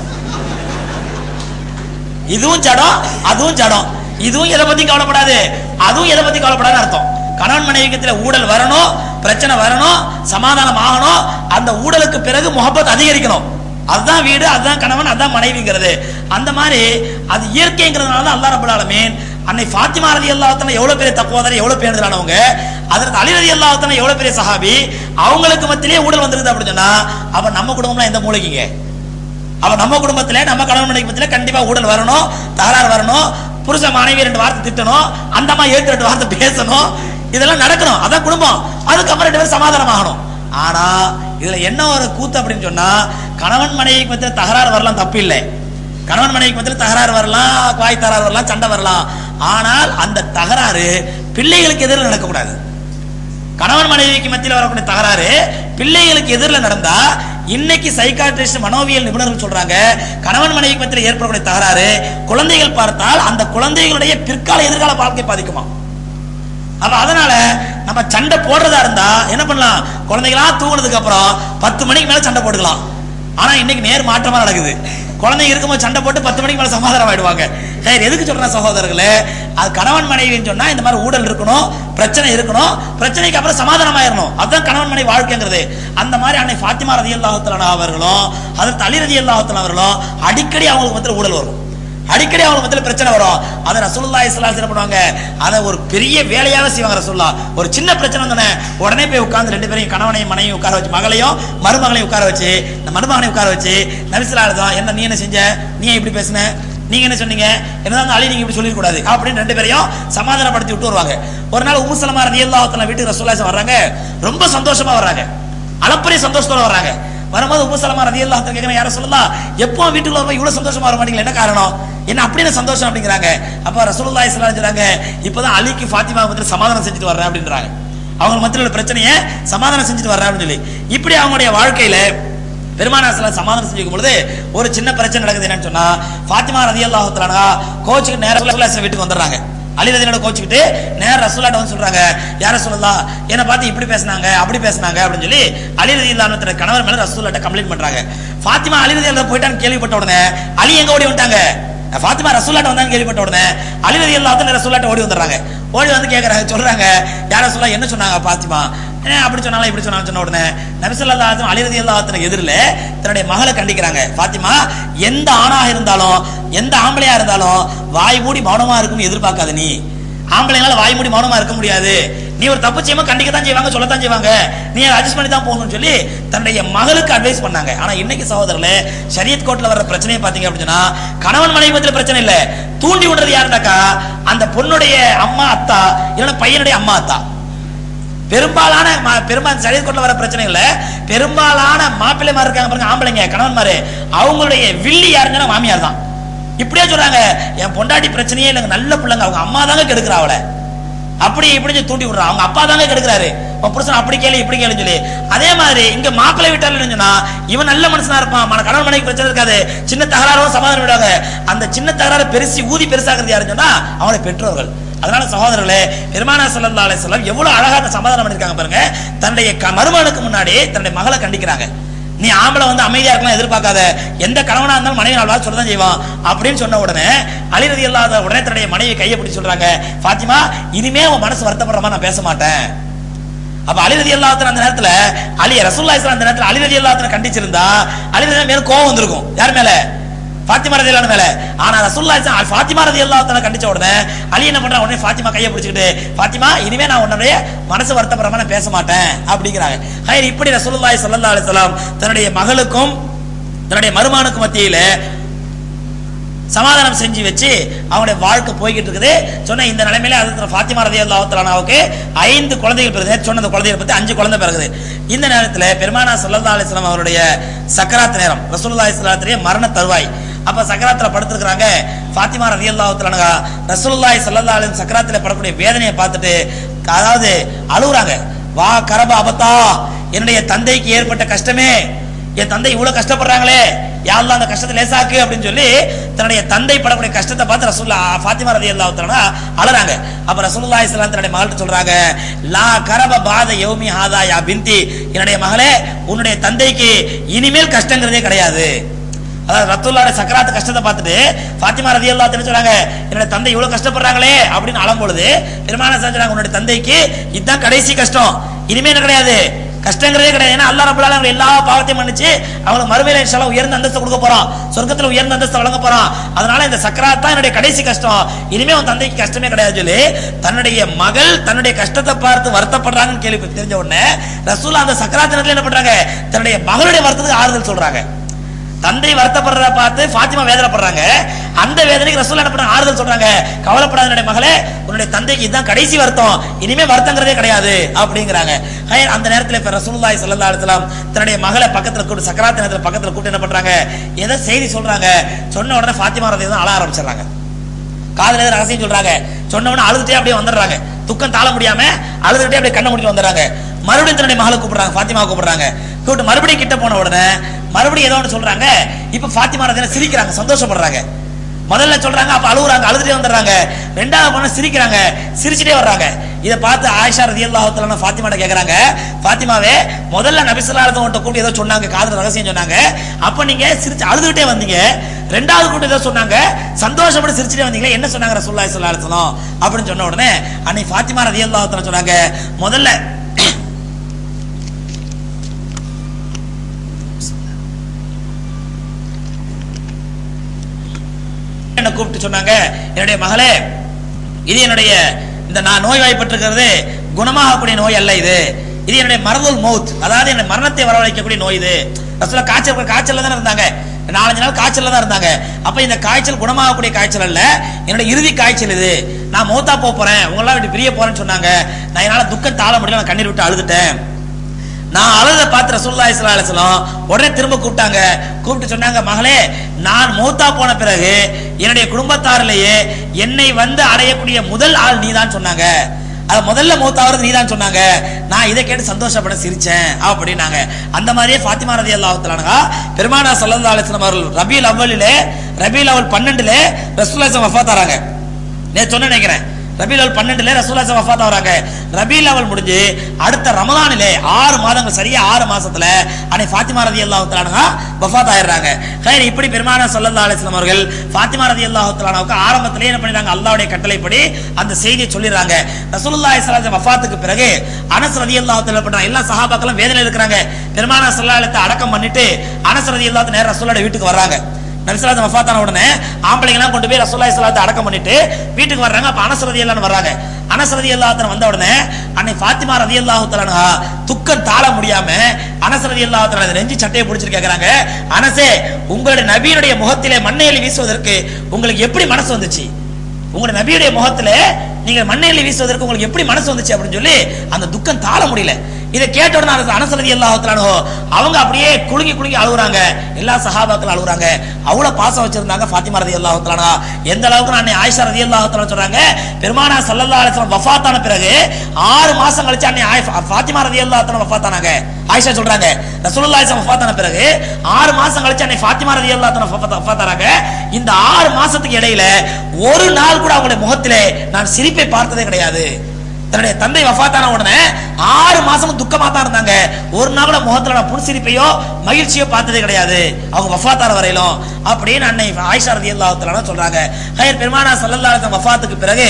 இதுவும் ஜடம் அதுவும் ஜடம் இதுவும் எதை பத்தி கவலைப்படாது அதுவும் எதை பத்தி கவலைப்படாது அர்த்தம் கணவன் மனைவிக்கத்துல ஊழல் வரணும் பிரச்சனை வரணும் சமாதானம் ஆகணும் அந்த ஊழலுக்கு பிறகு முகப்பத் அதிகரிக்கணும் அதுதான் வீடு அதுதான் கணவன் அதுதான் மனைவிங்கிறது அந்த மாதிரி அது இயற்கைங்கிறதுனால தான் அல்லாஹ் ரப்பல் ஆலமீன் அன்னை ஃபாத்திமா ரதி அல்லாஹ்தான எவ்வளவு பெரிய தக்குவாதாரி எவ்வளவு பேணுதலானவங்க அதற்கு அலி ரதி அல்லாஹ்தான எவ்வளவு பெரிய சஹாபி அவங்களுக்கு மத்தியிலே ஊழல் வந்திருக்குது அப்படின்னு சொன்னா அப்ப நம்ம குடும்பம்லாம் எந்த மூளைக்குங்க அப்ப நம்ம குடும்பத்துல நம்ம கணவன் மனைவி குடும்பத்துல கண்டிப்பா ஊழல் வரணும் தகராறு வரணும் புருஷ மனைவி ரெண்டு வார்த்தை திட்டணும் அந்த அம்மா ஏத்து ரெண்டு வார்த்தை பேசணும் இதெல்லாம் நடக்கணும் அதான் குடும்பம் அதுக்கப்புறம் ரெண்டு பேரும் சமாதானம் ஆகணும் ஆனா இதுல என்ன ஒரு கூத்து அப்படின்னு சொன்னா கணவன் மனைவிக்கு மத்தியில தகராறு வரலாம் தப்பு இல்லை கணவன் மனைவிக்கு மத்தியில தகராறு வரலாம் வாய் தகராறு வரலாம் சண்டை வரலாம் ஆனால் அந்த தகராறு பிள்ளைகளுக்கு எதிரில் நடக்கக்கூடாது கணவன் மனைவிக்கு மத்தியில் வரக்கூடிய தகராறு பிள்ளைகளுக்கு எதிரில் நடந்தா இன்னைக்கு சைக்காட்ரிஸ்ட் மனோவியல் நிபுணர்கள் சொல்றாங்க கணவன் மனைவிக்கு மத்தியில் ஏற்படக்கூடிய தகராறு குழந்தைகள் பார்த்தால் அந்த குழந்தைகளுடைய பிற்கால எதிர்கால வாழ்க்கை பாதிக்குமா அப்ப அதனால நம்ம சண்டை போடுறதா இருந்தா என்ன பண்ணலாம் குழந்தைகளா தூங்குனதுக்கு அப்புறம் பத்து மணிக்கு மேல சண்டை போட்டுக்கலாம் ஆனா இன்னைக்கு நேர் மாற்றமா நடக்குது குழந்தைங்க இருக்கும்போது சண்டை போட்டு பத்து மணிக்கு மேல சமாதானம் ஆயிடுவாங்க சரி எதுக்கு சொல்றேன் சகோதரர்களே அது கணவன் மனைவின்னு சொன்னா இந்த மாதிரி ஊழல் இருக்கணும் பிரச்சனை இருக்கணும் பிரச்சனைக்கு அப்புறம் சமாதானம் ஆயிரணும் அதுதான் கணவன் மனைவி வாழ்க்கைங்கிறது அந்த மாதிரி அன்னை ஃபாத்திமா ரதி அல்லாஹத்தலான அவர்களும் அதற்கு அலி ரதி அல்லாஹத்தலான அவர்களும் அடிக்கடி அவங்களுக்கு மத்தியில் ஊழல் வரும் அடிக்கடி அவங்க மத்தியில பிரச்சனை வரும் அதை ரசூலுல்லாஹி ஸல்லல்லாஹு அலைஹி பண்ணுவாங்க அதை ஒரு பெரிய வேலையாக செய்வாங்க ரசூலுல்லாஹ் ஒரு சின்ன பிரச்சனை வந்தோடனே உடனே போய் உட்கார்ந்து ரெண்டு பேரையும் கணவனையும் மனைவியும் உட்கார வச்சு மகளையும் மருமகளையும் உட்கார வச்சு இந்த மருமகனை உட்கார வச்சு நபிசுல்லா என்ன நீ என்ன செஞ்ச நீ ஏன் இப்படி பேசுன நீங்க என்ன சொன்னீங்க என்னதான் அலி நீங்க இப்படி சொல்லிடக்கூடாது அப்படின்னு ரெண்டு பேரையும் சமாதானப்படுத்தி விட்டு வருவாங்க ஒரு நாள் உம்மு சலமா ரலியல்லாஹு தஆலா வீட்டுக்கு ரசூலுல்லாஹி வர்றாங்க ரொம்ப சந்தோஷமா வர்றாங்க அளப்பரிய சந்தோஷத்தோட வர்றாங்க வரும்போது உம்மு சலமா ரலியல்லாஹு தஆலா கேக்குறாங்க யார சொல்லலாம் எப்போ வீட்டுக்குள்ள வரும்போது இவ்வளவு சந்தோஷமா வர மாட்டீங்களா என்ன காரணம் என்ன அப்படின்னு சந்தோஷம் அப்படிங்கிறாங்க அப்ப ரசூலுல்லாஹி ஸல்லல்லாஹு அலைஹி சொல்றாங்க இப்பதான் அலிக்கு ஃபாத்திமா வந்து சமாதானம் செஞ்சுட்டு வர்றேன் அப்படின்றாங்க அவங்க மத்தியில் உள்ள பிரச்சனையை சமாதானம் செஞ்சுட்டு வர்றேன் அப்படின்னு சொல்லி இப்படி அவங்களுடைய வாழ்க்கையில பெருமானா ஸல்லல்லாஹு சமாதானம் செஞ்சுக்கும் பொழுது ஒரு சின்ன பிரச்சனை நடக்குது என்னன்னு சொன்னா ஃபாத்திமா ரலியல்லாஹு தஆலா கோச்சுக்கு நேரா ரசூலுல்லாஹி வீட்டுக்கு வந்துடுறாங்க அலி ரதியோட கோச்சுக்கிட்டு நேர ரசூலாட்ட வந்து சொல்றாங்க யார சொல்லலாம் என்ன பார்த்து இப்படி பேசுனாங்க அப்படி பேசுனாங்க அப்படின்னு சொல்லி அலி ரதி இல்லாம கணவர் மேல ரசூலாட்ட கம்ப்ளைண்ட் பண்றாங்க ஃபாத்திமா அலி ரதி போயிட்டான்னு கேள்விப்பட்ட உடனே அலி எங்க ஓடி வந்துட்டாங்க ஃபாத்திமா ரசூலாட்ட வந்தான்னு கேள்விப்பட்ட உடனே அலி ரதி இல்லாத ரசூலாட்ட ஓடி வந்துடுறாங்க ஓடி வந்து கேக்குறாங்க சொல்றாங்க யார சொல்ல என்ன சொன்னாங்க ஃபாத்திமா ஏன் அப்படி சொன்னாலும் இப்படி சொன்னாலும் சொன்ன உடனே நபிசல்லாத்தும் அலிரதி அல்லாத்தின எதிரில் தன்னுடைய மகளை கண்டிக்கிறாங்க பாத்திமா எந்த ஆணாக இருந்தாலும் எந்த ஆம்பளையா இருந்தாலும் வாய் மூடி மௌனமா இருக்கும் எதிர்பார்க்காத நீ ஆம்பளைங்களால வாய் மூடி மௌனமா இருக்க முடியாது நீ ஒரு தப்பு செய்யாம கண்டிக்க தான் செய்வாங்க சொல்லத்தான் செய்வாங்க நீ அட்ஜஸ்ட் பண்ணி தான் போகணும்னு சொல்லி தன்னுடைய மகளுக்கு அட்வைஸ் பண்ணாங்க ஆனா இன்னைக்கு சகோதரர்களே ஷரியத் கோர்ட்ல வர பிரச்சனையை பாத்தீங்க அப்படின்னா கணவன் மனைவி மத்தியில பிரச்சனை இல்ல தூண்டி விடுறது யாருனாக்கா அந்த பொண்ணுடைய அம்மா அத்தா இல்லைன்னா பையனுடைய அம்மா அத்தா பெரும்பாலான ம- பெரும்பாலும் சரீர் கொண்டு வர பிரச்சனை இல்ல பெரும்பாலான மாப்பிள்ளைமார் இருக்காங்க பாருங்க ஆம்பளைங்க கணவன்மாரு அவங்களுடைய வில்லி யாருங்கன்னா மாமியார் தான் இப்படியே சொல்றாங்க என் பொண்டாட்டி பிரச்சனையே இல்லைங்க நல்ல பிள்ளைங்க அவங்க அம்மா தாங்க கெடுக்கிறா அவளை அப்படி இப்படி சொல்லி தூண்டி விடுறா அவங்க அப்பா தாங்க கெடுக்கிறாரு உன் புருஷன் அப்படி கேளு இப்படி கேளுன்னு சொல்லி அதே மாதிரி இங்க மாப்பிள்ளை விட்டாலும் சொன்னா இவன் நல்ல மனுஷனா இருப்பான் மன கணவன் மனைவி பிரச்சனை இருக்காது சின்ன தகராறும் சமாதானம் விடுவாங்க அந்த சின்ன தகராறு பெருசி ஊதி பெருசாகிறது யாருன்னு சொன்னா அவனை பெற்றோர்கள் அதனால சகோதரர்களே பெருமானா ஸல்லல்லாஹு அலைஹி வஸல்லம் எவ்வளவு அழகா அந்த சமாதானம் பண்ணிருக்காங்க பாருங்க தன்னுடைய க- மருமகனுக்கு முன்னாடி தன்னுடைய மகளை கண்டிக்கிறாங்க நீ ஆம்பளை வந்து அமைதியா இருக்கலாம் எதிர்பார்க்காத எந்த கணவனா இருந்தாலும் மனைவி நாள் சொல்லதான் செய்வான் அப்படின்னு சொன்ன உடனே அலிரதி இல்லாத உடனே தன்னுடைய மனைவி கையை பிடிச்சு சொல்றாங்க பாத்திமா இனிமே உன் மனசு வருத்தப்படுற மாதிரி நான் பேச மாட்டேன் அப்ப அலிரதி அல்லாத்தன் அந்த நேரத்துல அலி ரசூல்லா இஸ்லாம் அந்த நேரத்துல அலிரதி அல்லாத்தனை கண்டிச்சிருந்தா அலிரதி மேல கோவம் வந்திருக்கும் யார் மேல ஃபாத்திமா ரதி அல்லாஹ் மேல ஆனா ரசூல்லா இஸ்லாம் ஃபாத்திமா ரதி அல்லாஹ் கண்டிச்ச உடனே அலி என்ன பண்றா உடனே ஃபாத்திமா கையை பிடிச்சிக்கிட்டு ஃபாத்திமா இனிமே நான் உன்னுடைய மனசு வருத்தப்படுற நான் பேச மாட்டேன் அப்படிங்கிறாங்க ஹைர் இப்படி ரசூலுல்லாஹி ஸல்லல்லாஹு அலைஹி வஸல்லம் தன்னுடைய மகளுக்கும் தன்னுடைய மருமகனுக்கும் மத்தியில சமாதானம் செஞ்சு வச்சு அவங்களுடைய வாழ்க்கை போய்கிட்டு இருக்குது சொன்ன இந்த நிலைமையில அது ஃபாத்திமா ரதி அல்லாவுக்கு ஐந்து குழந்தைகள் பிறகு நேத்து சொன்ன அந்த குழந்தைகள் பத்தி அஞ்சு குழந்தை பிறகுது இந்த நேரத்துல பெருமானா சல்லல்லா அலிஸ்லாம் அவருடைய சக்கராத் நேரம் ரசூலுல்லாஹி ஸல்லல்லாஹு மரண தருவாய் அப்ப சக்கராத்துல படுத்திருக்கிறாங்க ஃபாத்திமா ரதி அல்லாஹ் ரசூலுல்லாஹி ஸல்லல்லாஹு அலைஹி சக்கராத்துல படக்கூடிய வேதனையை பார்த்துட்டு அதாவது அழுகுறாங்க வா கரப அபத்தா என்னுடைய தந்தைக்கு ஏற்பட்ட கஷ்டமே என் தந்தை இவ்வளவு கஷ்டப்படுறாங்களே யாரெல்லாம் அந்த கஷ்டத்தை லேசாக்கு அப்படின்னு சொல்லி தன்னுடைய தந்தை படக்கூடிய கஷ்டத்தை பார்த்து ரசூல்லா ஃபாத்திமா ரதி அல்லா அழறாங்க அப்ப ரசூலுல்லாஹி ஸல்லல்லாஹு தன்னுடைய மகள்கிட்ட சொல்றாங்க லா கரப பாத யௌமி ஹாதா யா பிந்தி என்னுடைய மகளே உன்னுடைய தந்தைக்கு இனிமேல் கஷ்டங்கிறதே கிடையாது அதாவது ரத்துல்லாட சக்கராத்து கஷ்டத்தை பார்த்துட்டு ஃபாத்திமா ரதி அல்லா சொல்றாங்க என்னோட தந்தை இவ்வளவு கஷ்டப்படுறாங்களே அப்படின்னு அழும்பொழுது பெருமான சொல்றாங்க உன்னுடைய தந்தைக்கு இதுதான் கடைசி கஷ்டம் இனிமே என்ன கிடையாது கஷ்டங்கிறதே கிடையாது ஏன்னா அல்லாஹ் ரப்பல் ஆலமீன் எல்லா பாவத்தையும் மன்னிச்சு அவங்களுக்கு மறுமையில இன்ஷால்லா உயர்ந்த அந்தஸ்து கொடுக்க போறான் சொர்க்கத்துல உயர்ந்த அந்தஸ்து வழங்க போறான் அதனால இந்த சக்கராத் தான் என்னுடைய கடைசி கஷ்டம் இனிமே உன் தந்தைக்கு கஷ்டமே கிடையாது சொல்லி தன்னுடைய மகள் தன்னுடைய கஷ்டத்தை பார்த்து வருத்தப்படுறாங்கன்னு கேள்வி தெரிஞ்ச உடனே ரசூலா அந்த சக்கராத் நேரத்துல என்ன பண்றாங்க தன்னுடைய மகளுடைய வருத்தத்துக்கு ஆறுதல் சொல்றாங்க தந்தை வருத்தப்படுறத பார்த்து ஃபாத்திமா வேதனைப்படுறாங்க அந்த வேதனைக்கு ரசூல் என்ன பண்றாங்க ஆறுதல் சொல்றாங்க கவலைப்படாத என்னுடைய மகளே உன்னுடைய தந்தைக்கு இதுதான் கடைசி வருத்தம் இனிமே வருத்தங்கிறதே கிடையாது அப்படிங்கிறாங்க ஹை, அந்த நேரத்துல இப்ப ரசூலுல்லாஹி ஸல்லல்லாஹு அலைஹி வஸல்லம் தன்னுடைய மகளை பக்கத்துல கூட்டு சக்கராத் நேரத்துல பக்கத்துல கூட்டு என்ன பண்றாங்க ஏதோ செய்தி சொல்றாங்க சொன்ன உடனே ஃபாத்திமா ரதி தான் அழ ஆரம்பிச்சிடுறாங்க காதுல ஏதோ ரகசியம் சொல்றாங்க சொன்ன உடனே அழுதுட்டே அப்படியே வந்துடுறாங்க துக்கம் தாழ முடியாம அழுதுகிட்டே அப்படியே கண்ணை முடிட்டு வந்துடுறாங்க மறுபடியும் தன்னுடைய மகளை கூப்பிடுறாங்க ஃபாத்திமா கூப்பிடுறாங்க கூப்பிட்டு மறுபடியும் கிட்ட போன உடனே மறுபடியும் ஏதோ ஒன்று சொல்றாங்க இப்ப ஃபாத்திமா ரதினா சிரிக்கிறாங்க சந்தோஷப்படுறாங்க முதல்ல சொல்றாங்க அப்ப அழுகுறாங்க அழுதுட்டே வந்துடுறாங்க ரெண்டாவது பொண்ணு சிரிக்கிறாங்க சிரிச்சுட்டே வர்றாங்க இதை பார்த்து ஆயிஷா ரதி அல்லாஹத்துல ஃபாத்திமாட்ட கேக்குறாங்க ஃபாத்திமாவே முதல்ல நபிசுல்லாரத்தை உன்ட்ட கூட்டி ஏதோ சொன்னாங்க காதல் ரகசியம் சொன்னாங்க அப்ப நீங்க சிரிச்சு அழுதுகிட்டே வந்தீங்க ரெண்டாவது கூட்டி ஏதோ சொன்னாங்க சந்தோஷப்பட்டு சிரிச்சுட்டே வந்தீங்க என்ன சொன்னாங்க ரசூலுல்லாஹி ஸல்லல்லாஹு அலைஹி வஸல்லம் அப்படின்னு சொன்ன உடனே அன்னை ஃபாத்திமா ரதி அல்லாஹத்துல சொன்னாங்க முதல்ல என்ன கூப்பிட்டு சொன்னாங்க என்னுடைய மகளே இது என்னுடைய இந்த நான் நோய்வாய்ப்பட்டிருக்கிறது குணமாகக்கூடிய நோய் அல்ல இது இது என்னுடைய மரதுல் மௌத் அதாவது என்னுடைய மரணத்தை வரவழைக்கக்கூடிய நோய் இது ரசூலா காய்ச்சல் காய்ச்சல்ல தான் இருந்தாங்க நாலஞ்சு நாள் காய்ச்சல்ல தான் இருந்தாங்க அப்ப இந்த காய்ச்சல் குணமாகக்கூடிய காய்ச்சல் அல்ல என்னுடைய இறுதி காய்ச்சல் இது நான் மௌத்தா போக போறேன் உங்களெல்லாம் விட்டு பிரிய போறேன்னு சொன்னாங்க நான் என்னால துக்கம் தாழ முடியல நான் கண்ணீர் விட்டு அழுதுட்டேன் நான் அழுத பார்த்து ரசூலுல்லாஹி ஸல்லல்லாஹு அலைஹி வஸல்லம் உடனே திரும்ப கூப்பிட்டாங்க கூப்பிட்டு சொன்னாங்க மகளே நான் மூத்தா போன பிறகு என்னுடைய குடும்பத்தாரிலேயே என்னை வந்து அடையக்கூடிய முதல் ஆள் நீதான் சொன்னாங்க அது முதல்ல மூத்தாவது நீதான் சொன்னாங்க நான் இதை கேட்டு சந்தோஷப்பட சிரிச்சேன் அப்படின்னாங்க அந்த மாதிரியே ஃபாத்திமா ரதி அல்லாஹ் பெருமானா சல்லல்லாஹு அலைஹி வஸல்லம் அவர்கள் ரபியுல் அவ்வலிலே ரபியுல் அவல் பன்னெண்டுல ரசூலுல்லாஹி வஃபாத் ஆறாங்க நேத்து சொன்ன நினைக்கிறேன் ரபில் அவல் பன்னெண்டுல ரசூல்லா வஃபாத் ஆகுறாங்க ரபில் அவல் முடிஞ்சு அடுத்த ரமலானிலே ஆறு மாதங்கள் சரியா ஆறு மாசத்துல அன்னை ஃபாத்திமா ரதி அல்லாஹு தலானா வஃபாத் ஆயிடுறாங்க ஹைர் இப்படி பெருமான சல்லல்லா அலிஸ்லாம் அவர்கள் ஃபாத்திமா ரதி அல்லாஹு தலானாவுக்கு ஆரம்பத்திலே என்ன பண்ணிடுறாங்க அல்லாஹ்வுடைய கட்டளைப்படி அந்த செய்தியை சொல்லிடுறாங்க ரசூலுல்லாஹி ஸல்லல்லாஹு அலைஹி வஃபாத்துக்கு பிறகு அனஸ் ரதி அல்லாஹு தஆலா பண்றாங்க எல்லா சஹாபாக்களும் வேதனையில் இருக்கிறாங்க பெருமான சல்லல்லாஹு அலைஹி அடக்கம் பண்ணிட்டு அனஸ் ரதி அல்லாஹு நேரா ரசூலோட வீட்டுக்கு வர்றாங்க நபிசலாத் வஃபாத்தான உடனே ஆம்பளைங்கலாம் கொண்டு போய் ரசூலுல்லாஹி ஸல்லல்லாஹு அடக்கம் பண்ணிட்டு வீட்டுக்கு வர்றாங்க அப்ப அனஸ் ரதி அல்லாஹ் வர்றாங்க அனஸ் ரதி அல்லாஹ் வந்த உடனே அன்னை ஃபாத்திமா ரதி அல்லாஹு தஆலா துக்கம் தாழ முடியாம அனஸ் ரதி அல்லாஹு தஆலா நெஞ்சு சட்டையை பிடிச்சிட்டு கேக்குறாங்க அனசே உங்களுடைய நபியினுடைய முகத்திலே மண்ணெலி வீசுவதற்கு உங்களுக்கு எப்படி மனசு வந்துச்சு உங்களுடைய நபியுடைய முகத்துல நீங்க மண்ணெல்லி வீசுவதற்கு உங்களுக்கு எப்படி மனசு வந்துச்சு அப்படின்னு சொல்லி அந்த துக்கம் தாழ முடியல இதை கேட்ட உடனே அரசு அனசரதி அல்லாஹத்தானோ அவங்க அப்படியே குலுங்கி குலுங்கி அழுகுறாங்க எல்லா சஹாபாக்கள் அழுகுறாங்க அவ்வளவு பாசம் வச்சிருந்தாங்க ஃபாத்திமா ரதி அல்லாஹத்தானா எந்த அளவுக்கு நான் ஆயிஷா ரதி அல்லாஹத்தான சொல்றாங்க பெருமானா சல்லல்லா அலிஸ்லாம் வஃபாத்தான பிறகு ஆறு மாசம் கழிச்சு அன்னை ஆயி- ஃபாத்திமா ரதி அல்லாஹத்தான வஃபாத்தானாங்க ஆயிஷா சொல்றாங்க ரசூலுல்லாஹி ஸல்லல்லாஹு வஃபாத்தான பிறகு ஆறு மாசம் கழிச்சு அன்னை ஃபாத்திமா ரதி அல்லாஹத்தான வஃபாத்தானாங்க இந்த ஆறு மாசத்துக்கு இடையில ஒரு நாள் கூட அவங்களுடைய முகத்திலே நான் சிரிப்பை பார்த்ததே கிடையாது தன்னுடைய தந்தை வஃபாத்தான உடனே ஆறு மாசமும் துக்கமா தான் இருந்தாங்க ஒரு நாள் கூட முகத்துல நான் புன்சிரிப்பையோ மகிழ்ச்சியோ பார்த்ததே கிடையாது அவங்க வஃபாத்தான வரையிலும் அப்படின்னு அன்னை ஆயிஷா ரதி அல்லாஹ் சொல்றாங்க ஹயர் பெருமானா சல்லல்லாஹு அலைஹி வஸல்லம் வஃபாத்துக்கு பிறகு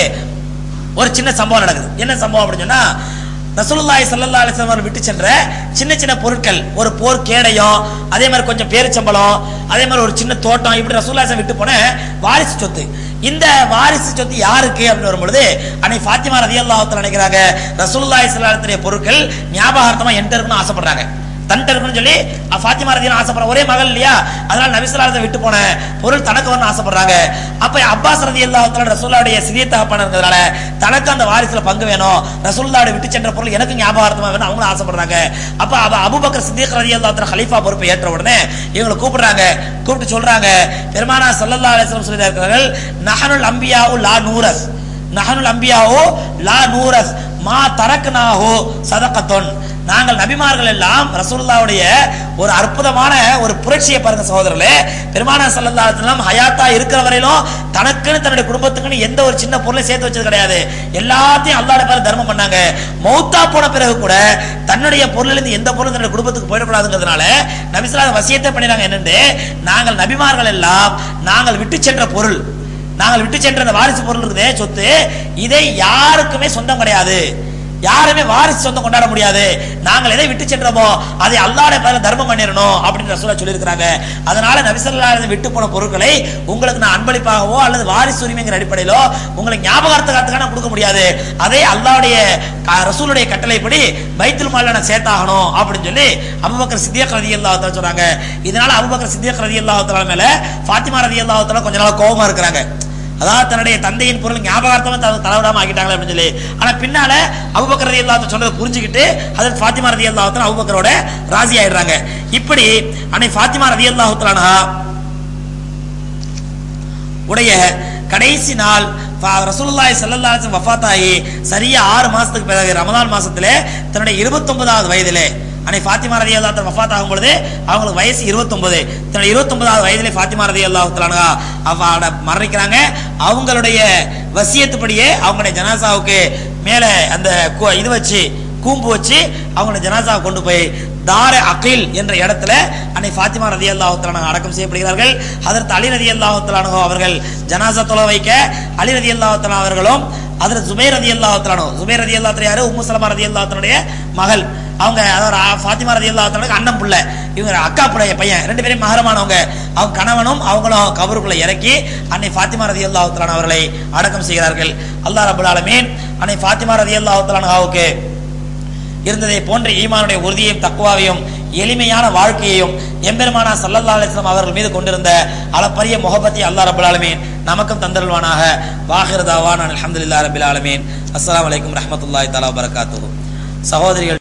ஒரு சின்ன சம்பவம் நடக்குது என்ன சம்பவம் அப்படின்னு சொன்னா ரசூலுல்லாஹி ஸல்லல்லாஹு அலைஹி வஸல்லம் அவர்கள் விட்டு சென்ற சின்ன சின்ன பொருட்கள் ஒரு போர் கேடயம் அதே மாதிரி கொஞ்சம் பேரிச்சம்பளம் அதே மாதிரி ஒரு சின்ன தோட்டம் இப்படி ரசூலுல்லாஹி ஸல்லல்லாஹு விட்டு போன வாரிசு சொத்து இந்த வாரிசு சொத்து யாருக்கு அப்படின்னு வரும்பொழுது அன்னை ஃபாத்திமா ரலியல்லாஹு தஆலா நினைக்கிறாங்க ரசூலுல்லாஹி ஸல்லல்லாஹு அலைஹி வஸல்லம் பொருட்கள் ஞாபகார்த்தமா என்கிட்ட இருக்குன்னு ஆசைப்படுறாங்க தன்ட்ட இருக்குன்னு சொல்லி அஹ், ஃபாத்திமா ரதியான ஆசைப்படுற ஒரே மகள் இல்லையா அதனால நபிசல்லாத்தை விட்டு போன பொருள் தனக்கு வரணும் ஆசைப்படுறாங்க அப்ப அப்பாஸ் ரதி அல்லாஹ் ரசூல்லாவுடைய சிறிய தகப்பான இருக்கிறதுனால தனக்கு அந்த வாரிசுல பங்கு வேணும் ரசூல்லாவுடைய விட்டு சென்ற பொருள் எனக்கு ஞாபகார்த்தமா வேணும் அவங்களும் ஆசைப்படுறாங்க அப்ப அவ அபுபக்கர் சித்திக் ரதி அல்லாஹ் ஹலீஃபா பொறுப்பை ஏற்ற உடனே இவங்களை கூப்பிடுறாங்க கூப்பிட்டு சொல்றாங்க பெருமானா சல்லல்லா அலிஸ்லாம் சொல்லி இருக்கிறார்கள் நஹனுல் அம்பியாவு லா நூரஸ் நஹனுல் அம்பியாவோ லா நூரஸ் மா தரக்னாஹோ சதகத்தொன் நாங்கள் நபிமார்கள் எல்லாம் ரசூலுல்லாவுடைய ஒரு அற்புதமான ஒரு புரட்சியை பாருங்க சகோதரர்களே பெருமானா சல்லல்லாஹு அலைஹி வஸல்லம் ஹயாத்தா இருக்கிற வரையிலும் தனக்குன்னு தன்னுடைய குடும்பத்துக்குன்னு எந்த ஒரு சின்ன பொருளை சேர்த்து வச்சது கிடையாது எல்லாத்தையும் அல்லாஹ்ட பேர தர்மம் பண்ணாங்க மௌத்தா போன பிறகு கூட தன்னுடைய பொருளிலிருந்து எந்த பொருளும் தன்னுடைய குடும்பத்துக்கு போயிடக்கூடாதுங்கிறதுனால நபிசுல்லா வசியத்தை பண்ணினாங்க என்னன்னு நாங்கள் நபிமார்கள் எல்லாம் நாங்கள் விட்டு சென்ற பொருள் நாங்கள் விட்டு சென்ற அந்த வாரிசு பொருள் இருக்குதே சொத்து இதை யாருக்குமே சொந்தம் கிடையாது யாருமே வாரிசு சொந்தம் கொண்டாட முடியாது நாங்கள் எதை விட்டு சென்றோமோ அதை அல்லாட பேர தர்மம் பண்ணிடணும் அப்படின்னு ரசூலா சொல்லியிருக்கிறாங்க அதனால நபிசல்லா விட்டு போன பொருட்களை உங்களுக்கு நான் அன்பளிப்பாகவோ அல்லது வாரிசு உரிமைங்கிற அடிப்படையிலோ உங்களுக்கு ஞாபகார்த்தத்துக்காக நான் கொடுக்க முடியாது அதே அல்லாவுடைய க- ரசூலுடைய கட்டளைப்படி பைத்துல் மால்ல நான் சேர்த்தாகணும் அப்படின்னு சொல்லி அபுபக்கர் சித்தியக் ரதி அல்லாஹ் சொல்றாங்க இதனால அபுபக்கர் சித்தியக் ரதி அல்லாஹ் மேல ஃபாத்திமா ரதி அல்லாஹ் கொஞ்ச நாள் கோபமா இருக்கிறாங்க அதாவது தன்னுடைய தந்தையின் பொருள் ஞாபகார்த்தமா தலை தலைவிடாம ஆக்கிட்டாங்களே அப்படின்னு சொல்லி ஆனா பின்னால அபுபக்கர் ரதி அல்லாஹ் சொன்னதை புரிஞ்சுக்கிட்டு அதில் ஃபாத்திமா ரதி அல்லாஹ் அபுபக்கரோட ராசி ஆயிடுறாங்க இப்படி அன்னை ஃபாத்திமா ரதி அல்லாஹ் உடைய கடைசி நாள் ஃபா- ரசூலுல்லாஹி ஸல்லல்லாஹு அலைஹி வஸல்லம் வஃபாத் ஆகி சரியா ஆறு மாசத்துக்கு பிறகு ரமலான் மாசத்திலே தன்னுடைய 29வது வயதிலே அன்னை ஃபாத்திமா ரலியல்லாஹு தஆலா வஃபாத் ஆகும் பொழுது அவங்களுக்கு வயசு 29 தன்னுடைய 29வது வயதிலே ஃபாத்திமா ரலியல்லாஹு தஆலா அவட மரணிக்கிறாங்க அவங்களுடைய வசியத்துப்படியே அவங்களுடைய ஜனாசாவுக்கு மேல அந்த கு- இது வச்சு கூம்பு வச்சு அவங்களுடைய ஜனாசாவை கொண்டு போய் தார அகில் என்ற இடத்துல அன்னை ஃபாத்திமா ரதி அல்லாஹு அடக்கம் செய்யப்படுகிறார்கள் அதற்கு அலி ரதி அல்லாஹு அவர்கள் ஜனாசா தொலை வைக்க அலி ரதி அல்லாஹு அவர்களும் அதில் ஜுபைர் ரதி அல்லாஹு ஜுபைர் ரதி அல்லா யாரு உம்மு சலமா ரதி அல்லாஹுடைய மகள் அவங்க அதாவது ஆ- ஃபாத்திமா ரதி அல்லாஹு அண்ணன் புள்ள இவங்க அக்கா புடைய பையன் ரெண்டு பேரும் மகரமானவங்க அவங்க கணவனும் அவங்களும் கபருக்குள்ள இறக்கி அன்னை ஃபாத்திமா ரதி அல்லாஹு அவர்களை அடக்கம் செய்கிறார்கள் அல்லாஹ் ரபுல் ஆலமீன் அன்னை ஃபாத்திமா ரதி அல்லாஹு இருந்ததை போன்ற ஈமானுடைய உறுதியையும் தக்குவாவையும் எளிமையான வாழ்க்கையையும் எம்பெருமானா சல்லல்லா அலிஸ்லாம் அவர்கள் மீது கொண்டிருந்த அளப்பரிய முகபத்தை அல்லாஹ் ரபுல் ஆலமீன் நமக்கும் தந்தருள்வானாக வாஹிர் தாவான் அல்ஹம்துலில்லாஹி ரபில் ஆலமீன் அஸ்ஸலாமு அலைக்கும் ரஹ்மத்துல்லாஹி தஆலா வபரகாத்துஹு சகோதரிகள்